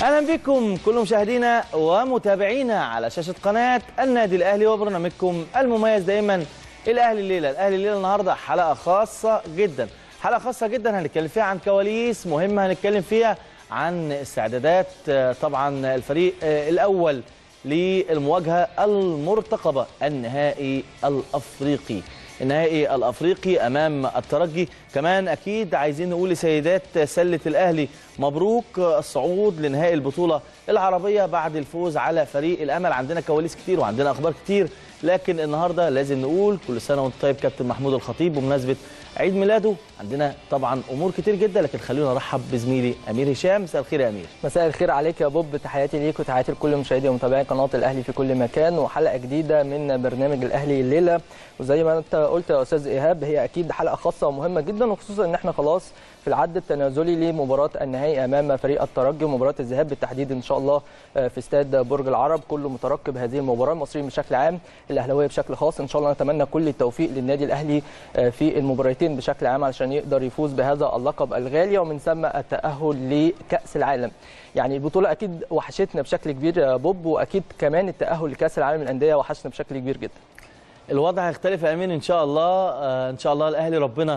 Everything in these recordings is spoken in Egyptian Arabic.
اهلا بكم كل مشاهدينا ومتابعينا على شاشه قناه النادي الاهلي وبرنامجكم المميز دائما الاهلي الليله الاهلي الليله النهارده حلقه خاصه جدا حلقه خاصه جدا هنتكلم فيها عن كواليس مهمه هنتكلم فيها عن استعدادات طبعا الفريق الاول للمواجهه المرتقبه النهائي الافريقي النهائي الافريقي امام الترجي كمان اكيد عايزين نقول لسيدات سله الاهلي مبروك الصعود لنهائي البطوله العربيه بعد الفوز على فريق الامل عندنا كواليس كتير وعندنا اخبار كتير لكن النهارده لازم نقول كل سنه وانت طيب كابتن محمود الخطيب بمناسبه عيد ميلاده عندنا طبعا امور كتير جدا لكن خلونا نرحب بزميلي امير هشام مساء الخير يا امير مساء الخير عليك يا بوب تحياتي ليك وتحياتي لكل مشاهدي ومتابعي قناه الاهلي في كل مكان وحلقه جديده من برنامج الاهلي الليله وزي ما انت قلت يا استاذ ايهاب هي اكيد حلقه خاصه ومهمه جدا وخصوصا ان احنا خلاص في العد التنازلي لمباراه النهائي امام فريق الترجي ومباراه الذهاب بالتحديد ان شاء الله في استاد برج العرب كله مترقب هذه المباراه المصريين بشكل عام الاهلاويه بشكل خاص ان شاء الله نتمنى كل التوفيق للنادي الاهلي في المباراتين بشكل عام علشان يقدر يفوز بهذا اللقب الغالي ومن ثم التاهل لكاس العالم يعني البطوله اكيد وحشتنا بشكل كبير يا بوب واكيد كمان التاهل لكاس العالم للانديه وحشنا بشكل كبير جدا الوضع هيختلف يا امين ان شاء الله ان شاء الله الاهلي ربنا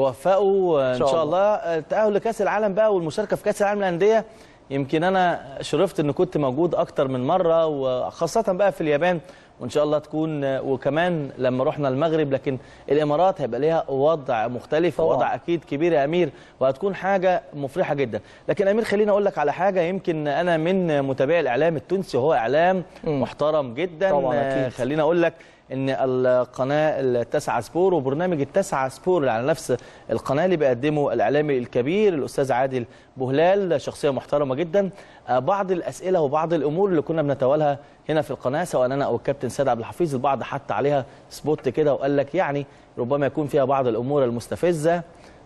يوفقه ان شاء الله التاهل لكاس العالم بقى والمشاركه في كاس العالم للانديه يمكن انا شرفت ان كنت موجود اكتر من مره وخاصه بقى في اليابان وان شاء الله تكون وكمان لما رحنا المغرب لكن الامارات هيبقى ليها وضع مختلف ووضع اكيد كبير يا امير وهتكون حاجه مفرحه جدا لكن امير خليني اقول لك على حاجه يمكن انا من متابعي الاعلام التونسي وهو اعلام م. محترم جدا طبعا أكيد. خليني اقول لك ان القناه التسعه سبور وبرنامج التسعه سبور اللي على نفس القناه اللي بيقدمه الاعلامي الكبير الاستاذ عادل بوهلال شخصيه محترمه جدا بعض الاسئله وبعض الامور اللي كنا بنتوالها هنا في القناه سواء انا او الكابتن سيد عبد الحفيظ البعض حط عليها سبوت كده وقال لك يعني ربما يكون فيها بعض الامور المستفزه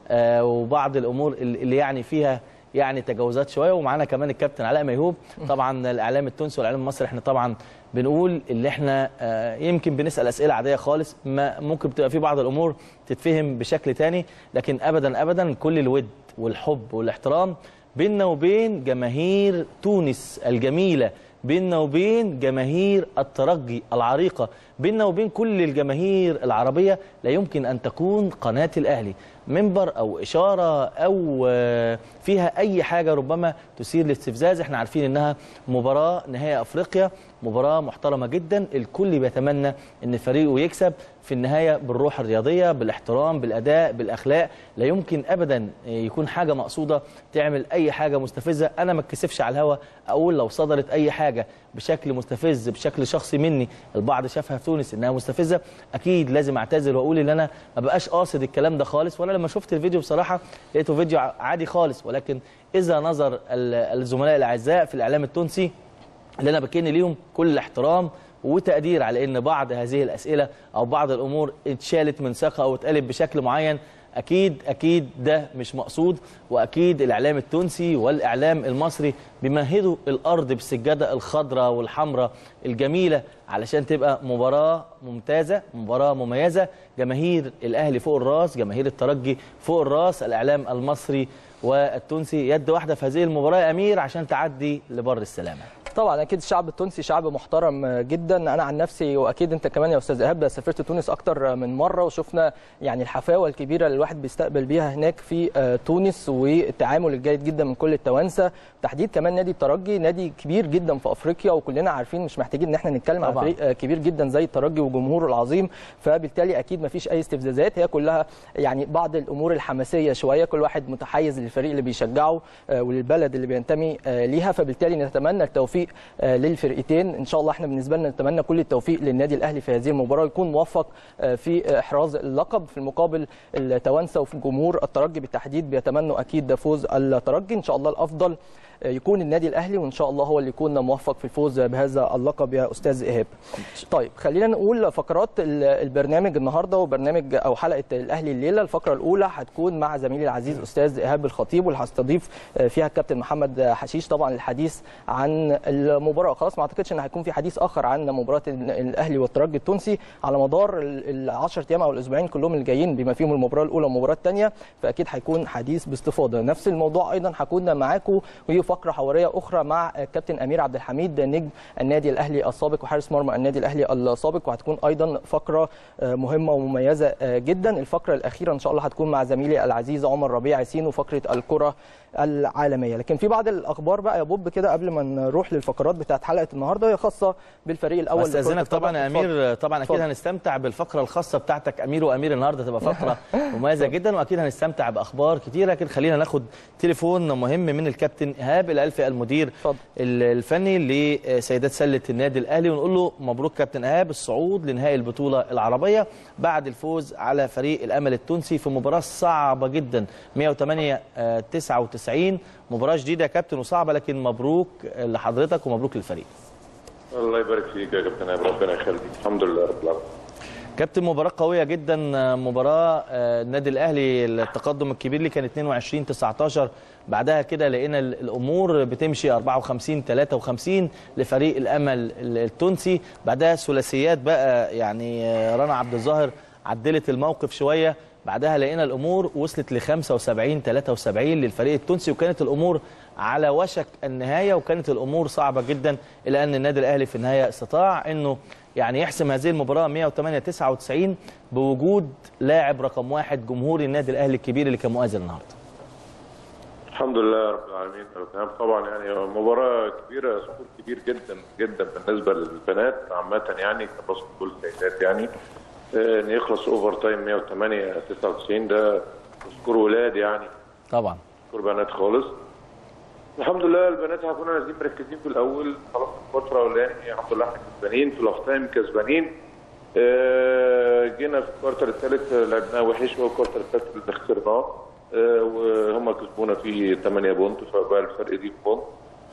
وبعض الامور اللي يعني فيها يعني تجاوزات شويه ومعانا كمان الكابتن علاء ميهوب طبعا الاعلام التونسي والاعلام المصري احنا طبعا بنقول اللي احنا يمكن بنسال اسئله عاديه خالص ما ممكن بتبقى في بعض الامور تتفهم بشكل تاني لكن ابدا ابدا كل الود والحب والاحترام بيننا وبين جماهير تونس الجميله بيننا وبين جماهير الترجي العريقه بيننا وبين كل الجماهير العربيه لا يمكن ان تكون قناه الاهلي منبر او اشاره او فيها اي حاجه ربما تثير الاستفزاز احنا عارفين انها مباراه نهائي افريقيا مباراه محترمه جدا الكل بيتمنى ان فريقه يكسب في النهايه بالروح الرياضيه بالاحترام بالاداء بالاخلاق لا يمكن ابدا يكون حاجه مقصوده تعمل اي حاجه مستفزه انا ما اتكسفش على الهوا اقول لو صدرت اي حاجه بشكل مستفز بشكل شخصي مني البعض شافها في تونس انها مستفزه اكيد لازم اعتذر واقول ان انا ما بقاش قاصد الكلام ده خالص وانا لما شفت الفيديو بصراحه لقيته فيديو عادي خالص ولكن اذا نظر الزملاء الاعزاء في الاعلام التونسي اللي انا بكن ليهم كل الاحترام وتقدير على ان بعض هذه الاسئله او بعض الامور اتشالت من ساقها او اتقلب بشكل معين اكيد اكيد ده مش مقصود واكيد الاعلام التونسي والاعلام المصري بيمهدوا الارض بالسجاده الخضراء والحمراء الجميله علشان تبقى مباراه ممتازه مباراه مميزه جماهير الاهلي فوق الراس جماهير الترجي فوق الراس الاعلام المصري والتونسي يد واحده في هذه المباراه يا امير عشان تعدي لبر السلامه طبعا اكيد الشعب التونسي شعب محترم جدا انا عن نفسي واكيد انت كمان يا استاذ ايهاب سافرت تونس اكتر من مره وشفنا يعني الحفاوه الكبيره اللي الواحد بيستقبل بيها هناك في تونس والتعامل الجيد جدا من كل التوانسه تحديد كمان نادي الترجي نادي كبير جدا في افريقيا وكلنا عارفين مش محتاجين ان احنا نتكلم عن فريق كبير جدا زي الترجي وجمهوره العظيم فبالتالي اكيد ما فيش اي استفزازات هي كلها يعني بعض الامور الحماسيه شويه كل واحد متحيز للفريق اللي بيشجعه وللبلد اللي بينتمي ليها فبالتالي نتمنى التوفيق للفرقتين ان شاء الله احنا بالنسبه لنا نتمنى كل التوفيق للنادي الاهلي في هذه المباراه يكون موفق في احراز اللقب في المقابل التوانسه وفي الجمهور الترجي بالتحديد بيتمنوا اكيد فوز الترجي ان شاء الله الافضل يكون النادي الاهلي وان شاء الله هو اللي يكون موفق في الفوز بهذا اللقب يا استاذ ايهاب. طيب خلينا نقول فقرات البرنامج النهارده وبرنامج او حلقه الاهلي الليله الفقره الاولى هتكون مع زميلي العزيز استاذ ايهاب الخطيب واللي هستضيف فيها الكابتن محمد حشيش طبعا الحديث عن المباراه خلاص ما اعتقدش ان هيكون في حديث اخر عن مباراه الاهلي والترجي التونسي على مدار ال 10 ايام او الاسبوعين كلهم الجايين بما فيهم المباراه الاولى والمباراه الثانيه فاكيد هيكون حديث باستفاضه نفس الموضوع ايضا هكون معاكم وهي فقره حواريه اخرى مع الكابتن امير عبد الحميد نجم النادي الاهلي السابق وحارس مرمى النادي الاهلي السابق وهتكون ايضا فقره مهمه ومميزه جدا الفقره الاخيره ان شاء الله هتكون مع زميلي العزيز عمر ربيع ياسين وفقره الكره العالميه لكن في بعض الاخبار بقى يا بوب كده قبل ما نروح للفقرات بتاعت حلقه النهارده هي خاصه بالفريق الاول استاذنك طبعا يا امير طبعا اكيد هنستمتع بالفقره الخاصه بتاعتك امير وامير النهارده تبقى فقره مميزه جدا واكيد هنستمتع باخبار كتير لكن خلينا ناخد تليفون مهم من الكابتن ايهاب الالفي المدير فضل. الفني لسيدات سله النادي الاهلي ونقول له مبروك كابتن ايهاب الصعود لنهائي البطوله العربيه بعد الفوز على فريق الامل التونسي في مباراه صعبه جدا 108 99 مباراه جديده يا كابتن وصعبه لكن مبروك لحضرتك ومبروك للفريق الله يبارك فيك يا كابتن ايهاب ربنا يخليك الحمد لله رب العالمين كابتن مباراة قوية جدا مباراة النادي الأهلي التقدم الكبير اللي كان 22 19 بعدها كده لقينا الأمور بتمشي 54 53 لفريق الأمل التونسي بعدها ثلاثيات بقى يعني رنا عبد الظاهر عدلت الموقف شوية بعدها لقينا الأمور وصلت ل 75 73 للفريق التونسي وكانت الأمور على وشك النهاية وكانت الأمور صعبة جدا إلى أن النادي الأهلي في النهاية استطاع أنه يعني يحسم هذه المباراة 108 99 بوجود لاعب رقم واحد جمهور النادي الأهلي الكبير اللي كان مؤازر النهارده. الحمد لله رب العالمين طبعا يعني مباراة كبيرة سكور كبير جدا جدا بالنسبة للبنات عامة يعني كباسكت بول سيدات يعني ان يخلص اوفر تايم 108 99 ده سكور ولاد يعني طبعا سكور بنات خالص الحمد لله البنات هيكونوا نازلين مركزين في الاول خلاص الفتره الاولانيه الحمد لله احنا كسبانين في الاوف تايم كسبانين آه جينا في الكوارتر الثالث لعبناه وحش والكوارتر الثالث اللي خسرناه آه وهم كسبونا فيه 8 بونت فبقى الفرق دي بونت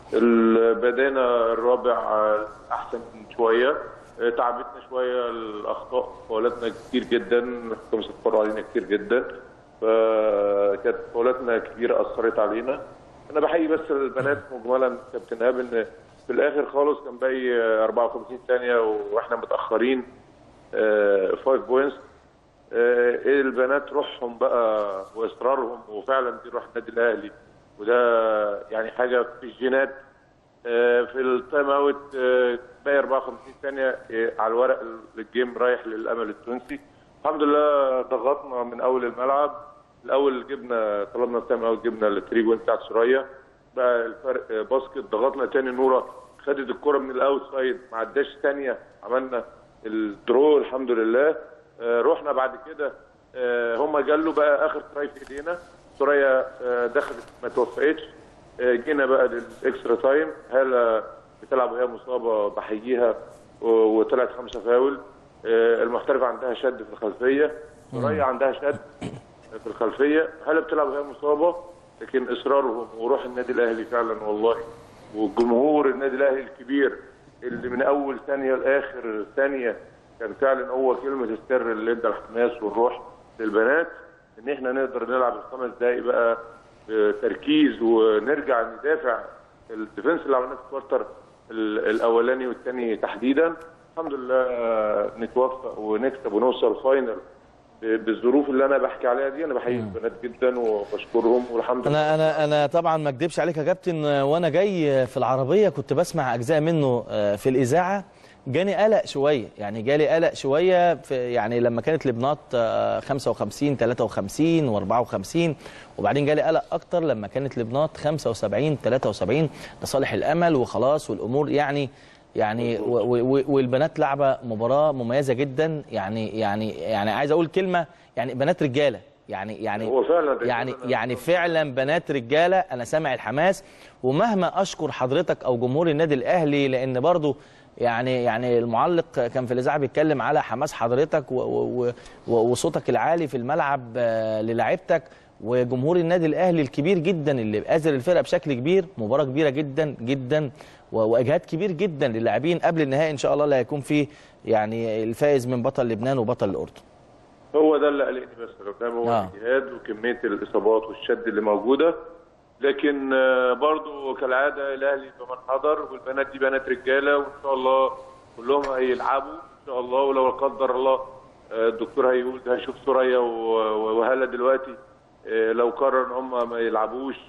بدينا الرابع احسن شويه آه تعبتنا شويه الاخطاء فاولاتنا كتير جدا الحكام صفروا علينا كتير جدا فكانت فاولاتنا كبيره اثرت علينا انا بحيي بس البنات مجملا كابتن ايهاب ان في الاخر خالص كان باقي 54 ثانيه واحنا متاخرين 5 بوينتس البنات روحهم بقى واصرارهم وفعلا دي روح النادي الاهلي وده يعني حاجه في الجينات في التايم اوت باقي 54 ثانيه على الورق الجيم رايح للامل التونسي الحمد لله ضغطنا من اول الملعب الاول جبنا طلبنا التايم اوت جبنا الثري بوينت بتاعت سوريا بقى الفرق باسكت ضغطنا تاني نوره خدت الكره من الاوت سايد ما عداش ثانيه عملنا الدرو الحمد لله آه رحنا بعد كده آه هم جالوا بقى اخر تراي في ايدينا سوريا آه دخلت ما توفقتش آه جينا بقى للاكسترا تايم هاله بتلعب وهي مصابه بحييها وطلعت خمسه فاول آه المحترفه عندها شد في الخلفيه سوريا عندها شد في الخلفيه هلا بتلعب وهي مصابه لكن اصرارهم وروح النادي الاهلي فعلا والله وجمهور النادي الاهلي الكبير اللي من اول ثانيه لاخر ثانيه كان فعلا هو كلمه السر اللي ادى الحماس والروح للبنات ان احنا نقدر نلعب الخمس دقائق بقى بتركيز ونرجع ندافع الديفنس اللي عملناه في الكوارتر الاولاني والثاني تحديدا الحمد لله نتوفق ونكسب ونوصل فاينل بالظروف اللي انا بحكي عليها دي انا بحيي البنات جدا وبشكرهم والحمد لله انا انا انا طبعا ما اكدبش عليك يا كابتن وانا جاي في العربيه كنت بسمع اجزاء منه في الاذاعه جاني قلق شويه يعني جالي قلق شويه في يعني لما كانت لبنات 55 53 و54 وبعدين جالي قلق اكتر لما كانت لبنات 75 73 لصالح الامل وخلاص والامور يعني يعني والبنات لعبه مباراه مميزه جدا يعني يعني يعني عايز اقول كلمه يعني بنات رجاله يعني يعني هو فعلا يعني يعني فعلا بنات رجاله انا سامع الحماس ومهما اشكر حضرتك او جمهور النادي الاهلي لان برضو يعني يعني المعلق كان في الاذاعه بيتكلم على حماس حضرتك وصوتك العالي في الملعب للاعيبتك وجمهور النادي الاهلي الكبير جدا اللي بآزر الفرقه بشكل كبير مباراه كبيره جدا جدا واجهاد كبير جدا للاعبين قبل النهائي ان شاء الله اللي هيكون فيه يعني الفائز من بطل لبنان وبطل الاردن هو ده اللي قلقني بس قدام هو آه. الاجهاد وكميه الاصابات والشد اللي موجوده لكن برضو كالعاده الاهلي بمن حضر والبنات دي بنات رجاله وان شاء الله كلهم هيلعبوا ان شاء الله ولو لا قدر الله الدكتور هيقول هيشوف سوريا وهلا دلوقتي لو قرر ان هم ما يلعبوش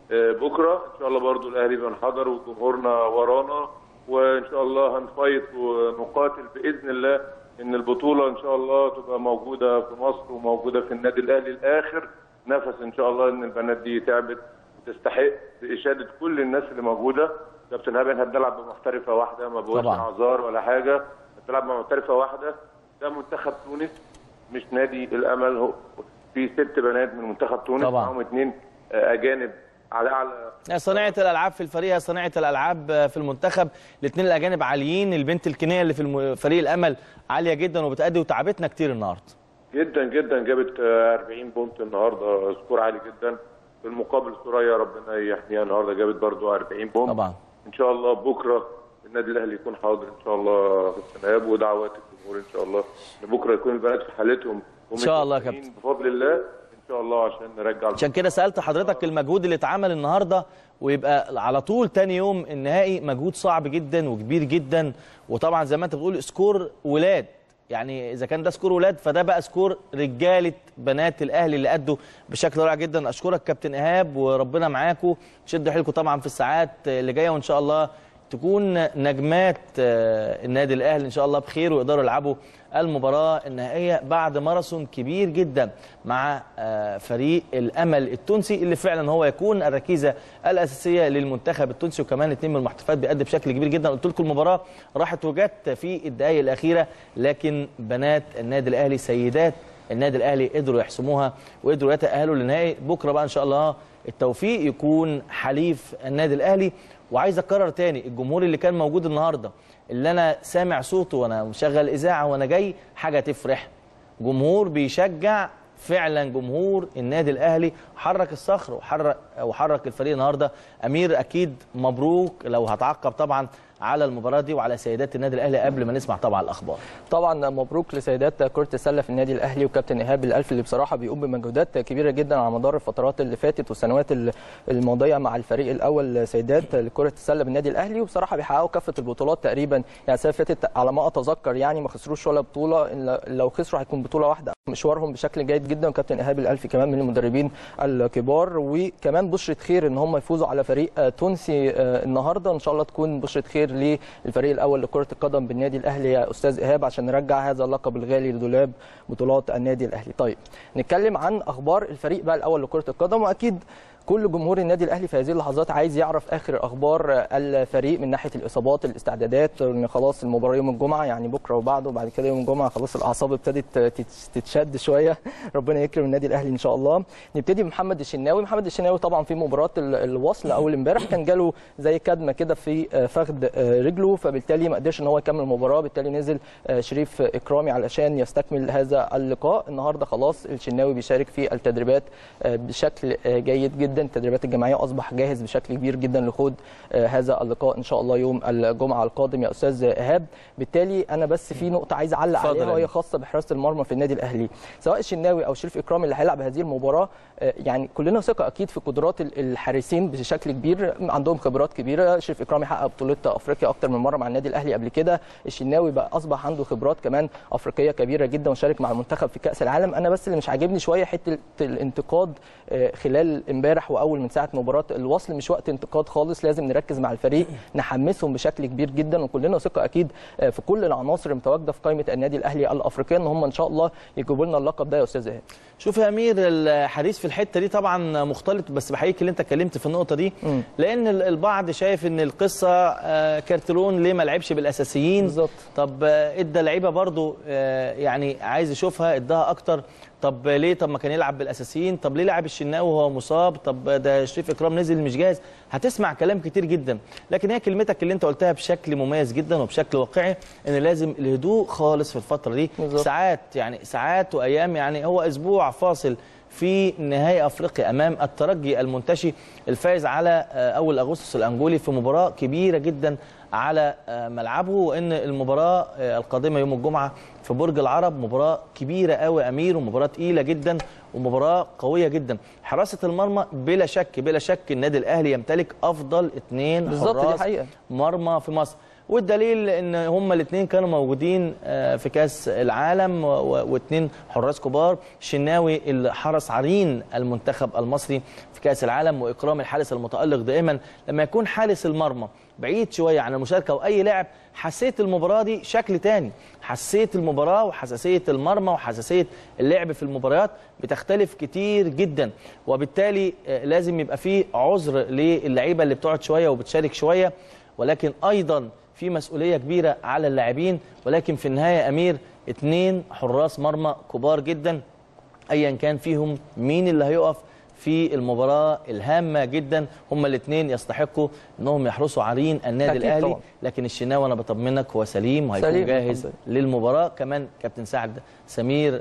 آه، بكره ان شاء الله برضو الاهلي بنحضر وجمهورنا ورانا وان شاء الله هنفايت ونقاتل باذن الله ان البطوله ان شاء الله تبقى موجوده في مصر وموجوده في النادي الاهلي لاخر نفس ان شاء الله ان البنات دي تعبت وتستحق باشاده كل الناس اللي موجوده كابتن هاب احنا بنلعب بمحترفه واحده ما بقولش طبعاً. اعذار ولا حاجه بنلعب بمحترفه واحده ده منتخب تونس مش نادي الامل هو في ست بنات من منتخب تونس طبعاً. معاهم اثنين اجانب على اعلى صناعه الالعاب في الفريق صناعه الالعاب في المنتخب الاثنين الاجانب عاليين البنت الكينيه اللي في الم- فريق الامل عاليه جدا وبتأدي وتعبتنا كتير النهارده جدا جدا جابت آه، 40 بونت النهارده سكور عالي جدا في المقابل سوريا ربنا يحميها النهارده جابت برضو 40 بونت طبعا ان شاء الله بكره النادي الاهلي يكون حاضر ان شاء الله في السناب ودعوات الجمهور ان شاء الله ان بكره يكون البنات في حالتهم إن شاء الله يا ومتوفقين كابتن. بفضل الله ان شاء الله عشان نرجع عشان كده سالت حضرتك المجهود اللي اتعمل النهارده ويبقى على طول تاني يوم النهائي مجهود صعب جدا وكبير جدا وطبعا زي ما انت بتقول سكور ولاد يعني اذا كان ده سكور ولاد فده بقى سكور رجاله بنات الاهلي اللي ادوا بشكل رائع جدا اشكرك كابتن ايهاب وربنا معاكم شدوا حيلكم طبعا في الساعات اللي جايه وان شاء الله تكون نجمات آه، النادي الاهلي ان شاء الله بخير ويقدروا يلعبوا المباراه النهائيه بعد ماراثون كبير جدا مع آه، فريق الامل التونسي اللي فعلا هو يكون الركيزه الاساسيه للمنتخب التونسي وكمان اثنين من المحتفات بيأدي بشكل كبير جدا قلت لكم المباراه راحت وجت في الدقائق الاخيره لكن بنات النادي الاهلي سيدات النادي الاهلي قدروا يحسموها وقدروا يتاهلوا للنهائي بكره بقى ان شاء الله التوفيق يكون حليف النادي الاهلي وعايز اكرر تاني الجمهور اللي كان موجود النهارده اللي انا سامع صوته وانا مشغل اذاعه وانا جاي حاجه تفرح جمهور بيشجع فعلا جمهور النادي الاهلي حرك الصخر وحرك وحرك الفريق النهارده امير اكيد مبروك لو هتعقب طبعا على المباراه دي وعلى سيدات النادي الاهلي قبل ما نسمع طبعا الاخبار طبعا مبروك لسيدات كره السله في النادي الاهلي وكابتن ايهاب الالف اللي بصراحه بيقوم بمجهودات كبيره جدا على مدار الفترات اللي فاتت والسنوات ال- الماضيه مع الفريق الاول سيدات لكره السله بالنادي الاهلي وبصراحه بيحققوا كافه البطولات تقريبا يعني السنه اللي فاتت على ما اتذكر يعني ما خسروش ولا بطوله إلا لو خسروا هيكون بطوله واحده مشوارهم بشكل جيد جدا وكابتن ايهاب الالفي كمان من المدربين الكبار وكمان بشره خير ان هم يفوزوا على فريق آه، تونسي آه، النهارده ان شاء الله تكون بشره خير للفريق الاول لكره القدم بالنادي الاهلي يا استاذ ايهاب عشان نرجع هذا اللقب الغالي لدولاب بطولات النادي الاهلي طيب نتكلم عن اخبار الفريق بقى الاول لكره القدم واكيد كل جمهور النادي الاهلي في هذه اللحظات عايز يعرف اخر اخبار الفريق من ناحيه الاصابات الاستعدادات ان خلاص المباراه يوم الجمعه يعني بكره وبعده وبعد كده يوم الجمعه خلاص الاعصاب ابتدت تت- تتشد شويه ربنا يكرم النادي الاهلي ان شاء الله نبتدي بمحمد الشناوي محمد الشناوي طبعا في مباراه ال- الوصل اول امبارح كان جاله زي كدمه كده في فخذ رجله فبالتالي ما قدرش ان هو يكمل المباراه بالتالي نزل شريف اكرامي علشان يستكمل هذا اللقاء النهارده خلاص الشناوي بيشارك في التدريبات بشكل جيد جدا التدريبات الجماعيه اصبح جاهز بشكل كبير جدا لخوض هذا اللقاء ان شاء الله يوم الجمعه القادم يا استاذ ايهاب بالتالي انا بس في نقطه عايز اعلق اتفضل عليها يا وهي أمين. خاصه بحراسه المرمى في النادي الاهلي سواء الشناوي او شريف اكرامي اللي هيلعب هذه المباراه آه، يعني كلنا ثقه اكيد في قدرات ال- الحارسين بشكل كبير عندهم خبرات كبيره شريف اكرامي حقق بطوله افريقيا اكتر من مره مع النادي الاهلي قبل كده الشناوي بقى اصبح عنده خبرات كمان افريقيه كبيره جدا وشارك مع المنتخب في كاس العالم انا بس اللي مش عاجبني شويه حته الانتقاد آه، خلال امبارح واول من ساعه مباراه الوصل مش وقت انتقاد خالص لازم نركز مع الفريق نحمسهم بشكل كبير جدا وكلنا ثقه اكيد آه، في كل العناصر المتواجده في قائمه النادي الاهلي الافريقيه ان هم ان شاء الله يجيبوا لنا اللقب ده يا استاذ ايهاب شوف يا امير الحديث في الحته دي طبعا مختلط بس بحييك اللي انت اتكلمت في النقطه دي مم. لان ال- البعض شايف ان القصه آه، كارتلون ليه ما لعبش بالاساسيين بالظبط. طب آه، ادى لعيبه برضو آه، يعني عايز يشوفها اداها اكتر طب ليه طب ما كان يلعب بالاساسيين طب ليه لعب الشناوي وهو مصاب طب ده شريف اكرام نزل مش جاهز هتسمع كلام كتير جدا لكن هي كلمتك اللي انت قلتها بشكل مميز جدا وبشكل واقعي ان لازم الهدوء خالص في الفتره دي بالظبط. ساعات يعني ساعات وايام يعني هو اسبوع فاصل في نهائي افريقيا امام الترجي المنتشي الفائز على آه، اول اغسطس الانجولي في مباراه كبيره جدا على آه، ملعبه وان المباراه آه، القادمه يوم الجمعه في برج العرب مباراه كبيره قوي امير ومباراه تقيله جدا ومباراه قويه جدا حراسه المرمى بلا شك بلا شك النادي الاهلي يمتلك افضل اثنين بالظبط، دي حراس حقيقة. مرمى في مصر والدليل ان هما الاثنين كانوا موجودين آه، في كاس العالم واثنين حراس كبار شناوي اللي حرس عرين المنتخب المصري في كاس العالم واكرام الحارس المتالق دائما لما يكون حارس المرمى بعيد شويه عن المشاركه واي لاعب حسيت المباراه دي شكل تاني حسيت المباراه وحساسيه المرمى وحساسيه اللعب في المباريات بتختلف كتير جدا وبالتالي آه، لازم يبقى فيه عذر للعيبه اللي بتقعد شويه وبتشارك شويه ولكن ايضا في مسؤوليه كبيره على اللاعبين ولكن في النهايه يا امير اتنين حراس مرمى كبار جدا ايا كان فيهم مين اللي هيقف في المباراه الهامه جدا هما الاثنين يستحقوا انهم يحرسوا عرين النادي أكيد الاهلي طبعاً. لكن الشناوي انا بطمنك هو سليم وهيكون سليم، جاهز الحمد للمباراه كمان كابتن سعد سمير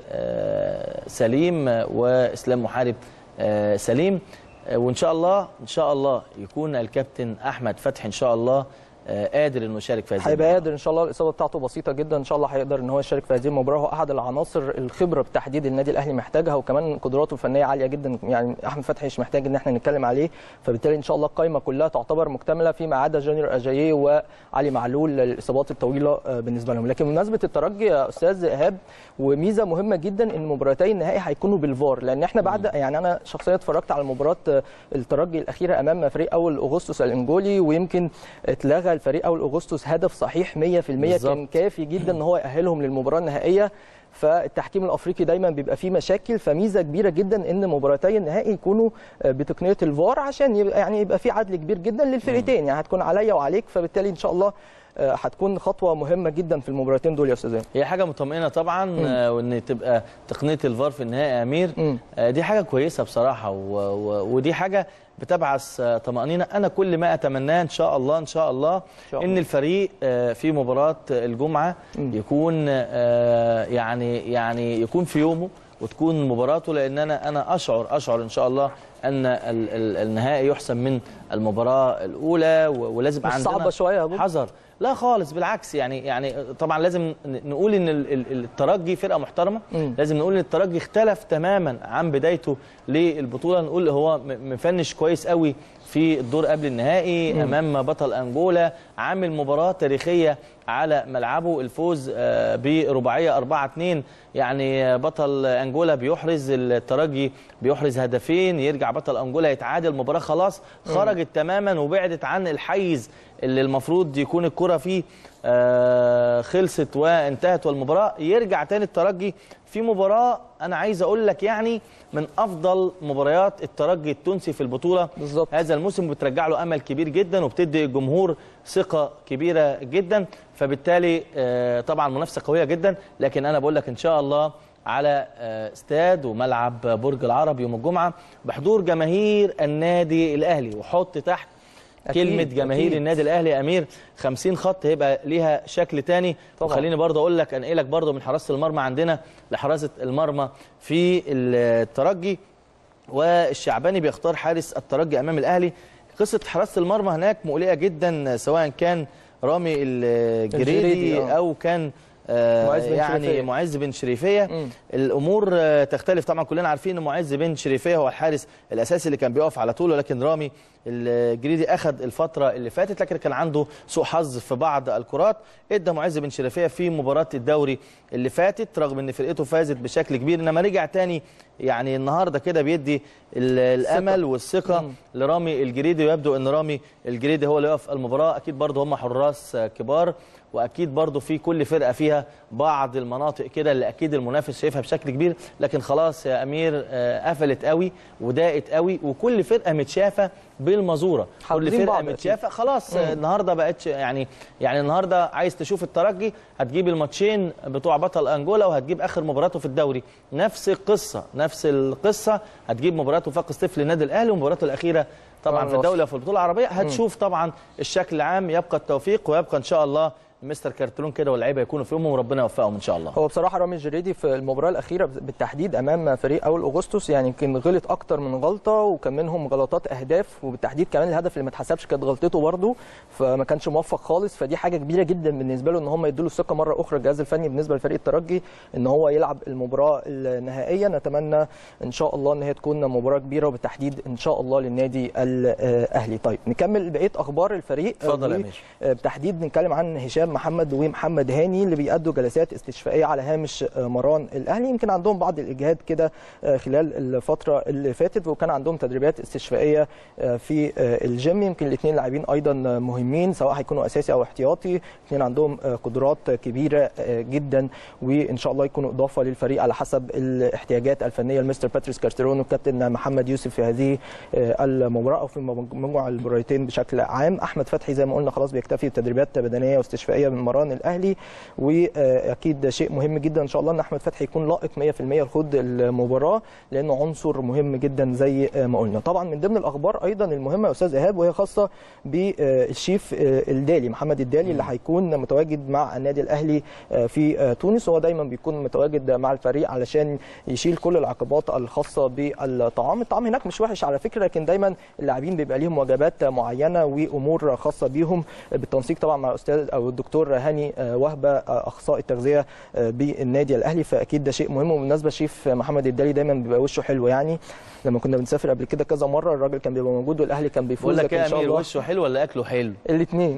آه، سليم آه، واسلام محارب آه، سليم آه، وان شاء الله ان شاء الله يكون الكابتن احمد فتحي ان شاء الله آه، قادر انه يشارك في هذه هيبقى المباراة. قادر ان شاء الله الاصابه بتاعته بسيطه جدا ان شاء الله هيقدر ان هو يشارك في هذه المباراه هو احد العناصر الخبره بتحديد النادي الاهلي محتاجها وكمان قدراته الفنيه عاليه جدا يعني احمد فتحي مش محتاج ان احنا نتكلم عليه فبالتالي ان شاء الله القائمه كلها تعتبر مكتمله فيما عدا جونيور اجاييه وعلي معلول الاصابات الطويله آه، بالنسبه لهم لكن بمناسبه الترجي يا استاذ ايهاب وميزه مهمه جدا ان مباراتي النهائي هيكونوا بالفار لان احنا بعد يعني انا شخصيا اتفرجت على مباراه آه، الترجي الاخيره امام فريق اول اغسطس الانجولي ويمكن اتلغى الفريق اول اغسطس هدف صحيح 100% كان بالظبط. كافي جدا ان هو يأهلهم للمباراه النهائيه فالتحكيم الافريقي دايما بيبقى فيه مشاكل فميزه كبيره جدا ان مباراتي النهائي يكونوا آه، بتقنيه الفار عشان يبقى يعني يبقى في عدل كبير جدا للفرقتين يعني هتكون عليا وعليك فبالتالي ان شاء الله آه، هتكون خطوه مهمه جدا في المباراتين دول يا استاذ إيهاب. هي حاجه مطمئنه طبعا آه، وان تبقى تقنيه الفار في النهائي يا امير مم. آه، دي حاجه كويسه بصراحه و... و... ودي حاجه بتبعث آه، طمانينه انا كل ما اتمناه ان شاء الله ان شاء الله شاء ان الله. الفريق آه، في مباراه الجمعه مم. يكون آه، يعني يعني يكون في يومه وتكون مباراته لان انا انا اشعر اشعر ان شاء الله ان ال- ال- النهائي يحسم من المباراه الاولى و- ولازم مش عندنا صعبة شوية يا أبو؟ حذر لا خالص بالعكس يعني يعني طبعا لازم ن- نقول ان ال- ال- الترجي فرقه محترمه مم. لازم نقول ان الترجي اختلف تماما عن بدايته للبطوله نقول هو م- مفنش كويس قوي في الدور قبل النهائي امام بطل انجولا عامل مباراه تاريخيه على ملعبه الفوز آه، برباعيه 4 2 يعني بطل انجولا بيحرز الترجي بيحرز هدفين يرجع بطل انجولا يتعادل مباراه خلاص خرجت تماما وبعدت عن الحيز اللي المفروض يكون الكره فيه آه، خلصت وانتهت والمباراه يرجع تاني الترجي في مباراه انا عايز اقول لك يعني من افضل مباريات الترجي التونسي في البطوله بالظبط. هذا الموسم بترجع له امل كبير جدا وبتدي الجمهور ثقه كبيره جدا فبالتالي آه، طبعا منافسه قويه جدا لكن انا بقول لك ان شاء الله على آه، استاد وملعب برج العرب يوم الجمعه بحضور جماهير النادي الاهلي وحط تحت أكيد، كلمه جماهير أكيد. النادي الاهلي يا امير 50 خط هيبقى ليها شكل تاني طبعاً. وخليني برضه اقول لك انقلك برضه من حراسه المرمى عندنا لحراسه المرمى في الترجي والشعباني بيختار حارس الترجي امام الاهلي قصه حراسه المرمى هناك مقلقه جدا سواء كان رامي الجريدي الجريدي، آه. او كان آه، معز بن يعني شريفية. معز بن شريفيه مم. الامور آه، تختلف طبعا كلنا عارفين ان معز بن شريفيه هو الحارس الاساسي اللي كان بيقف على طول ولكن رامي الجريدي اخذ الفتره اللي فاتت لكن كان عنده سوء حظ في بعض الكرات ادى معز بن شريفيه في مباراه الدوري اللي فاتت رغم ان فرقته فازت بشكل كبير انما رجع تاني يعني النهارده كده بيدي ال- الامل والثقه مم. لرامي الجريدي ويبدو ان رامي الجريدي هو اللي يقف المباراه اكيد برضه هم حراس آه، كبار واكيد برضه في كل فرقه فيها بعض المناطق كده اللي اكيد المنافس شايفها بشكل كبير لكن خلاص يا امير آه، قفلت قوي وضاقت قوي وكل فرقه متشافه بالمزوره كل حافظين فرقه بعض أكيد. متشافه خلاص آه، النهارده بقتش يعني يعني النهارده عايز تشوف الترجي هتجيب الماتشين بتوع بطل انجولا وهتجيب اخر مباراته في الدوري نفس القصه نفس القصه هتجيب مباراته فاق سطيف للنادي الاهلي ومباراته الاخيره طبعا في الوصل. الدوله وفي البطوله العربيه هتشوف طبعا الشكل العام يبقى التوفيق ويبقى ان شاء الله مستر كارتلون كده واللعيبه يكونوا في يومهم وربنا يوفقهم ان شاء الله هو بصراحه رامي جريدي في المباراه الاخيره بالتحديد امام فريق اول اغسطس يعني يمكن غلط اكتر من غلطه وكان منهم غلطات اهداف وبالتحديد كمان الهدف اللي ما اتحسبش كانت غلطته برده فما كانش موفق خالص فدي حاجه كبيره جدا بالنسبه له ان هم يدوا له الثقه مره اخرى الجهاز الفني بالنسبه لفريق الترجي ان هو يلعب المباراه النهائيه نتمنى ان شاء الله ان هي تكون مباراه كبيره وبالتحديد ان شاء الله للنادي الاهلي طيب نكمل بقيه اخبار الفريق اتفضل يا امير بالتحديد نتكلم عن هشام محمد ومحمد هاني اللي بيأدوا جلسات استشفائيه على هامش مران الاهلي يمكن عندهم بعض الاجهاد كده خلال الفتره اللي فاتت وكان عندهم تدريبات استشفائيه في الجيم يمكن الاثنين لاعبين ايضا مهمين سواء هيكونوا اساسي او احتياطي الاثنين عندهم قدرات كبيره جدا وان شاء الله يكونوا اضافه للفريق على حسب الاحتياجات الفنيه لمستر باتريس كارتيرون والكابتن محمد يوسف في هذه المباراه او في مجموع المباراتين بشكل عام احمد فتحي زي ما قلنا خلاص بيكتفي بتدريبات بدنيه واستشفائيه من مران الاهلي واكيد شيء مهم جدا ان شاء الله ان احمد فتحي يكون لائق 100% لخوض المباراه لانه عنصر مهم جدا زي ما قلنا طبعا من ضمن الاخبار ايضا المهمه يا استاذ ايهاب وهي خاصه بالشيف الدالي محمد الدالي اللي هيكون متواجد مع النادي الاهلي في تونس هو دايما بيكون متواجد مع الفريق علشان يشيل كل العقبات الخاصه بالطعام الطعام هناك مش وحش على فكره لكن دايما اللاعبين بيبقى ليهم وجبات معينه وامور خاصه بيهم بالتنسيق طبعا مع الاستاذ او الدكتور هاني وهبه اخصائي التغذيه بالنادي الاهلي فاكيد ده شيء مهم وبالنسبه شيف محمد الدالي دايما بيبقى وشه حلو يعني لما كنا بنسافر قبل كده كذا مره الراجل كان بيبقى موجود والاهلي كان بيفوز بقول لك يا امير وشه حلو ولا اكله حلو الاثنين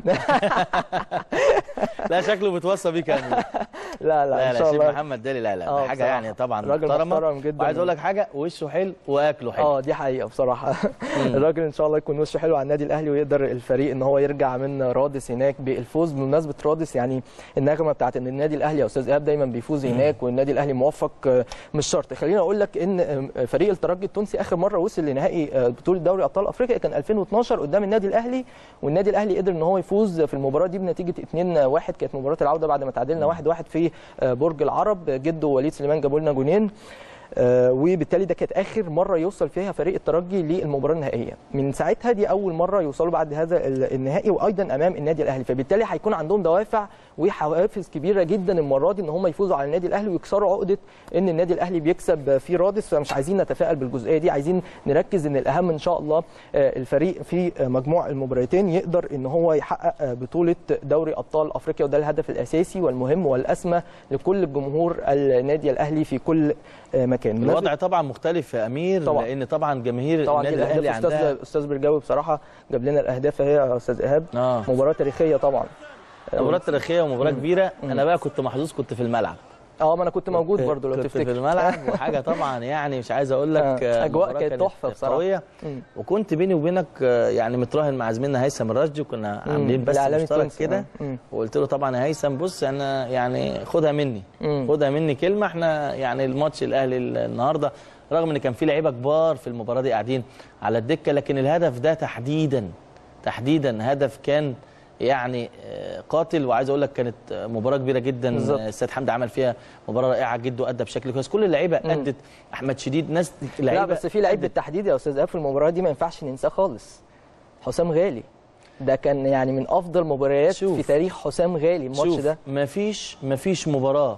لا شكله بتوصى بيك يا امير لا لا, لا ان شاء لا الله محمد دالي لا لا آه ده حاجه بصراحة. يعني طبعا راجل محترمه محترم جدا. وعايز اقول لك حاجه وشه حلو واكله حلو اه دي حقيقه بصراحه الراجل ان شاء الله يكون وشه حلو على النادي الاهلي ويقدر الفريق ان هو يرجع من رادس هناك بالفوز بمناسبه رادس يعني النغمه بتاعت ان النادي الاهلي يا استاذ ايهاب دايما بيفوز هناك والنادي الاهلي موفق آه، مش شرط خليني اقول لك ان آه، فريق الترجي التونسي اخر مره وصل لنهائي آه، بطوله دوري ابطال افريقيا كان 2012 قدام النادي الاهلي والنادي الاهلي قدر ان هو يفوز في المباراه دي بنتيجه 2-1 كانت مباراه العوده بعد ما تعادلنا 1-1 في آه، برج العرب جده ووليد سليمان جابوا لنا جونين آه، وبالتالي ده كانت اخر مره يوصل فيها فريق الترجي للمباراه النهائيه من ساعتها دي اول مره يوصلوا بعد هذا ال- النهائي وايضا امام النادي الاهلي فبالتالي هيكون عندهم دوافع وحوافز كبيره جدا المره دي ان هم يفوزوا على النادي الاهلي ويكسروا عقده ان النادي الاهلي بيكسب في رادس فمش عايزين نتفائل بالجزئيه دي عايزين نركز ان الاهم ان شاء الله آه، الفريق في آه، مجموع المباراتين يقدر ان هو يحقق آه، بطوله دوري ابطال افريقيا وده الهدف الاساسي والمهم والاسمى لكل جمهور النادي الاهلي في كل آه، مكان بالنسبة الوضع طبعا مختلف يا امير طبعا. لان طبعا جماهير طبعا دي النادي الاهلي الاهداف استاذ عندها استاذ برجاوي بصراحه جاب لنا الاهداف اهي يا استاذ ايهاب اه مباراه تاريخيه طبعا مباراه تاريخيه ومباراه كبيره انا بقى كنت محظوظ كنت في الملعب اه ما انا كنت موجود برضو لو كنت في تفتكر الملعب وحاجه طبعا يعني مش عايز اقول لك آه، آه، أجواء المباراة كانت تحفة بصراحة. قويه مم. وكنت بيني وبينك آه، يعني متراهن مع زميلنا هيثم الرشدي وكنا عاملين بس الإعلامي مشترك التونسي، كده آه. مم. وقلت له طبعا يا هيثم بص انا يعني خدها مني مم. خدها مني كلمه احنا يعني الماتش الاهلي النهارده رغم ان كان في لعيبه كبار في المباراه دي قاعدين على الدكه لكن الهدف ده تحديدا تحديدا هدف كان يعني آه، قاتل وعايز اقول لك كانت آه، مباراه كبيره جدا بالظبط. آه، السيد حمدي عمل فيها مباراه رائعه جدا وادى بشكل كويس كل اللعيبه ادت احمد شديد ناس لا لعيبه بس في لعيب بالتحديد يا استاذ ايهاب في المباراه دي ما ينفعش ننساه خالص حسام غالي ده كان يعني من افضل مباريات شوف. في تاريخ حسام غالي الماتش شوف ده مفيش مفيش مباراه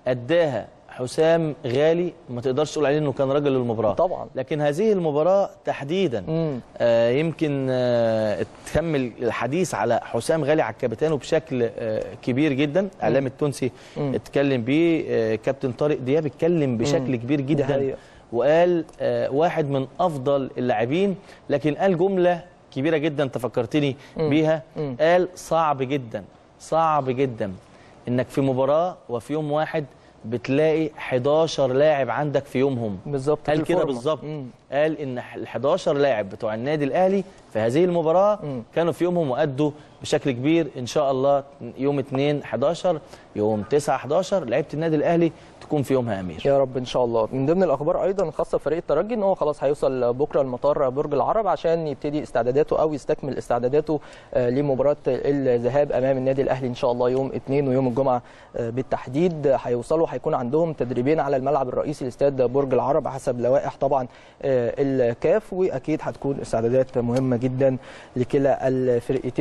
اداها حسام غالي ما تقدرش تقول عليه انه كان راجل المباراه طبعا. لكن هذه المباراه تحديدا مم. آه يمكن آه تكمل الحديث على حسام غالي على الكابتن بشكل آه كبير جدا الاعلام التونسي اتكلم بيه آه كابتن طارق دياب اتكلم بشكل كبير جدا حقيقة. وقال آه واحد من افضل اللاعبين لكن قال جمله كبيره جدا تفكرتني بيها قال صعب جدا صعب جدا انك في مباراه وفي يوم واحد بتلاقي 11 لاعب عندك في يومهم بالظبط قال في كده الفورمة. بالظبط مم. قال ان ال 11 لاعب بتوع النادي الاهلي في هذه المباراه كانوا في يومهم وادوا بشكل كبير ان شاء الله يوم 2 11 يوم 9 11 لعيبه النادي الاهلي تكون في يومها امير يا رب ان شاء الله من ضمن الاخبار ايضا خاصه بفريق الترجي ان هو خلاص هيوصل بكره المطار برج العرب عشان يبتدي استعداداته او يستكمل استعداداته آه، لمباراه الذهاب امام النادي الاهلي ان شاء الله يوم اثنين ويوم الجمعه آه، بالتحديد هيوصلوا هيكون عندهم تدريبين على الملعب الرئيسي لاستاد برج العرب حسب لوائح طبعا آه، الكاف واكيد هتكون استعدادات مهمه جدا لكلا الفرقتين ان شاء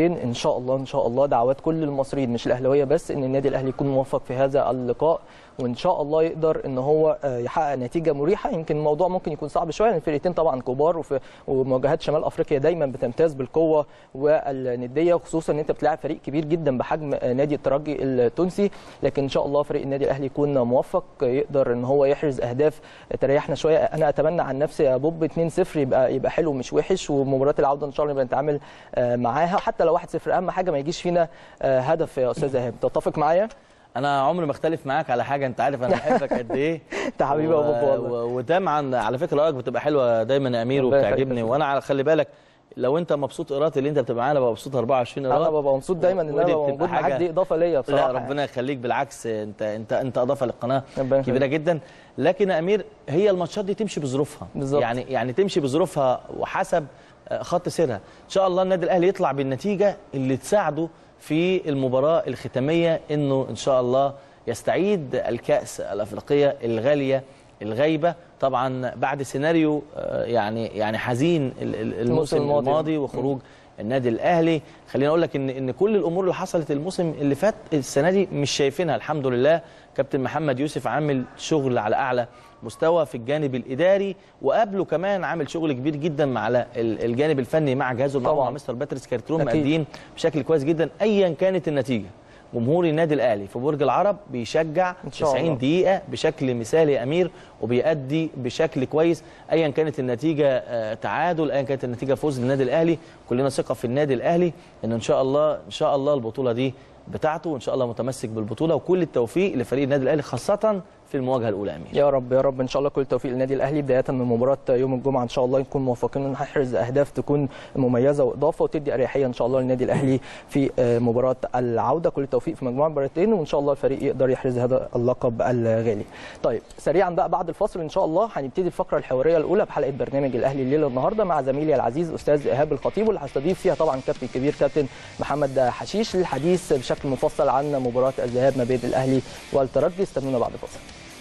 شاء الله ان شاء الله دعوات كل المصريين مش الاهلاويه بس ان النادي الاهلي يكون موفق في هذا اللقاء وان شاء الله يقدر ان هو آه، يحقق نتيجه مريحه يمكن الموضوع ممكن يكون صعب شويه لان الفرقتين طبعا كبار وفي ومواجهات شمال افريقيا دايما بتمتاز بالقوه والنديه خصوصا ان انت بتلاعب فريق كبير جدا بحجم آه، نادي الترجي التونسي لكن ان شاء الله فريق النادي الاهلي يكون موفق يقدر ان هو يحرز اهداف تريحنا شويه انا اتمنى عن نفسي يا بوب 2-0 يبقى يبقى حلو مش وحش ومباراه العوده ان شاء الله نبقى نتعامل آه، معاها حتى لو 1-0 اهم حاجه ما يجيش فينا آه، هدف يا استاذ ايهاب تتفق معايا انا عمري ما اختلف معاك على حاجه انت عارف انا بحبك قد ايه انت حبيبي يا و- بوب والله و- ودايما على فكره رايك بتبقى حلوه دايما يا امير ربنا يخليك وبتعجبني يا وانا على خلي بالك لو انت مبسوط قرات اللي انت بتبقى معانا ببقى مبسوط 24 انا قرات ببقى مبسوط دايما ان انا ودي ببقى بتبقى موجود معاك حاجة- دي اضافه ليا بصراحه لا ربنا يخليك بالعكس انت انت انت اضافه للقناه ربنا كبيره يخليك. جدا لكن يا امير هي الماتشات دي تمشي بظروفها بالظبط. يعني يعني تمشي بظروفها وحسب آه، خط سيرها ان شاء الله النادي الاهلي يطلع بالنتيجه اللي تساعده في المباراه الختاميه انه ان شاء الله يستعيد الكاس الافريقيه الغاليه الغايبه طبعا بعد سيناريو آه، يعني يعني حزين ال- ال- الموسم الماضي. الماضي وخروج النادي الاهلي خليني اقول لك ان ان كل الامور اللي حصلت الموسم اللي فات السنه دي مش شايفينها الحمد لله كابتن محمد يوسف عامل شغل على اعلى مستوى في الجانب الاداري وقبله كمان عامل شغل كبير جدا مع على ال- الجانب الفني مع جهازه المعاون طبعاً. مع مستر باتريس كارتروم أكيد. مقدمين بشكل كويس جدا ايا كانت النتيجه جمهور النادي الاهلي في برج العرب بيشجع إن شاء 90 الله. دقيقه بشكل مثالي يا امير وبيأدي بشكل كويس ايا كانت النتيجه آه، تعادل ايا كانت النتيجه فوز للنادي الاهلي كلنا ثقه في النادي الاهلي ان ان شاء الله ان شاء الله البطوله دي بتاعته وان شاء الله متمسك بالبطوله وكل التوفيق لفريق النادي الاهلي خاصه في المواجهه الاولى يا امير يا رب يا رب ان شاء الله كل التوفيق للنادي الاهلي بدايه من مباراه يوم الجمعه ان شاء الله نكون موفقين ان نحرز اهداف تكون مميزه واضافه وتدي اريحيه ان شاء الله للنادي الاهلي في آه، مباراه العوده كل التوفيق في مجموعه مباراتين وان شاء الله الفريق يقدر يحرز هذا اللقب الغالي. طيب سريعا بقى بعد الفاصل ان شاء الله هنبتدي الفقره الحواريه الاولى بحلقه برنامج الاهلي الليله النهارده مع زميلي العزيز استاذ ايهاب الخطيب واللي هستضيف فيها طبعا كابتن كبير كابتن محمد حشيش للحديث بشكل مفصل عن مباراه الذهاب ما بين الاهلي والترجي استنونا بعد الفاصل.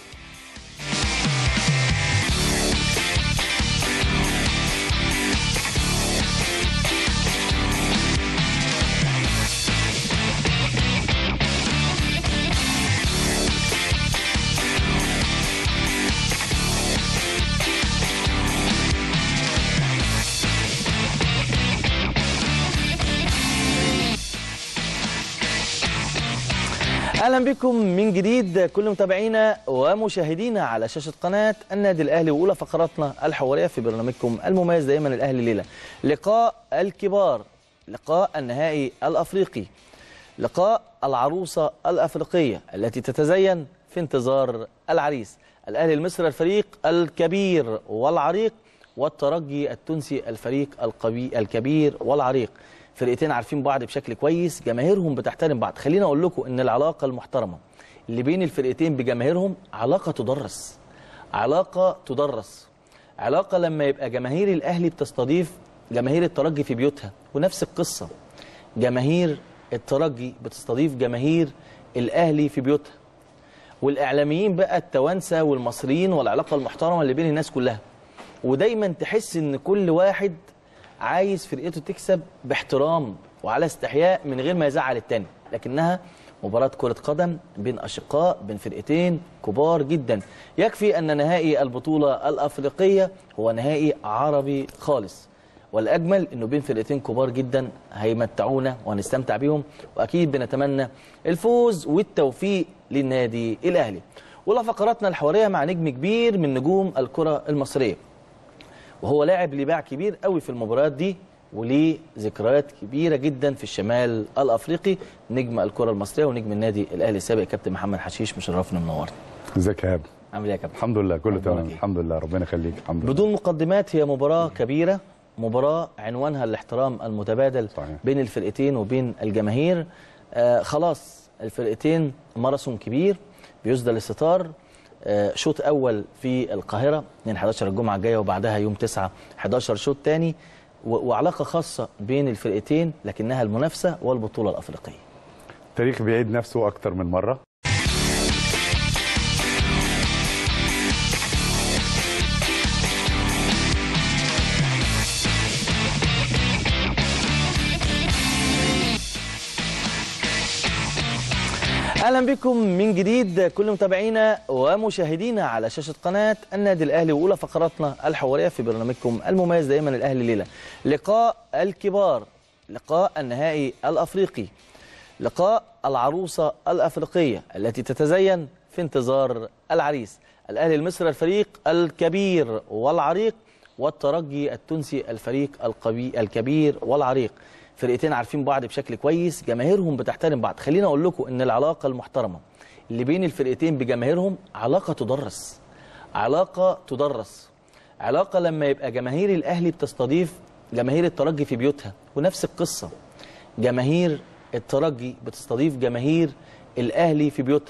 اهلا بكم من جديد كل متابعينا ومشاهدينا على شاشه قناه النادي الاهلي واولى فقراتنا الحواريه في برنامجكم المميز دائما الاهلي ليله لقاء الكبار لقاء النهائي الافريقي لقاء العروسه الافريقيه التي تتزين في انتظار العريس الاهلي المصري الفريق الكبير والعريق والترجي التونسي الفريق القبي الكبير والعريق فرقتين عارفين بعض بشكل كويس جماهيرهم بتحترم بعض خلينا اقول لكم ان العلاقه المحترمه اللي بين الفرقتين بجماهيرهم علاقه تدرس علاقه تدرس علاقه لما يبقى جماهير الاهلي بتستضيف جماهير الترجي في بيوتها ونفس القصه جماهير الترجي بتستضيف جماهير الاهلي في بيوتها والاعلاميين بقى التوانسه والمصريين والعلاقه المحترمه اللي بين الناس كلها ودايما تحس ان كل واحد عايز فرقته تكسب باحترام وعلى استحياء من غير ما يزعل التاني لكنها مباراة كرة قدم بين أشقاء بين فرقتين كبار جدا يكفي أن نهائي البطولة الأفريقية هو نهائي عربي خالص والأجمل أنه بين فرقتين كبار جدا هيمتعونا وهنستمتع بيهم وأكيد بنتمنى الفوز والتوفيق للنادي الأهلي ولا فقراتنا الحوارية مع نجم كبير من نجوم الكرة المصرية وهو لاعب ليه باع كبير قوي في المباريات دي وليه ذكريات كبيره جدا في الشمال الافريقي نجم الكره المصريه ونجم النادي الاهلي السابق كابتن محمد حشيش مشرفنا منورنا ازيك يا هاب عامل ايه يا كابتن الحمد لله كله أخبارك تمام إيه؟ الحمد لله ربنا يخليك الحمد لله بدون مقدمات هي مباراه كبيره مباراه عنوانها الاحترام المتبادل صحيح. بين الفرقتين وبين الجماهير آه خلاص الفرقتين ماراثون كبير بيسدل الستار آه شوط اول في القاهره 2 11 الجمعه الجايه وبعدها يوم 9 11 شوط تاني و- وعلاقه خاصه بين الفرقتين لكنها المنافسه والبطوله الافريقيه التاريخ بيعيد نفسه اكتر من مره اهلا بكم من جديد كل متابعينا ومشاهدينا على شاشه قناه النادي الاهلي واولى فقراتنا الحواريه في برنامجكم المميز دائما الاهلي ليله لقاء الكبار لقاء النهائي الافريقي لقاء العروسه الافريقيه التي تتزين في انتظار العريس الاهلي المصري الفريق الكبير والعريق والترجي التونسي الفريق القبي الكبير والعريق فرقتين عارفين بعض بشكل كويس جماهيرهم بتحترم بعض خلينا اقول لكم ان العلاقه المحترمه اللي بين الفرقتين بجماهيرهم علاقه تدرس علاقه تدرس علاقه لما يبقى جماهير الاهلي بتستضيف جماهير الترجي في بيوتها ونفس القصه جماهير الترجي بتستضيف جماهير الاهلي في بيوتها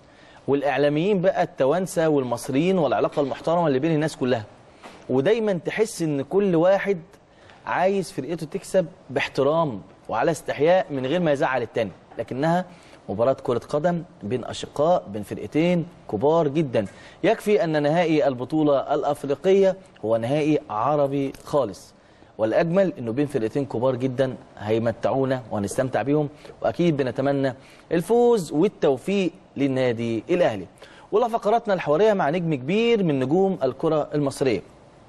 والاعلاميين بقى التوانسه والمصريين والعلاقه المحترمه اللي بين الناس كلها ودايما تحس ان كل واحد عايز فرقته تكسب باحترام وعلى استحياء من غير ما يزعل التاني لكنها مباراة كرة قدم بين أشقاء بين فرقتين كبار جدا يكفي أن نهائي البطولة الأفريقية هو نهائي عربي خالص والأجمل أنه بين فرقتين كبار جدا هيمتعونا وهنستمتع بيهم وأكيد بنتمنى الفوز والتوفيق للنادي الأهلي ولا فقراتنا الحوارية مع نجم كبير من نجوم الكرة المصرية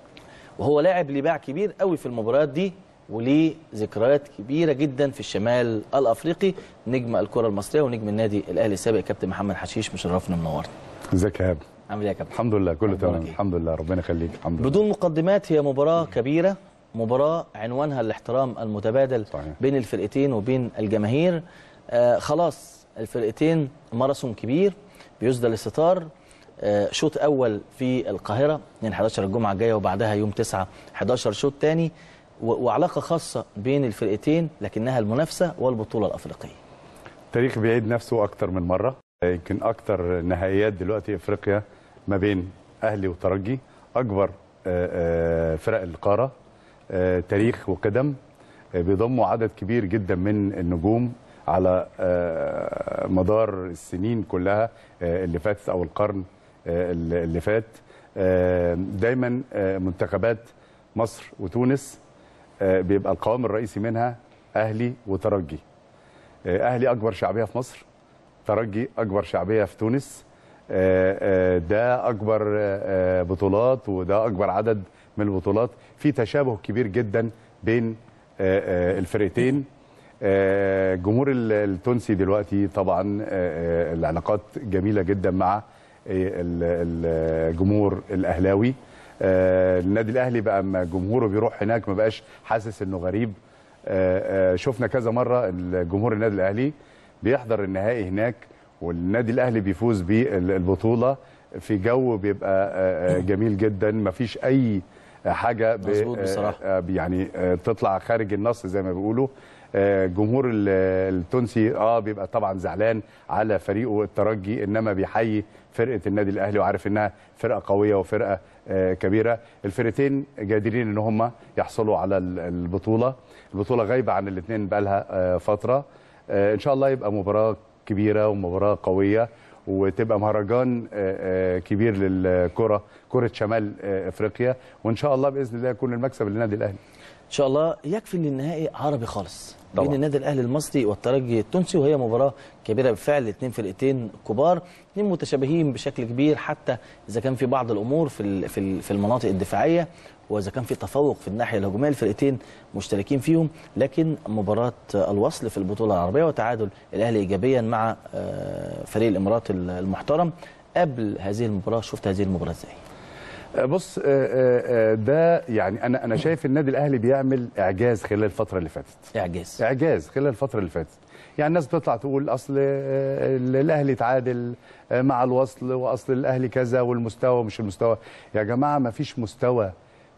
وهو لاعب ليه باع كبير قوي في المباريات دي وليه ذكريات كبيره جدا في الشمال الافريقي نجم الكره المصريه ونجم النادي الاهلي السابق كابتن محمد حشيش مشرفنا منورنا ازيك يا هاب عامل ايه يا كابتن الحمد لله كله أخبارك تمام إيه؟ الحمد لله ربنا يخليك الحمد لله بدون مقدمات هي مباراه كبيره مباراه عنوانها الاحترام المتبادل صحيح. بين الفرقتين وبين الجماهير آه خلاص الفرقتين ماراثون كبير بيسدل الستار آه شوط اول في القاهره 2 11 الجمعه الجايه وبعدها يوم 9 11 شوط تاني و- وعلاقه خاصه بين الفرقتين لكنها المنافسه والبطوله الافريقيه التاريخ بيعيد نفسه اكتر من مره يمكن اكتر نهائيات دلوقتي افريقيا ما بين اهلي وترجي اكبر آه، آه، فرق القاره آه، تاريخ وقدم آه، بيضموا عدد كبير جدا من النجوم على آه، مدار السنين كلها آه، اللي فاتت او القرن آه، اللي اللي فات آه، دايما آه، منتخبات مصر وتونس آه، بيبقى القوام الرئيسي منها اهلي وترجي آه، اهلي اكبر شعبيه في مصر ترجي اكبر شعبيه في تونس آه، آه، ده اكبر آه، آه، بطولات وده اكبر عدد من البطولات في تشابه كبير جدا بين آه، آه، الفرقتين آه، الجمهور ال- التونسي دلوقتي طبعا آه، آه، العلاقات جميله جدا مع آه، ال- الجمهور الاهلاوي آه، النادي الاهلي بقى اما جمهوره بيروح هناك ما بقاش حاسس انه غريب آه، آه، شفنا كذا مره الجمهور النادي الاهلي بيحضر النهائي هناك والنادي الاهلي بيفوز بالبطوله في جو بيبقى آه، آه، جميل جدا ما فيش اي حاجه ب- مظبوط بصراحة. آه، يعني آه، تطلع خارج النص زي ما بيقولوا آه، الجمهور ال- التونسي اه بيبقى طبعا زعلان على فريقه الترجي انما بيحيي فرقه النادي الاهلي وعارف انها فرقه قويه وفرقه آه، كبيره الفرقتين جادرين ان هم يحصلوا على ال- البطوله البطوله غايبه عن الاثنين بقى لها فتره آه، ان شاء الله يبقى مباراه كبيره ومباراه قويه وتبقى مهرجان آه، آه، كبير للكره كره شمال آه، افريقيا وان شاء الله باذن الله يكون المكسب للنادي الاهلي ان شاء الله يكفي ان النهائي عربي خالص بين طبعا. النادي الاهلي المصري والترجي التونسي وهي مباراه كبيره بالفعل اثنين فرقتين كبار اثنين متشابهين بشكل كبير حتى اذا كان في بعض الامور في ال- في ال- في المناطق الدفاعيه واذا كان في تفوق في الناحيه الهجوميه الفرقتين مشتركين فيهم لكن مباراه الوصل في البطوله العربيه وتعادل الاهلي ايجابيا مع آه، فريق الامارات المحترم قبل هذه المباراه شفت هذه المباراه ازاي؟ آه، بص آه، آه، آه، ده يعني انا انا شايف النادي الاهلي بيعمل اعجاز خلال الفتره اللي فاتت اعجاز اعجاز خلال الفتره اللي فاتت يعني الناس بتطلع تقول اصل آه، الاهلي تعادل آه، مع الوصل واصل الاهلي كذا والمستوى مش المستوى يا جماعه ما فيش مستوى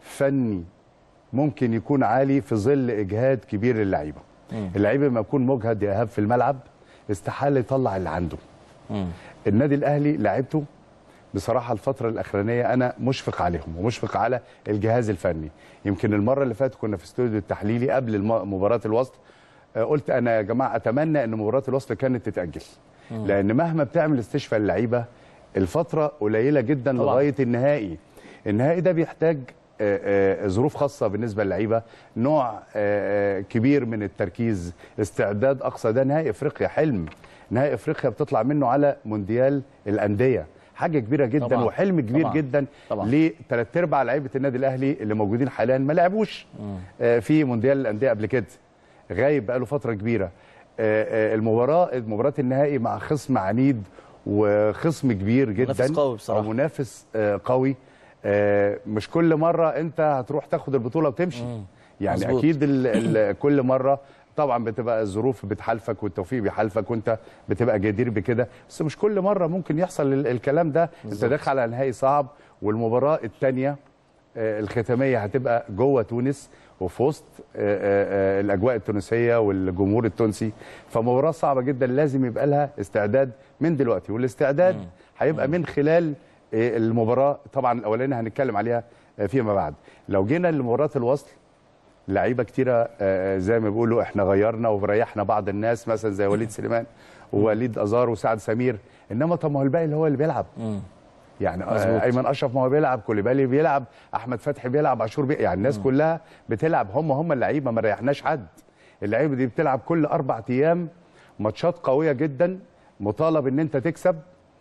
فني ممكن يكون عالي في ظل اجهاد كبير للعيبه اللعيبه لما يكون مجهد يا ايهاب في الملعب استحاله يطلع اللي عنده مم. النادي الاهلي لعبته بصراحه الفتره الاخرانيه انا مشفق عليهم ومشفق على الجهاز الفني يمكن المره اللي فاتت كنا في استوديو التحليلي قبل الم- مباراه الوسط آه، قلت انا يا جماعه اتمنى ان مباراه الوسط كانت تتاجل لان مهما بتعمل استشفاء اللعيبه الفتره قليله جدا طبعاً. لغايه النهائي النهائي ده بيحتاج آه، آه، ظروف خاصه بالنسبه للعيبه نوع آه، آه، كبير من التركيز استعداد اقصى ده نهائي افريقيا حلم نهائي افريقيا بتطلع منه على مونديال الانديه حاجه كبيره جدا طبعاً. وحلم كبير طبعاً. جدا طبعاً. لثلاث ارباع لعيبه النادي الاهلي اللي موجودين حاليا ما لعبوش آه، في مونديال الانديه قبل كده غايب بقاله فتره كبيره آه، آه، المباراه مباراه النهائي مع خصم عنيد وخصم كبير جدا منافس قوي بصراحة. أو منافس آه، قوي آه، مش كل مره انت هتروح تاخد البطوله وتمشي يعني مظبوط. اكيد ال ال كل مره طبعا بتبقى الظروف بتحالفك والتوفيق بيحالفك وانت بتبقى جدير بكده بس مش كل مره ممكن يحصل ال- الكلام ده انت داخل على نهائي صعب والمباراه الثانيه الختاميه هتبقى جوه تونس وفي وسط آه، آه، آه، الاجواء التونسيه والجمهور التونسي فمباراه صعبه جدا لازم يبقى لها استعداد من دلوقتي والاستعداد هيبقى من خلال آه، المباراه طبعا الاولانيه هنتكلم عليها آه، فيما بعد لو جينا لمباراه الوصل لعيبه كتيره آه، زي ما بيقولوا احنا غيرنا وريحنا بعض الناس مثلا زي وليد سليمان ووليد ازار وسعد سمير انما طب ما هو الباقي اللي هو اللي بيلعب يعني مظبوط. آه، ايمن اشرف ما هو بيلعب كوليبالي بيلعب احمد فتحي بيلعب عاشور بي... يعني الناس كلها بتلعب هم هم اللعيبه ما ريحناش حد اللعيبه دي بتلعب كل اربع ايام ماتشات قويه جدا مطالب ان انت تكسب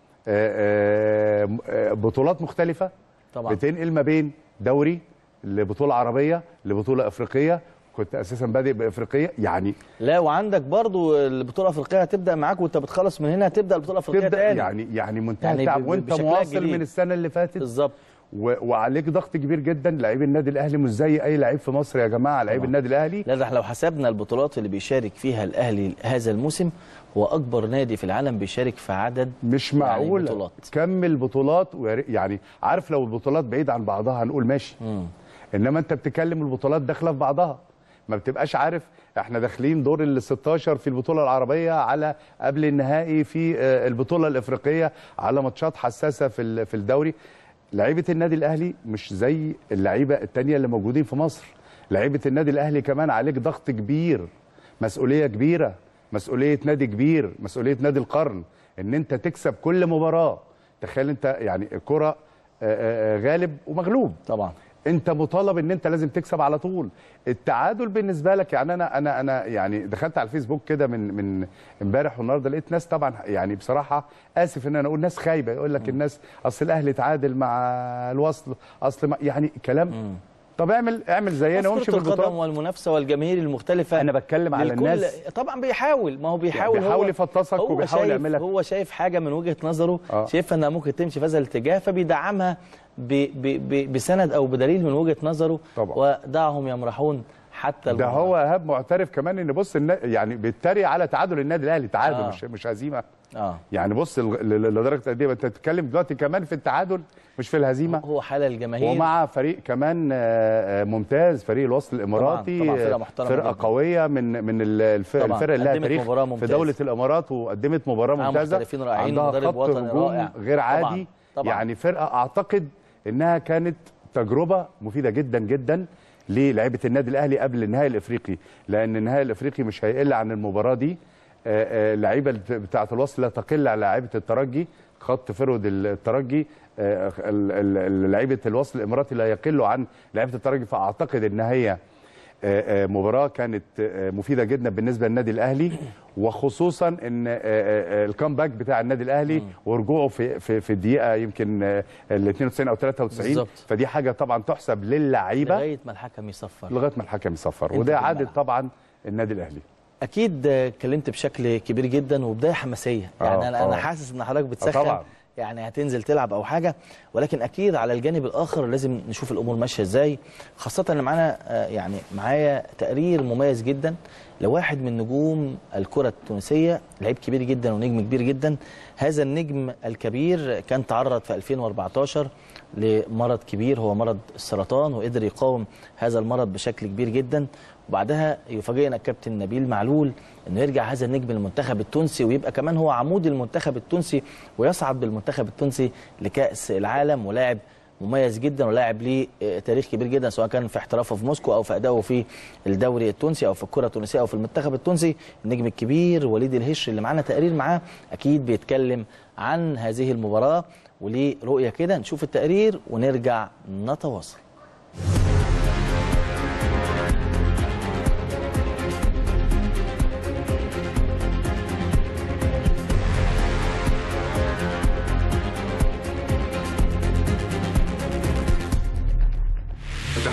آه، آه، آه، بطولات مختلفه طبعا بتنقل ما بين دوري لبطوله عربيه لبطوله افريقيه كنت اساسا بادئ بافريقيه يعني لا وعندك برضو البطوله الافريقيه هتبدا معاك وانت بتخلص من هنا هتبدا البطوله الافريقيه تبدا تاني يعني يعني منتهى يعني التعب ب- وانت بشكلها مواصل الجديد. من السنه اللي فاتت بالظبط و... وعليك ضغط كبير جدا لعيب النادي الاهلي مش زي اي لعيب في مصر يا جماعه لعيب طبعا. النادي الاهلي لا ده احنا لو حسبنا البطولات اللي بيشارك فيها الاهلي هذا الموسم هو اكبر نادي في العالم بيشارك في عدد مش يعني معقول بطولات. كم البطولات ويا- يعني عارف لو البطولات بعيد عن بعضها هنقول ماشي مم. انما انت بتتكلم البطولات داخله في بعضها ما بتبقاش عارف احنا داخلين دور ال 16 في البطوله العربيه على قبل النهائي في آه، البطوله الافريقيه على ماتشات حساسه في ال- في الدوري لعيبه النادي الاهلي مش زي اللعيبه التانية اللي موجودين في مصر لعيبه النادي الاهلي كمان عليك ضغط كبير مسؤوليه كبيره مسؤوليه نادي كبير مسؤوليه نادي القرن ان انت تكسب كل مباراه تخيل انت يعني الكره آه، آه، آه، غالب ومغلوب طبعا انت مطالب ان انت لازم تكسب على طول التعادل بالنسبه لك يعني انا انا انا يعني دخلت على الفيسبوك كده من من امبارح والنهارده لقيت ناس طبعا يعني بصراحه اسف ان انا اقول ناس خايبه يقول لك الناس اصل الاهلي تعادل مع الوصل اصل ما يعني كلام طب اعمل اعمل زينا وامشي كرة في القدم البطولات والمنافسه والجماهير المختلفه انا بتكلم على للكل- الناس طبعا بيحاول ما هو بيحاول بيحاول هو يفطسك هو وبيحاول شايف يعملك. هو شايف حاجه من وجهه نظره آه. شايفها انها ممكن تمشي في هذا الاتجاه فبيدعمها ب ب ب بسند او بدليل من وجهه نظره طبعا. ودعهم يمرحون حتى ده المباراة. هو ايهاب معترف كمان ان بص النا- يعني بيتريق على تعادل النادي الاهلي تعادل آه. مش مش هزيمه اه يعني بص ل- ل- لدرجه قد ايه انت بتتكلم دلوقتي كمان في التعادل مش في الهزيمه هو حاله الجماهير ومع فريق كمان آه، آه، ممتاز فريق الوصل الاماراتي طبعاً، فرقة آه، محترمة فرقه جداً. قويه من من ال- الف- طبعاً، الفرق اللي لها قدمت تاريخ مباراة في ممتازة. دوله الامارات وقدمت مباراه معاها ممتازه محترفين رائعين عندها ومدرب خط وطني هجوم رائع. غير طبعاً، عادي طبعاً. يعني فرقه اعتقد انها كانت تجربه مفيده جدا جدا للعيبه النادي الاهلي قبل النهائي الافريقي لان النهائي الافريقي مش هيقل عن المباراه دي آه، آه، اللعيبه بتاعه الوصل لا تقل على لعيبه الترجي خط فرود الترجي آه، ال- ال- ال- لعيبه الوصل الاماراتي لا يقلوا عن لعيبه الترجي فاعتقد ان هي آه، آه، مباراه كانت آه، مفيده جدا بالنسبه للنادي الاهلي وخصوصا ان آه، آه، الكامباك بتاع النادي الاهلي ورجوعه في في في الدقيقه يمكن آه، ال 92 او 93 بالظبط. فدي حاجه طبعا تحسب للعيبه لغايه ما الحكم يصفر لغايه ما الحكم يصفر انت وده في عادل الملعب. طبعا النادي الاهلي اكيد آه، اتكلمت بشكل كبير جدا وبدايه حماسيه يعني آه، انا انا آه. حاسس ان حضرتك آه، بتسخن طبعاً. يعني هتنزل تلعب او حاجه ولكن اكيد على الجانب الاخر لازم نشوف الامور ماشيه ازاي خاصه ان معانا آه، يعني معايا تقرير مميز جدا لواحد من نجوم الكره التونسيه لعيب كبير جدا ونجم كبير جدا هذا النجم الكبير كان تعرض في 2014 لمرض كبير هو مرض السرطان وقدر يقاوم هذا المرض بشكل كبير جدا وبعدها يفاجئنا الكابتن نبيل معلول انه يرجع هذا النجم للمنتخب التونسي ويبقى كمان هو عمود المنتخب التونسي ويصعد بالمنتخب التونسي لكأس العالم ولاعب مميز جدا ولاعب ليه آه، تاريخ كبير جدا سواء كان في احترافه في موسكو او في ادائه في الدوري التونسي او في الكره التونسيه او في المنتخب التونسي النجم الكبير وليد الهشري اللي معانا تقرير معاه اكيد بيتكلم عن هذه المباراه وليه رؤيه كده نشوف التقرير ونرجع نتواصل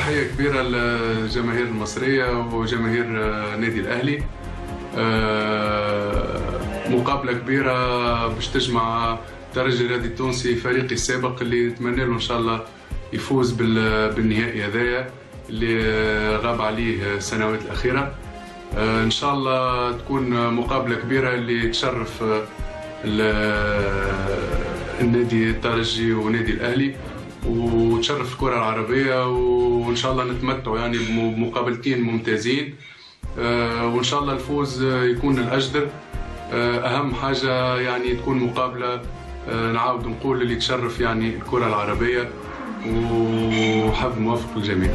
تحية كبيرة للجماهير المصرية وجماهير آه، نادي الأهلي آه، مقابلة كبيرة باش تجمع الترجي الرياضي التونسي فريقي السابق اللي نتمنى له إن شاء الله يفوز بال- بالنهائي هذايا اللي آه، غاب عليه السنوات الأخيرة آه، إن شاء الله تكون مقابلة كبيرة اللي تشرف آه، ال- النادي الترجي ونادي الأهلي وتشرف الكرة العربية وإن شاء الله نتمتعوا يعني بمقابلتين ممتازين آه، وإن شاء الله الفوز آه، يكون الأجدر آه، أهم حاجة يعني تكون مقابلة آه، نعاود نقول اللي تشرف يعني الكرة العربية وحب موافق الجميع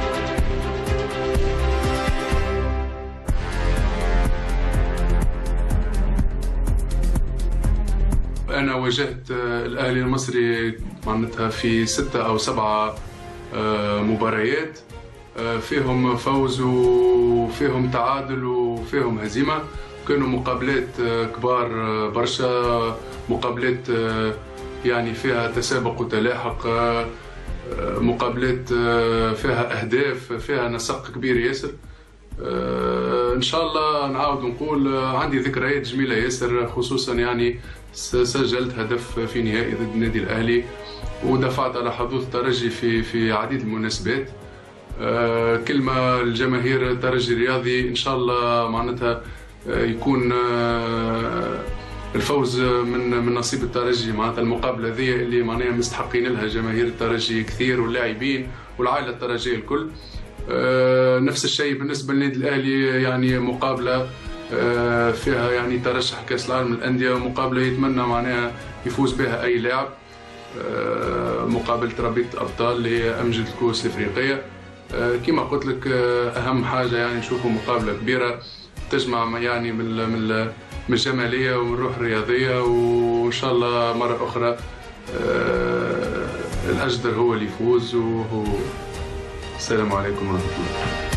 أنا واجهت آه، الأهلي المصري معناتها في ستة أو سبعة آه، مباريات آه، فيهم فوز وفيهم تعادل وفيهم هزيمة كانوا مقابلات آه، كبار آه، برشا مقابلات آه، يعني فيها تسابق وتلاحق آه، آه، مقابلات آه، فيها أهداف فيها نسق كبير ياسر آه، ان شاء الله نعاود نقول آه، عندي ذكريات جميله ياسر خصوصا يعني س- سجلت هدف في نهائي ضد النادي الاهلي ودفعت على حظوظ الترجي في في عديد المناسبات آه، كلمه للجماهير الترجي الرياضي ان شاء الله معناتها آه، يكون آه، الفوز من من نصيب الترجي معناتها المقابله ذي اللي معناها مستحقين لها جماهير الترجي كثير واللاعبين والعائله الترجيه الكل آه، نفس الشيء بالنسبه للنادي الاهلي يعني مقابله آه، فيها يعني ترشح كاس العالم للانديه ومقابله يتمنى معناها يفوز بها اي لاعب آه، مقابله ربيعه ابطال اللي هي امجد الكؤوس الافريقيه آه، كما قلت لك آه، اهم حاجه يعني نشوفوا مقابله كبيره تجمع يعني من ال- من ال- من الجماليه ومن الروح الرياضيه وان شاء الله مره اخرى آه، الاجدر هو اللي يفوز وهو السلام عليكم ورحمه الله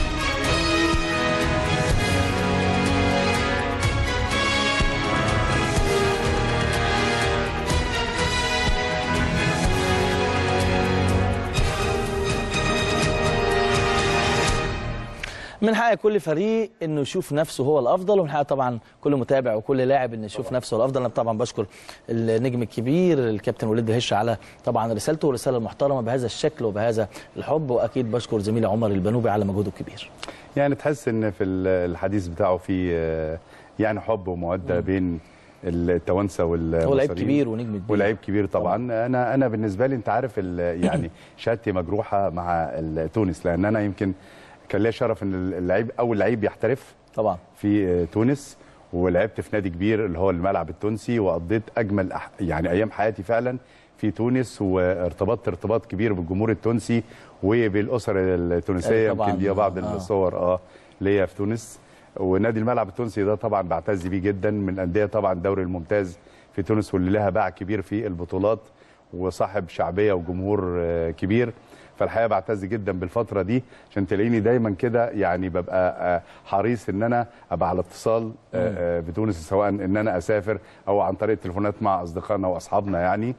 من حق كل فريق انه يشوف نفسه هو الافضل ومن حق طبعا كل متابع وكل لاعب انه يشوف نفسه هو الافضل انا طبعا بشكر النجم الكبير الكابتن وليد الهش على طبعا رسالته والرساله المحترمه بهذا الشكل وبهذا الحب واكيد بشكر زميلي عمر البنوبي على مجهوده الكبير يعني تحس ان في ال- الحديث بتاعه في آه، يعني حب وموده بين التوانسه والمصريين هو لعيب كبير ونجم كبير ولاعيب كبير طبعا انا انا بالنسبه لي انت عارف ال- يعني شهادتي مجروحه مع ال- تونس لان انا يمكن كان ليا شرف ان اللعيب اول لعيب يحترف طبعا في آه، تونس ولعبت في نادي كبير اللي هو الملعب التونسي وقضيت اجمل أح- يعني ايام حياتي فعلا في تونس وارتبطت ارتباط كبير بالجمهور التونسي وبالاسر التونسيه أيوة طبعاً. يمكن دي بعض آه. الصور اه ليا في تونس ونادي الملعب التونسي ده طبعا بعتز بيه جدا من الانديه طبعا الدوري الممتاز في تونس واللي لها باع كبير في البطولات وصاحب شعبيه وجمهور آه، كبير فالحقيقه بعتز جدا بالفتره دي عشان تلاقيني دايما كده يعني ببقى آه، حريص ان انا ابقى على اتصال آه، آه، بتونس سواء ان انا اسافر او عن طريق التليفونات مع اصدقائنا واصحابنا يعني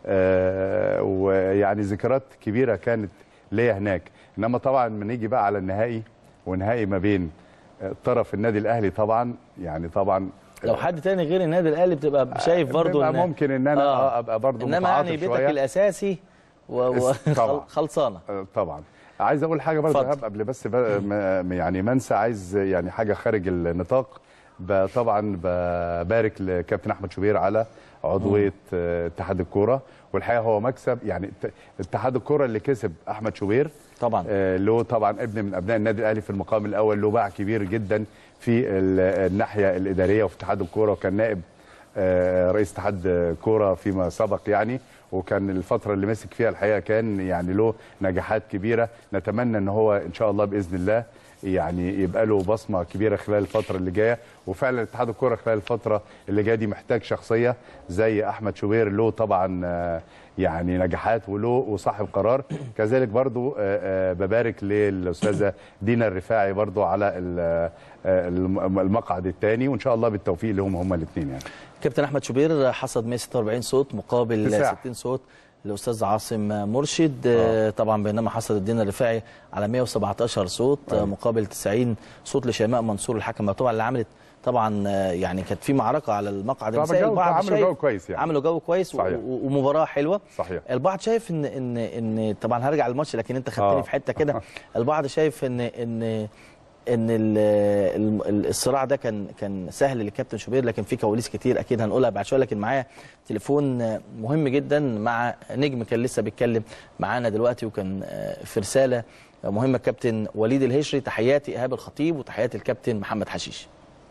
آه، ويعني ذكريات كبيره كانت ليا هناك انما طبعا لما نيجي بقى على النهائي ونهائي ما بين آه، طرف النادي الاهلي طبعا يعني طبعا لو حد تاني غير النادي الاهلي بتبقى شايف برضه بيبقى ممكن ان انا آه. ابقى برضه انما متعاطف يعني بيتك شوية. الاساسي و... طبعاً. وخلصانه آه، طبعا عايز اقول حاجه برضه اتفضل. إيهاب قبل بس ب- ما- يعني ما انسى عايز يعني حاجه خارج النطاق ب- طبعا ببارك لكابتن احمد شوبير على عضويه آه، اتحاد الكوره والحقيقه هو مكسب يعني ات- اتحاد الكوره اللي كسب احمد شوبير طبعا آه، له طبعا ابن من ابناء النادي الاهلي في المقام الاول له باع كبير جدا في ال- الناحيه الاداريه وفي اتحاد الكوره وكان نائب آه، رئيس اتحاد كوره فيما سبق يعني وكان الفتره اللي مسك فيها الحقيقه كان يعني له نجاحات كبيره نتمنى ان هو ان شاء الله باذن الله يعني يبقى له بصمه كبيره خلال الفتره اللي جايه وفعلا اتحاد الكوره خلال الفتره اللي جايه دي محتاج شخصيه زي احمد شوبير له طبعا آه، يعني نجاحات وله وصاحب قرار كذلك برضو آه، آه، ببارك للاستاذه دينا الرفاعي برضو على ال- آه، الم- المقعد الثاني وان شاء الله بالتوفيق لهم هما الاثنين يعني كابتن احمد شوبير حصد 146 صوت مقابل تساع. 60 صوت الاستاذ عاصم مرشد آه. طبعا بينما حصل الدين الرفاعي على 117 صوت آه. مقابل 90 صوت لشيماء منصور الحكم طبعا اللي عملت طبعا آه، يعني كانت في معركه على المقعد طبعاً النسائي جو- البعض عملوا شايف- جو كويس يعني. عملوا جو كويس و- صحيح. و- ومباراه حلوه صحيح. البعض شايف ان ان ان طبعا هرجع للماتش لكن انت خدتني آه. في حته كده البعض شايف ان ان ان ال- ال- الصراع ده كان كان سهل للكابتن شوبير لكن في كواليس كتير اكيد هنقولها بعد شويه لكن معايا تليفون مهم جدا مع نجم كان لسه بيتكلم معانا دلوقتي وكان في رساله مهمه الكابتن وليد الهشري تحياتي ايهاب الخطيب وتحياتي الكابتن محمد حشيش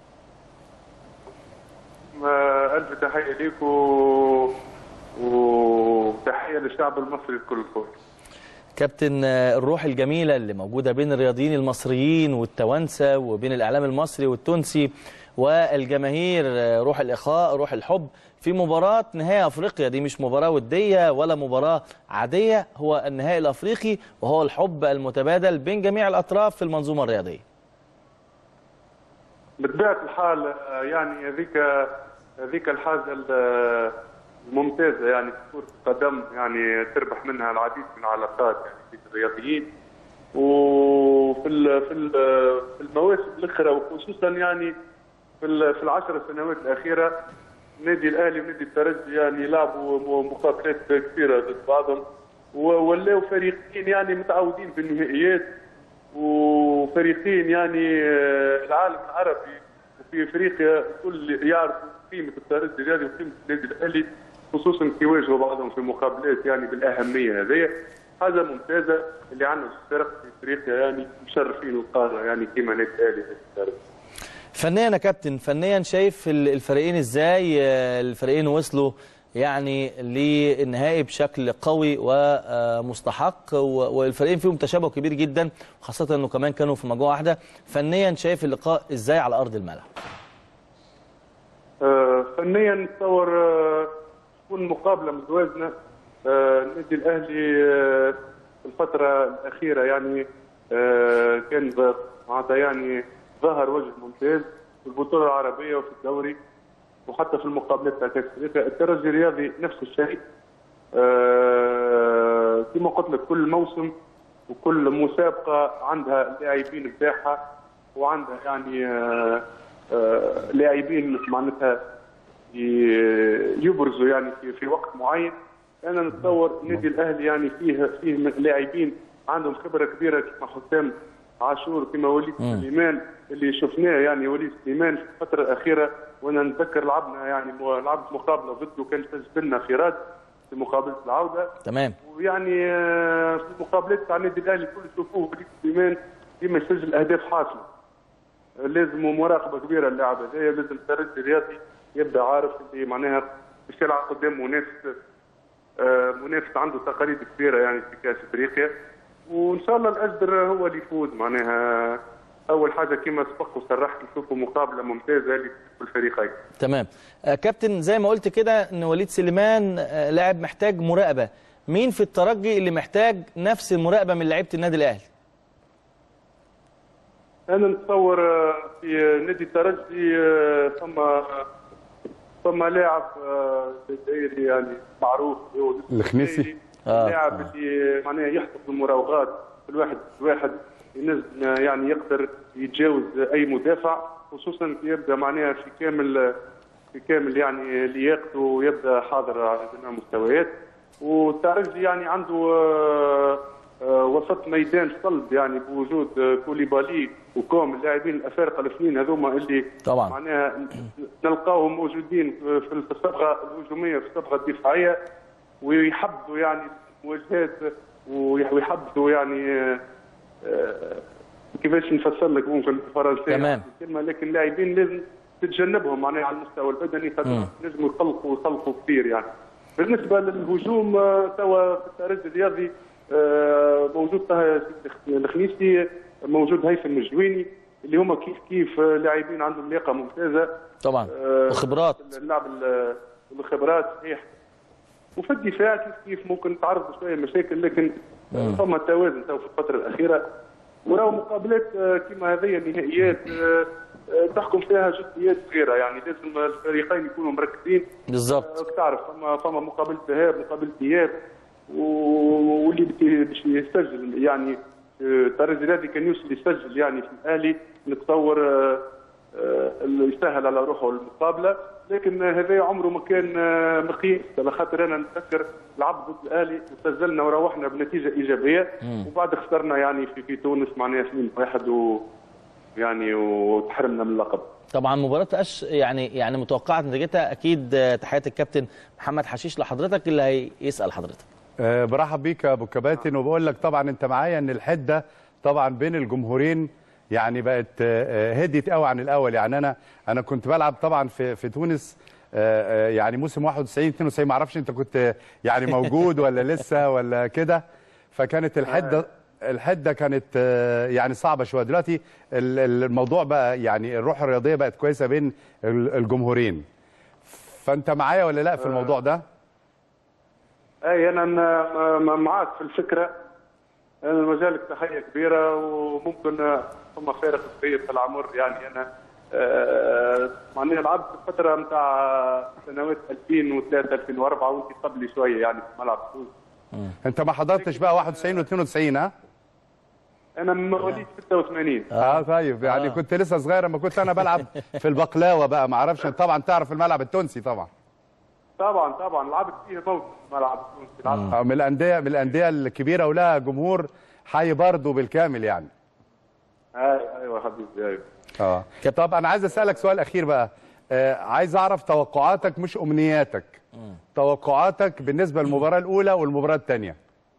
ما ألف تحية ليك و... وتحية للشعب المصري الكل الكل كابتن آه، الروح الجميلة اللي موجودة بين الرياضيين المصريين والتوانسة وبين الإعلام المصري والتونسي والجماهير آه، روح الإخاء روح الحب في مباراة نهائي أفريقيا دي مش مباراة ودية ولا مباراة عادية هو النهائي الأفريقي وهو الحب المتبادل بين جميع الأطراف في المنظومة الرياضية بطبيعة الحال آه، يعني هذيك هذيك الحاجة ال- الممتازة يعني في كرة القدم يعني تربح منها العديد من العلاقات يعني بين الرياضيين وفي ال في ال في المواسم الأخرى وخصوصا يعني في ال- في العشر سنوات الأخيرة النادي الأهلي ونادي الترجي يعني لعبوا م- مقابلات كثيرة ضد بعضهم وولاو فريقين يعني متعودين في النهائيات وفريقين يعني آه، العالم العربي وفي افريقيا الكل يعرف قيمه الترجي الرياضي وقيمه النادي الاهلي خصوصا كي يواجهوا بعضهم في مقابلات يعني بالاهميه هذه حاجه ممتازه اللي عندنا فرق في افريقيا يعني مشرفين القاره يعني كيما نادي الاهلي ونادي الترجي فنيا يا كابتن فنيا شايف ال- الفريقين ازاي آه، الفريقين وصلوا يعني للنهائي بشكل قوي ومستحق و- والفريقين فيهم تشابه كبير جدا خاصة انه كمان كانوا في مجموعة واحدة فنيا شايف اللقاء ازاي على ارض الملعب آه، فنيا نتصور آه، تكون مقابله متوازنه آه، النادي الاهلي آه، في الفتره الاخيره يعني آه، كان ظ- معناتها يعني ظهر وجه ممتاز في البطوله العربيه وفي الدوري وحتى في المقابلات تاع كاس افريقيا الترجي الرياضي نفس الشيء آه، كما قلت لك كل موسم وكل مسابقه عندها اللاعبين بتاعها وعندها يعني آه، آه، لاعبين معناتها ي- يبرزوا يعني في, في وقت معين انا نتصور النادي الاهلي يعني فيه فيه من لاعبين عندهم خبره كبيره كما حسام عاشور كما وليد سليمان اللي شفناه يعني وليد سليمان في الفتره الاخيره وانا نتذكر لعبنا يعني مو- لعبت مقابله ضده كان سجل لنا في راد في مقابله العوده تمام ويعني آه، في المقابلات تاع النادي الاهلي كل يشوفوه وليد سليمان ديما يسجل اهداف حاسمه لازم مراقبه كبيره اللاعب هذايا لازم الترجي الرياضي يبدا عارف اللي معناها باش يلعب قدام منافس آه، منافس عنده تقاليد كبيره يعني في كاس افريقيا وان شاء الله الاجدر هو اللي يفوز معناها اول حاجه كما سبق وصرحت نشوفوا مقابله ممتازه لكل الفريقين تمام آه، كابتن زي ما قلت كده ان وليد سليمان آه، لاعب محتاج مراقبة مين في الترجي اللي محتاج نفس المراقبة من لعيبة النادي الاهلي انا نتصور آه، في نادي الترجي آه، ثم ثم لاعب آه، جزائري يعني معروف هو الخنيسي؟ الجزائري. آه. اللاعب اللي معناها يحفظ المراوغات في الواحد في الواحد ينجم يعني يقدر يتجاوز اي مدافع خصوصا كي يبدا معناها في كامل في كامل يعني لياقته ويبدا حاضر على جميع المستويات والترجي يعني عنده آه، آه، وسط ميدان صلب يعني بوجود آه، كوليبالي وكوم اللاعبين الافارقه الاثنين هذوما اللي طبعاً. معناها نلقاهم موجودين في في الصبغه الهجوميه في الصبغه الدفاعيه ويحبوا يعني مواجهات ويحبوا يعني آه، آه، كيفاش نفسر لك ممكن بالفرنسيه تمام. الكلمه لكن لاعبين لازم تتجنبهم معناها على المستوى البدني خاطر لازم يقلقوا يقلقوا كثير يعني بالنسبه للهجوم آه، توا في الترجي الرياضي آه، موجود طه الخنيسي موجود هيثم الجويني اللي هما كيف كيف آه، لاعبين عندهم لياقه ممتازه طبعا آه، وخبرات اللعب ال- الخبرات صحيح وفي الدفاع كيف كيف ممكن تعرض شويه مشاكل لكن فما توازن تو في الفتره الاخيره وراو مقابلات آه، كما هذه النهائيات آه، آه، تحكم فيها جزئيات صغيره يعني لازم الفريقين يكونوا مركزين بالظبط آه، تعرف فما فما مقابله ذهاب مقابله اياب و- واللي بت- باش يسجل يعني آه، الترجي الرياضي كان يوصل يسجل يعني في الاهلي نتصور آه، آه، اللي يسهل على روحه المقابله لكن آه، هذا عمره ما كان آه، مقياس على خاطر انا نتذكر لعب ضد الاهلي وسجلنا وروحنا بنتيجه ايجابيه وبعد خسرنا يعني في في تونس معناها اثنين واحد و يعني وتحرمنا من اللقب طبعا مباراه أش يعني يعني متوقعه نتيجتها اكيد آه، تحيات الكابتن محمد حشيش لحضرتك اللي هيسال حضرتك آه، برحب بيك يا ابو كباتن وبقول لك طبعا انت معايا ان الحده طبعا بين الجمهورين يعني بقت آه، آه، هديت قوي عن الاول يعني انا انا كنت بلعب طبعا في في تونس آه، آه، يعني موسم 91 92 ما اعرفش انت كنت يعني موجود ولا لسه ولا كده فكانت الحده الحده كانت آه، يعني صعبه شويه دلوقتي ال- ال- الموضوع بقى يعني الروح الرياضيه بقت كويسه بين ال- الجمهورين فانت معايا ولا لا في الموضوع ده اي انا م- م- معاك في الفكره انا المجال تحيه كبيره وممكن آه، ثم فارق كبير في العمر يعني انا آه، معناها لعبت الفتره نتاع سنوات 2003 2004 وانت قبلي شويه يعني في ملعب تونس انت ما حضرتش بقى 91 و92 ها انا من مواليد 86 اه طيب يعني آه. كنت لسه صغير لما كنت انا بلعب في البقلاوه بقى ما اعرفش طبعا تعرف الملعب التونسي طبعا طبعا طبعا لعبت فيه موت في ملعب تونس لعبت آه، من الانديه من الانديه الكبيره ولها جمهور حي برضه بالكامل يعني اي ايوه حبيبي ايوه اه طب انا عايز اسالك سؤال اخير بقى آه عايز اعرف توقعاتك مش امنياتك توقعاتك بالنسبه للمباراه الاولى والمباراه الثانيه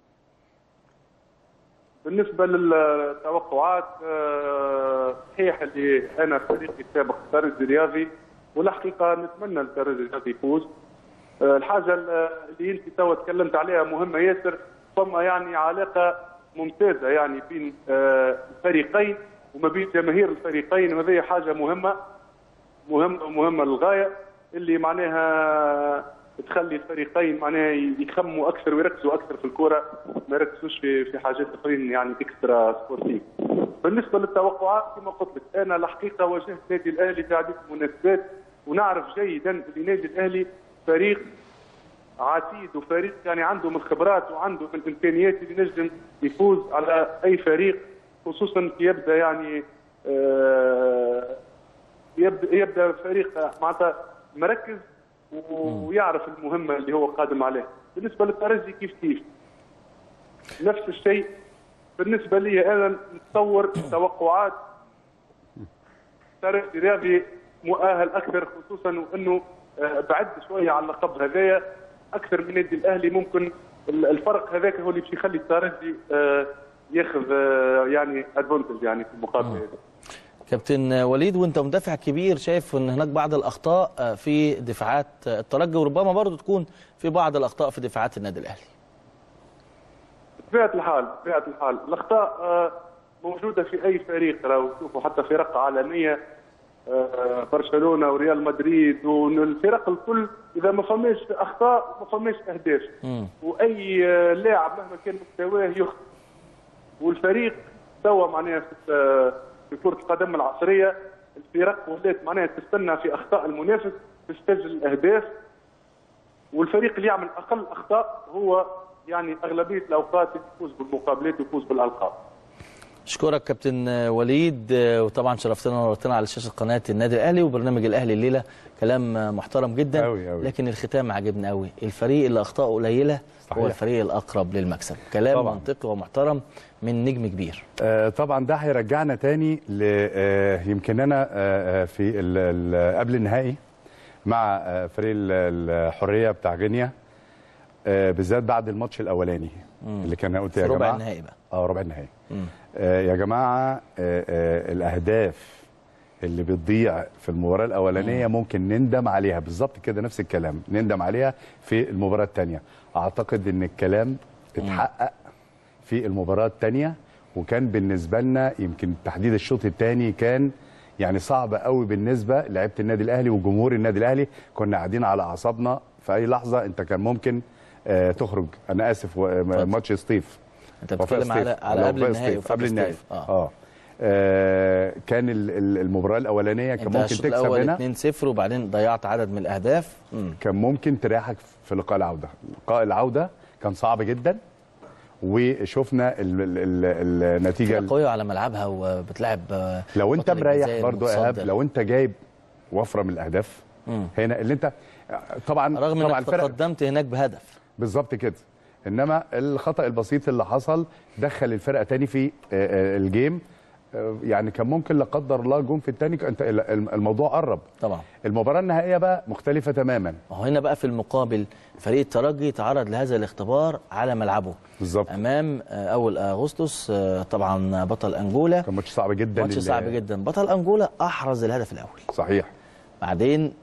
بالنسبة للتوقعات آه، صحيح اللي أنا فريقي السابق الترجي الرياضي والحقيقة نتمنى الترجي الرياضي يفوز آه، الحاجة اللي أنت توا تكلمت عليها مهمة ياسر ثم يعني علاقة ممتازة يعني بين آه، الفريقين وما بين جماهير الفريقين وهذه حاجة مهمة مهمة مهمة للغاية اللي معناها تخلي الفريقين معناها يخموا اكثر ويركزوا اكثر في الكره ما يركزوش في في حاجات اخرين يعني اكسترا سبورتيف. بالنسبه للتوقعات كما قلت لك انا الحقيقه واجهت نادي الاهلي في عديد المناسبات ونعرف جيدا ان نادي الاهلي فريق عتيد وفريق يعني عنده من الخبرات وعنده من الامكانيات اللي نجم يفوز على اي فريق خصوصا كي يبدا يعني آه يبدا يبدا فريق معناتها مركز ويعرف المهمه اللي هو قادم عليها بالنسبه للترجي كيف كيف نفس الشيء بالنسبه لي انا نتصور توقعات الترجي الرياضي مؤهل اكثر خصوصا وانه آه، بعد شويه على اللقب هذايا اكثر من النادي الاهلي ممكن الفرق هذاك هو اللي باش يخلي الترجي آه، ياخذ آه، يعني ادفانتج يعني في المقابله هذه كابتن وليد وانت مدافع كبير شايف ان هناك بعض الاخطاء آه، في دفاعات آه، الترجي وربما برضو تكون في بعض الاخطاء في دفاعات النادي الاهلي بطبيعه الحال بطبيعه الحال الاخطاء آه، موجوده في اي فريق لو تشوفوا حتى فرق عالميه آه، برشلونه وريال مدريد والفرق الكل اذا ما فماش اخطاء ما فماش اهداف واي آه، لاعب مهما كان مستواه يخطئ والفريق توا معناها في آه، في كره القدم العصريه الفرق ولات معناها تستنى في اخطاء المنافس تسجل الاهداف والفريق اللي يعمل اقل اخطاء هو يعني اغلبيه الاوقات يفوز بالمقابلات ويفوز بالالقاب. اشكرك كابتن وليد آه، وطبعا شرفتنا ونورتنا على شاشه قناه النادي الاهلي وبرنامج الاهلي الليله كلام آه، محترم جدا أوي أوي. لكن الختام عجبني قوي الفريق اللي اخطاؤه قليله صحيح. هو الفريق الاقرب للمكسب كلام طبعاً. منطقي ومحترم من نجم كبير آه، طبعا ده هيرجعنا تاني ل آه، يمكن انا آه، آه، في ال- ال- قبل النهائي مع آه، فريق ال- الحريه بتاع غينيا آه، بالذات بعد الماتش الاولاني اللي كان قلت في يا ربع جماعه النهائي بقى اه ربع النهائي آه يا جماعه آه آه الاهداف اللي بتضيع في المباراه الاولانيه ممكن نندم عليها بالظبط كده نفس الكلام نندم عليها في المباراه الثانيه اعتقد ان الكلام اتحقق في المباراه الثانيه وكان بالنسبه لنا يمكن تحديد الشوط الثاني كان يعني صعب قوي بالنسبه لعيبه النادي الاهلي وجمهور النادي الاهلي كنا قاعدين على اعصابنا في اي لحظه انت كان ممكن آه تخرج انا اسف و- اتفضل. ماتش سطيف انت وفاء بتتكلم على سطيف. على لو قبل وفاء النهائي سطيف. وفاء قبل النهائي سطيف. اه, آه. آه كان ال- ال- المباراه الاولانيه كان انت ممكن الشوط تكسب الاول هنا 2-0 وبعدين ضيعت عدد من الاهداف مم. كان ممكن تريحك في لقاء العوده لقاء العوده كان صعب جدا وشفنا ال ال ال النتيجه فرقة قويه على ملعبها وبتلعب آه، لو انت بطل مريح الجزائر برضو يا ايهاب متصدر. لو انت جايب وفره من الاهداف هنا اللي انت طبعا رغم طبعا انك الفرق تقدمت هناك بهدف بالظبط كده انما الخطا البسيط اللي حصل دخل الفرقه تاني في آه، آه، الجيم آه، يعني كان ممكن لا قدر الله جون في التاني انت ال- الموضوع قرب طبعا المباراه النهائيه بقى مختلفه تماما وهو هنا بقى في المقابل فريق الترجي تعرض لهذا الاختبار على ملعبه بالظبط امام آه، اول اغسطس آه، طبعا بطل انجولا كان ماتش صعب جدا ماتش لل- صعب جدا بطل انجولا احرز الهدف الاول صحيح بعدين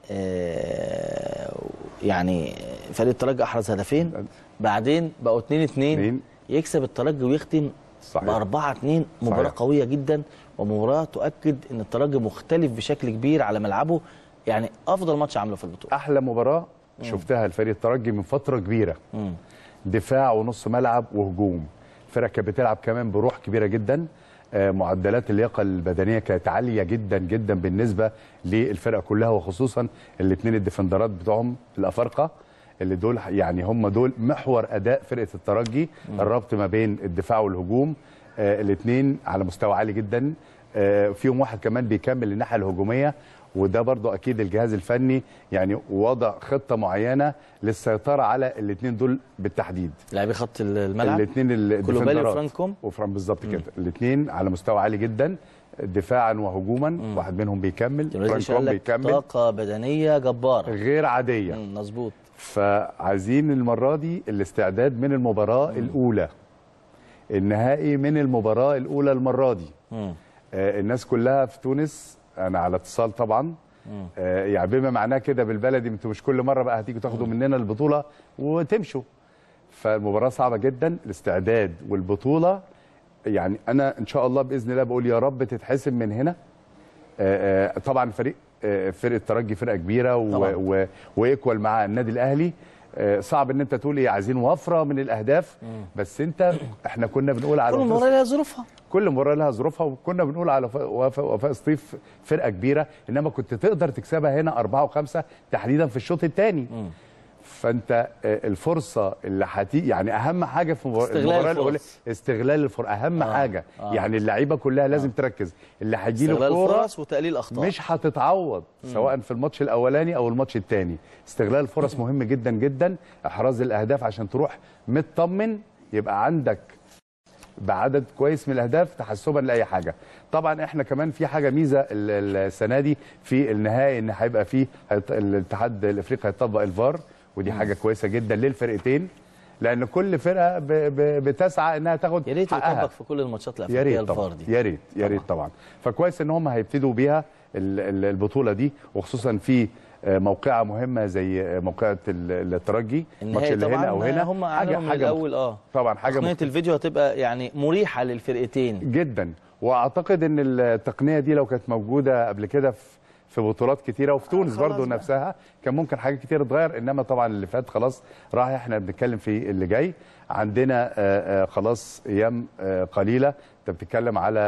آه، يعني فريق الترجي احرز هدفين بعدين بقوا 2 2 اتنين. يكسب الترجي ويختم صحيح. ب 4 2 مباراه صحيح. قويه جدا ومباراه تؤكد ان الترجي مختلف بشكل كبير على ملعبه يعني افضل ماتش عمله في البطوله احلى مباراه شفتها لفريق الترجي من فتره كبيره مم. دفاع ونص ملعب وهجوم الفرق كانت بتلعب كمان بروح كبيره جدا آه، معدلات اللياقه البدنيه كانت عاليه جدا جدا بالنسبه للفرقه كلها وخصوصا الاثنين الديفندرات بتوعهم الافارقه اللي دول يعني هم دول محور اداء فرقه الترجي الربط ما بين الدفاع والهجوم الاثنين على مستوى عالي جدا آه، فيهم واحد كمان بيكمل الناحيه الهجوميه وده برضو اكيد الجهاز الفني يعني وضع خطه معينه للسيطره على الاثنين دول بالتحديد لاعبي خط الملعب الاثنين كولوبالي وفرانكوم وفران بالظبط كده الاثنين على مستوى عالي جدا دفاعا وهجوما واحد منهم بيكمل دلوقتي فرانكوم لك بيكمل طاقه بدنيه جباره غير عاديه مم، مظبوط فعايزين المره دي الاستعداد من المباراه الاولى النهائي من المباراه الاولى المره دي مم. آه، الناس كلها في تونس انا على اتصال طبعا آه، يعني بما معناه كده بالبلدي انتوا مش كل مره بقى هتيجوا تاخدوا مننا البطوله وتمشوا فالمباراه صعبه جدا الاستعداد والبطوله يعني انا ان شاء الله باذن الله بقول يا رب تتحسم من هنا آه، آه، طبعا فريق آه، فرقه الترجي فرقه كبيره طبعاً. و- و- وايكوال مع النادي الاهلي آه، صعب ان انت تقول ايه عايزين وفره من الاهداف بس انت احنا كنا بنقول على كل وفاء مباراه لها ظروفها كل مباراه لها ظروفها وكنا بنقول على وفاء- وفاء وفاء سطيف فرقه كبيره انما كنت تقدر تكسبها هنا أربعة وخمسة تحديدا في الشوط الثاني فانت آه، الفرصه اللي هتيجي يعني اهم حاجه في المبار- استغلال المباراه الفرص. الاولى استغلال الفرص اهم آه، حاجه آه. يعني اللعيبه كلها لازم تركز اللي هيجي له استغلال كوره الفرص وتقليل الاخطاء مش هتتعوض سواء في الماتش الاولاني او الماتش الثاني استغلال الفرص مهم جدا جدا احراز الاهداف عشان تروح مطمن يبقى عندك بعدد كويس من الاهداف تحسبا لاي حاجه طبعا احنا كمان في حاجه ميزه ال- ال- السنه دي في النهائي ان هيبقى فيه هيط- الاتحاد الافريقي هيطبق الفار ودي حاجه كويسه جدا للفرقتين لان كل فرقه ب- ب- بتسعى انها تاخد يا ريت حقها. يطبق في كل الماتشات يا الافريقيه ريت الفار طبعا دي يا ريت يا ريت طبعا فكويس ان هم هيبتدوا بيها ال- ال- البطوله دي وخصوصا في آه، موقعه مهمه زي آه، موقعه ال- الترجي الماتش النهائي اللي هنا او طبعا هنا هم حاجه عملوا من حاجه الاول اه طبعا حاجه تقنيه مخت- الفيديو هتبقى يعني مريحه للفرقتين جدا واعتقد ان التقنيه دي لو كانت موجوده قبل كده في في بطولات كتيره وفي تونس خلاص برضو بقى. نفسها كان ممكن حاجات كتير تتغير انما طبعا اللي فات خلاص راح احنا بنتكلم في اللي جاي عندنا آه، آه، خلاص ايام آه، قليله انت بتتكلم على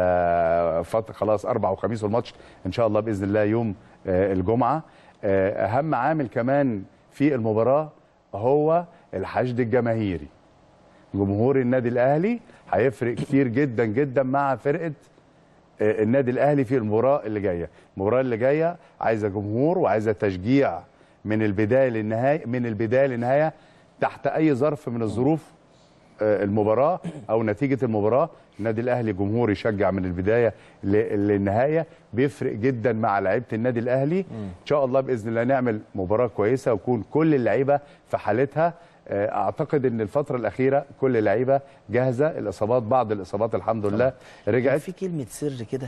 على فتره خلاص اربع وخميس والماتش ان شاء الله باذن الله يوم آه، الجمعه آه، اهم عامل كمان في المباراه هو الحشد الجماهيري جمهور النادي الاهلي هيفرق كتير جدا جدا مع فرقه آه، النادي الاهلي في المباراه اللي جايه المباراه اللي جايه عايزه جمهور وعايزه تشجيع من البدايه للنهايه من البدايه للنهايه تحت اي ظرف من الظروف آه، المباراه او نتيجه المباراه النادي الاهلي جمهور يشجع من البدايه ل- للنهايه بيفرق جدا مع لعيبه النادي الاهلي ان شاء الله باذن الله نعمل مباراه كويسه ويكون كل اللعيبه في حالتها آه، اعتقد ان الفتره الاخيره كل اللعيبه جاهزه الاصابات بعض الاصابات الحمد لله كان رجعت في كلمه سر كده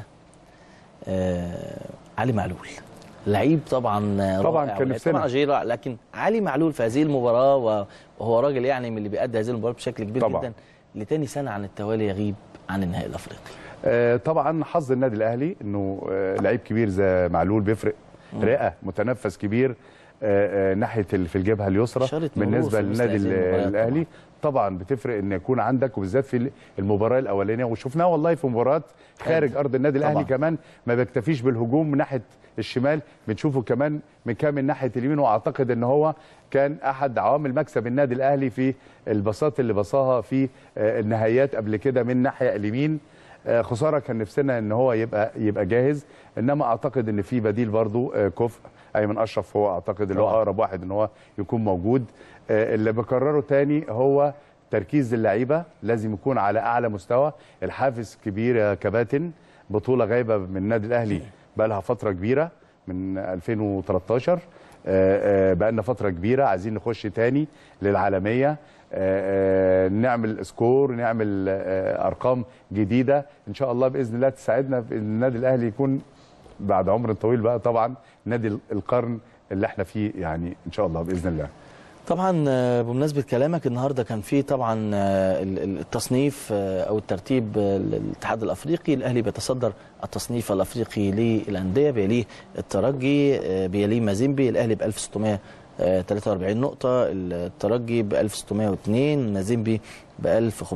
آه علي معلول لعيب طبعا رائع طبعاً كان ولعيب نفسنا. طبعا أجير رائع لكن علي معلول في هذه المباراه و- وهو راجل يعني من اللي بيأدي هذه المباراه بشكل كبير طبعاً. جدا لتاني سنه عن التوالي يغيب عن النهائي الافريقي آه، طبعا حظ النادي الاهلي انه آه، لعيب كبير زي معلول بيفرق رئه متنفس كبير آه، آه، ناحيه ال- في الجبهه اليسرى إشارة مرور بالنسبه في مثل للنادي هذه ال- المباريات الاهلي طبعا بتفرق ان يكون عندك وبالذات في المباراه الاولانيه وشفناها والله في مباريات خارج ارض النادي الاهلي طبعاً. كمان ما بيكتفيش بالهجوم من ناحيه الشمال بنشوفه كمان من كام من ناحيه اليمين واعتقد ان هو كان احد عوامل مكسب النادي الاهلي في البساط اللي بصاها في آه، النهايات قبل كده من ناحيه اليمين آه، خساره كان نفسنا ان هو يبقى يبقى جاهز انما اعتقد ان في بديل برضو آه، كفء ايمن اشرف هو اعتقد اللي هو طبعاً. اقرب واحد ان هو يكون موجود آه، اللي بكرره تاني هو تركيز اللعيبه لازم يكون على اعلى مستوى الحافز كبير يا كباتن بطوله غايبه من النادي الاهلي بقى لها فتره كبيره من 2013 بقى لنا فتره كبيره عايزين نخش تاني للعالميه آه، آه، نعمل سكور نعمل آه، ارقام جديده ان شاء الله باذن الله تساعدنا في ان النادي الاهلي يكون بعد عمر طويل بقى طبعا نادي القرن اللي احنا فيه يعني ان شاء الله باذن الله طبعا آه، بمناسبه كلامك النهارده كان في طبعا آه، ال- ال- التصنيف آه، او الترتيب آه، للاتحاد الافريقي الاهلي بيتصدر التصنيف الافريقي للانديه بيليه الترجي آه، بيليه مازيمبي الاهلي ب 1643 نقطه الترجي ب 1602 مازيمبي ب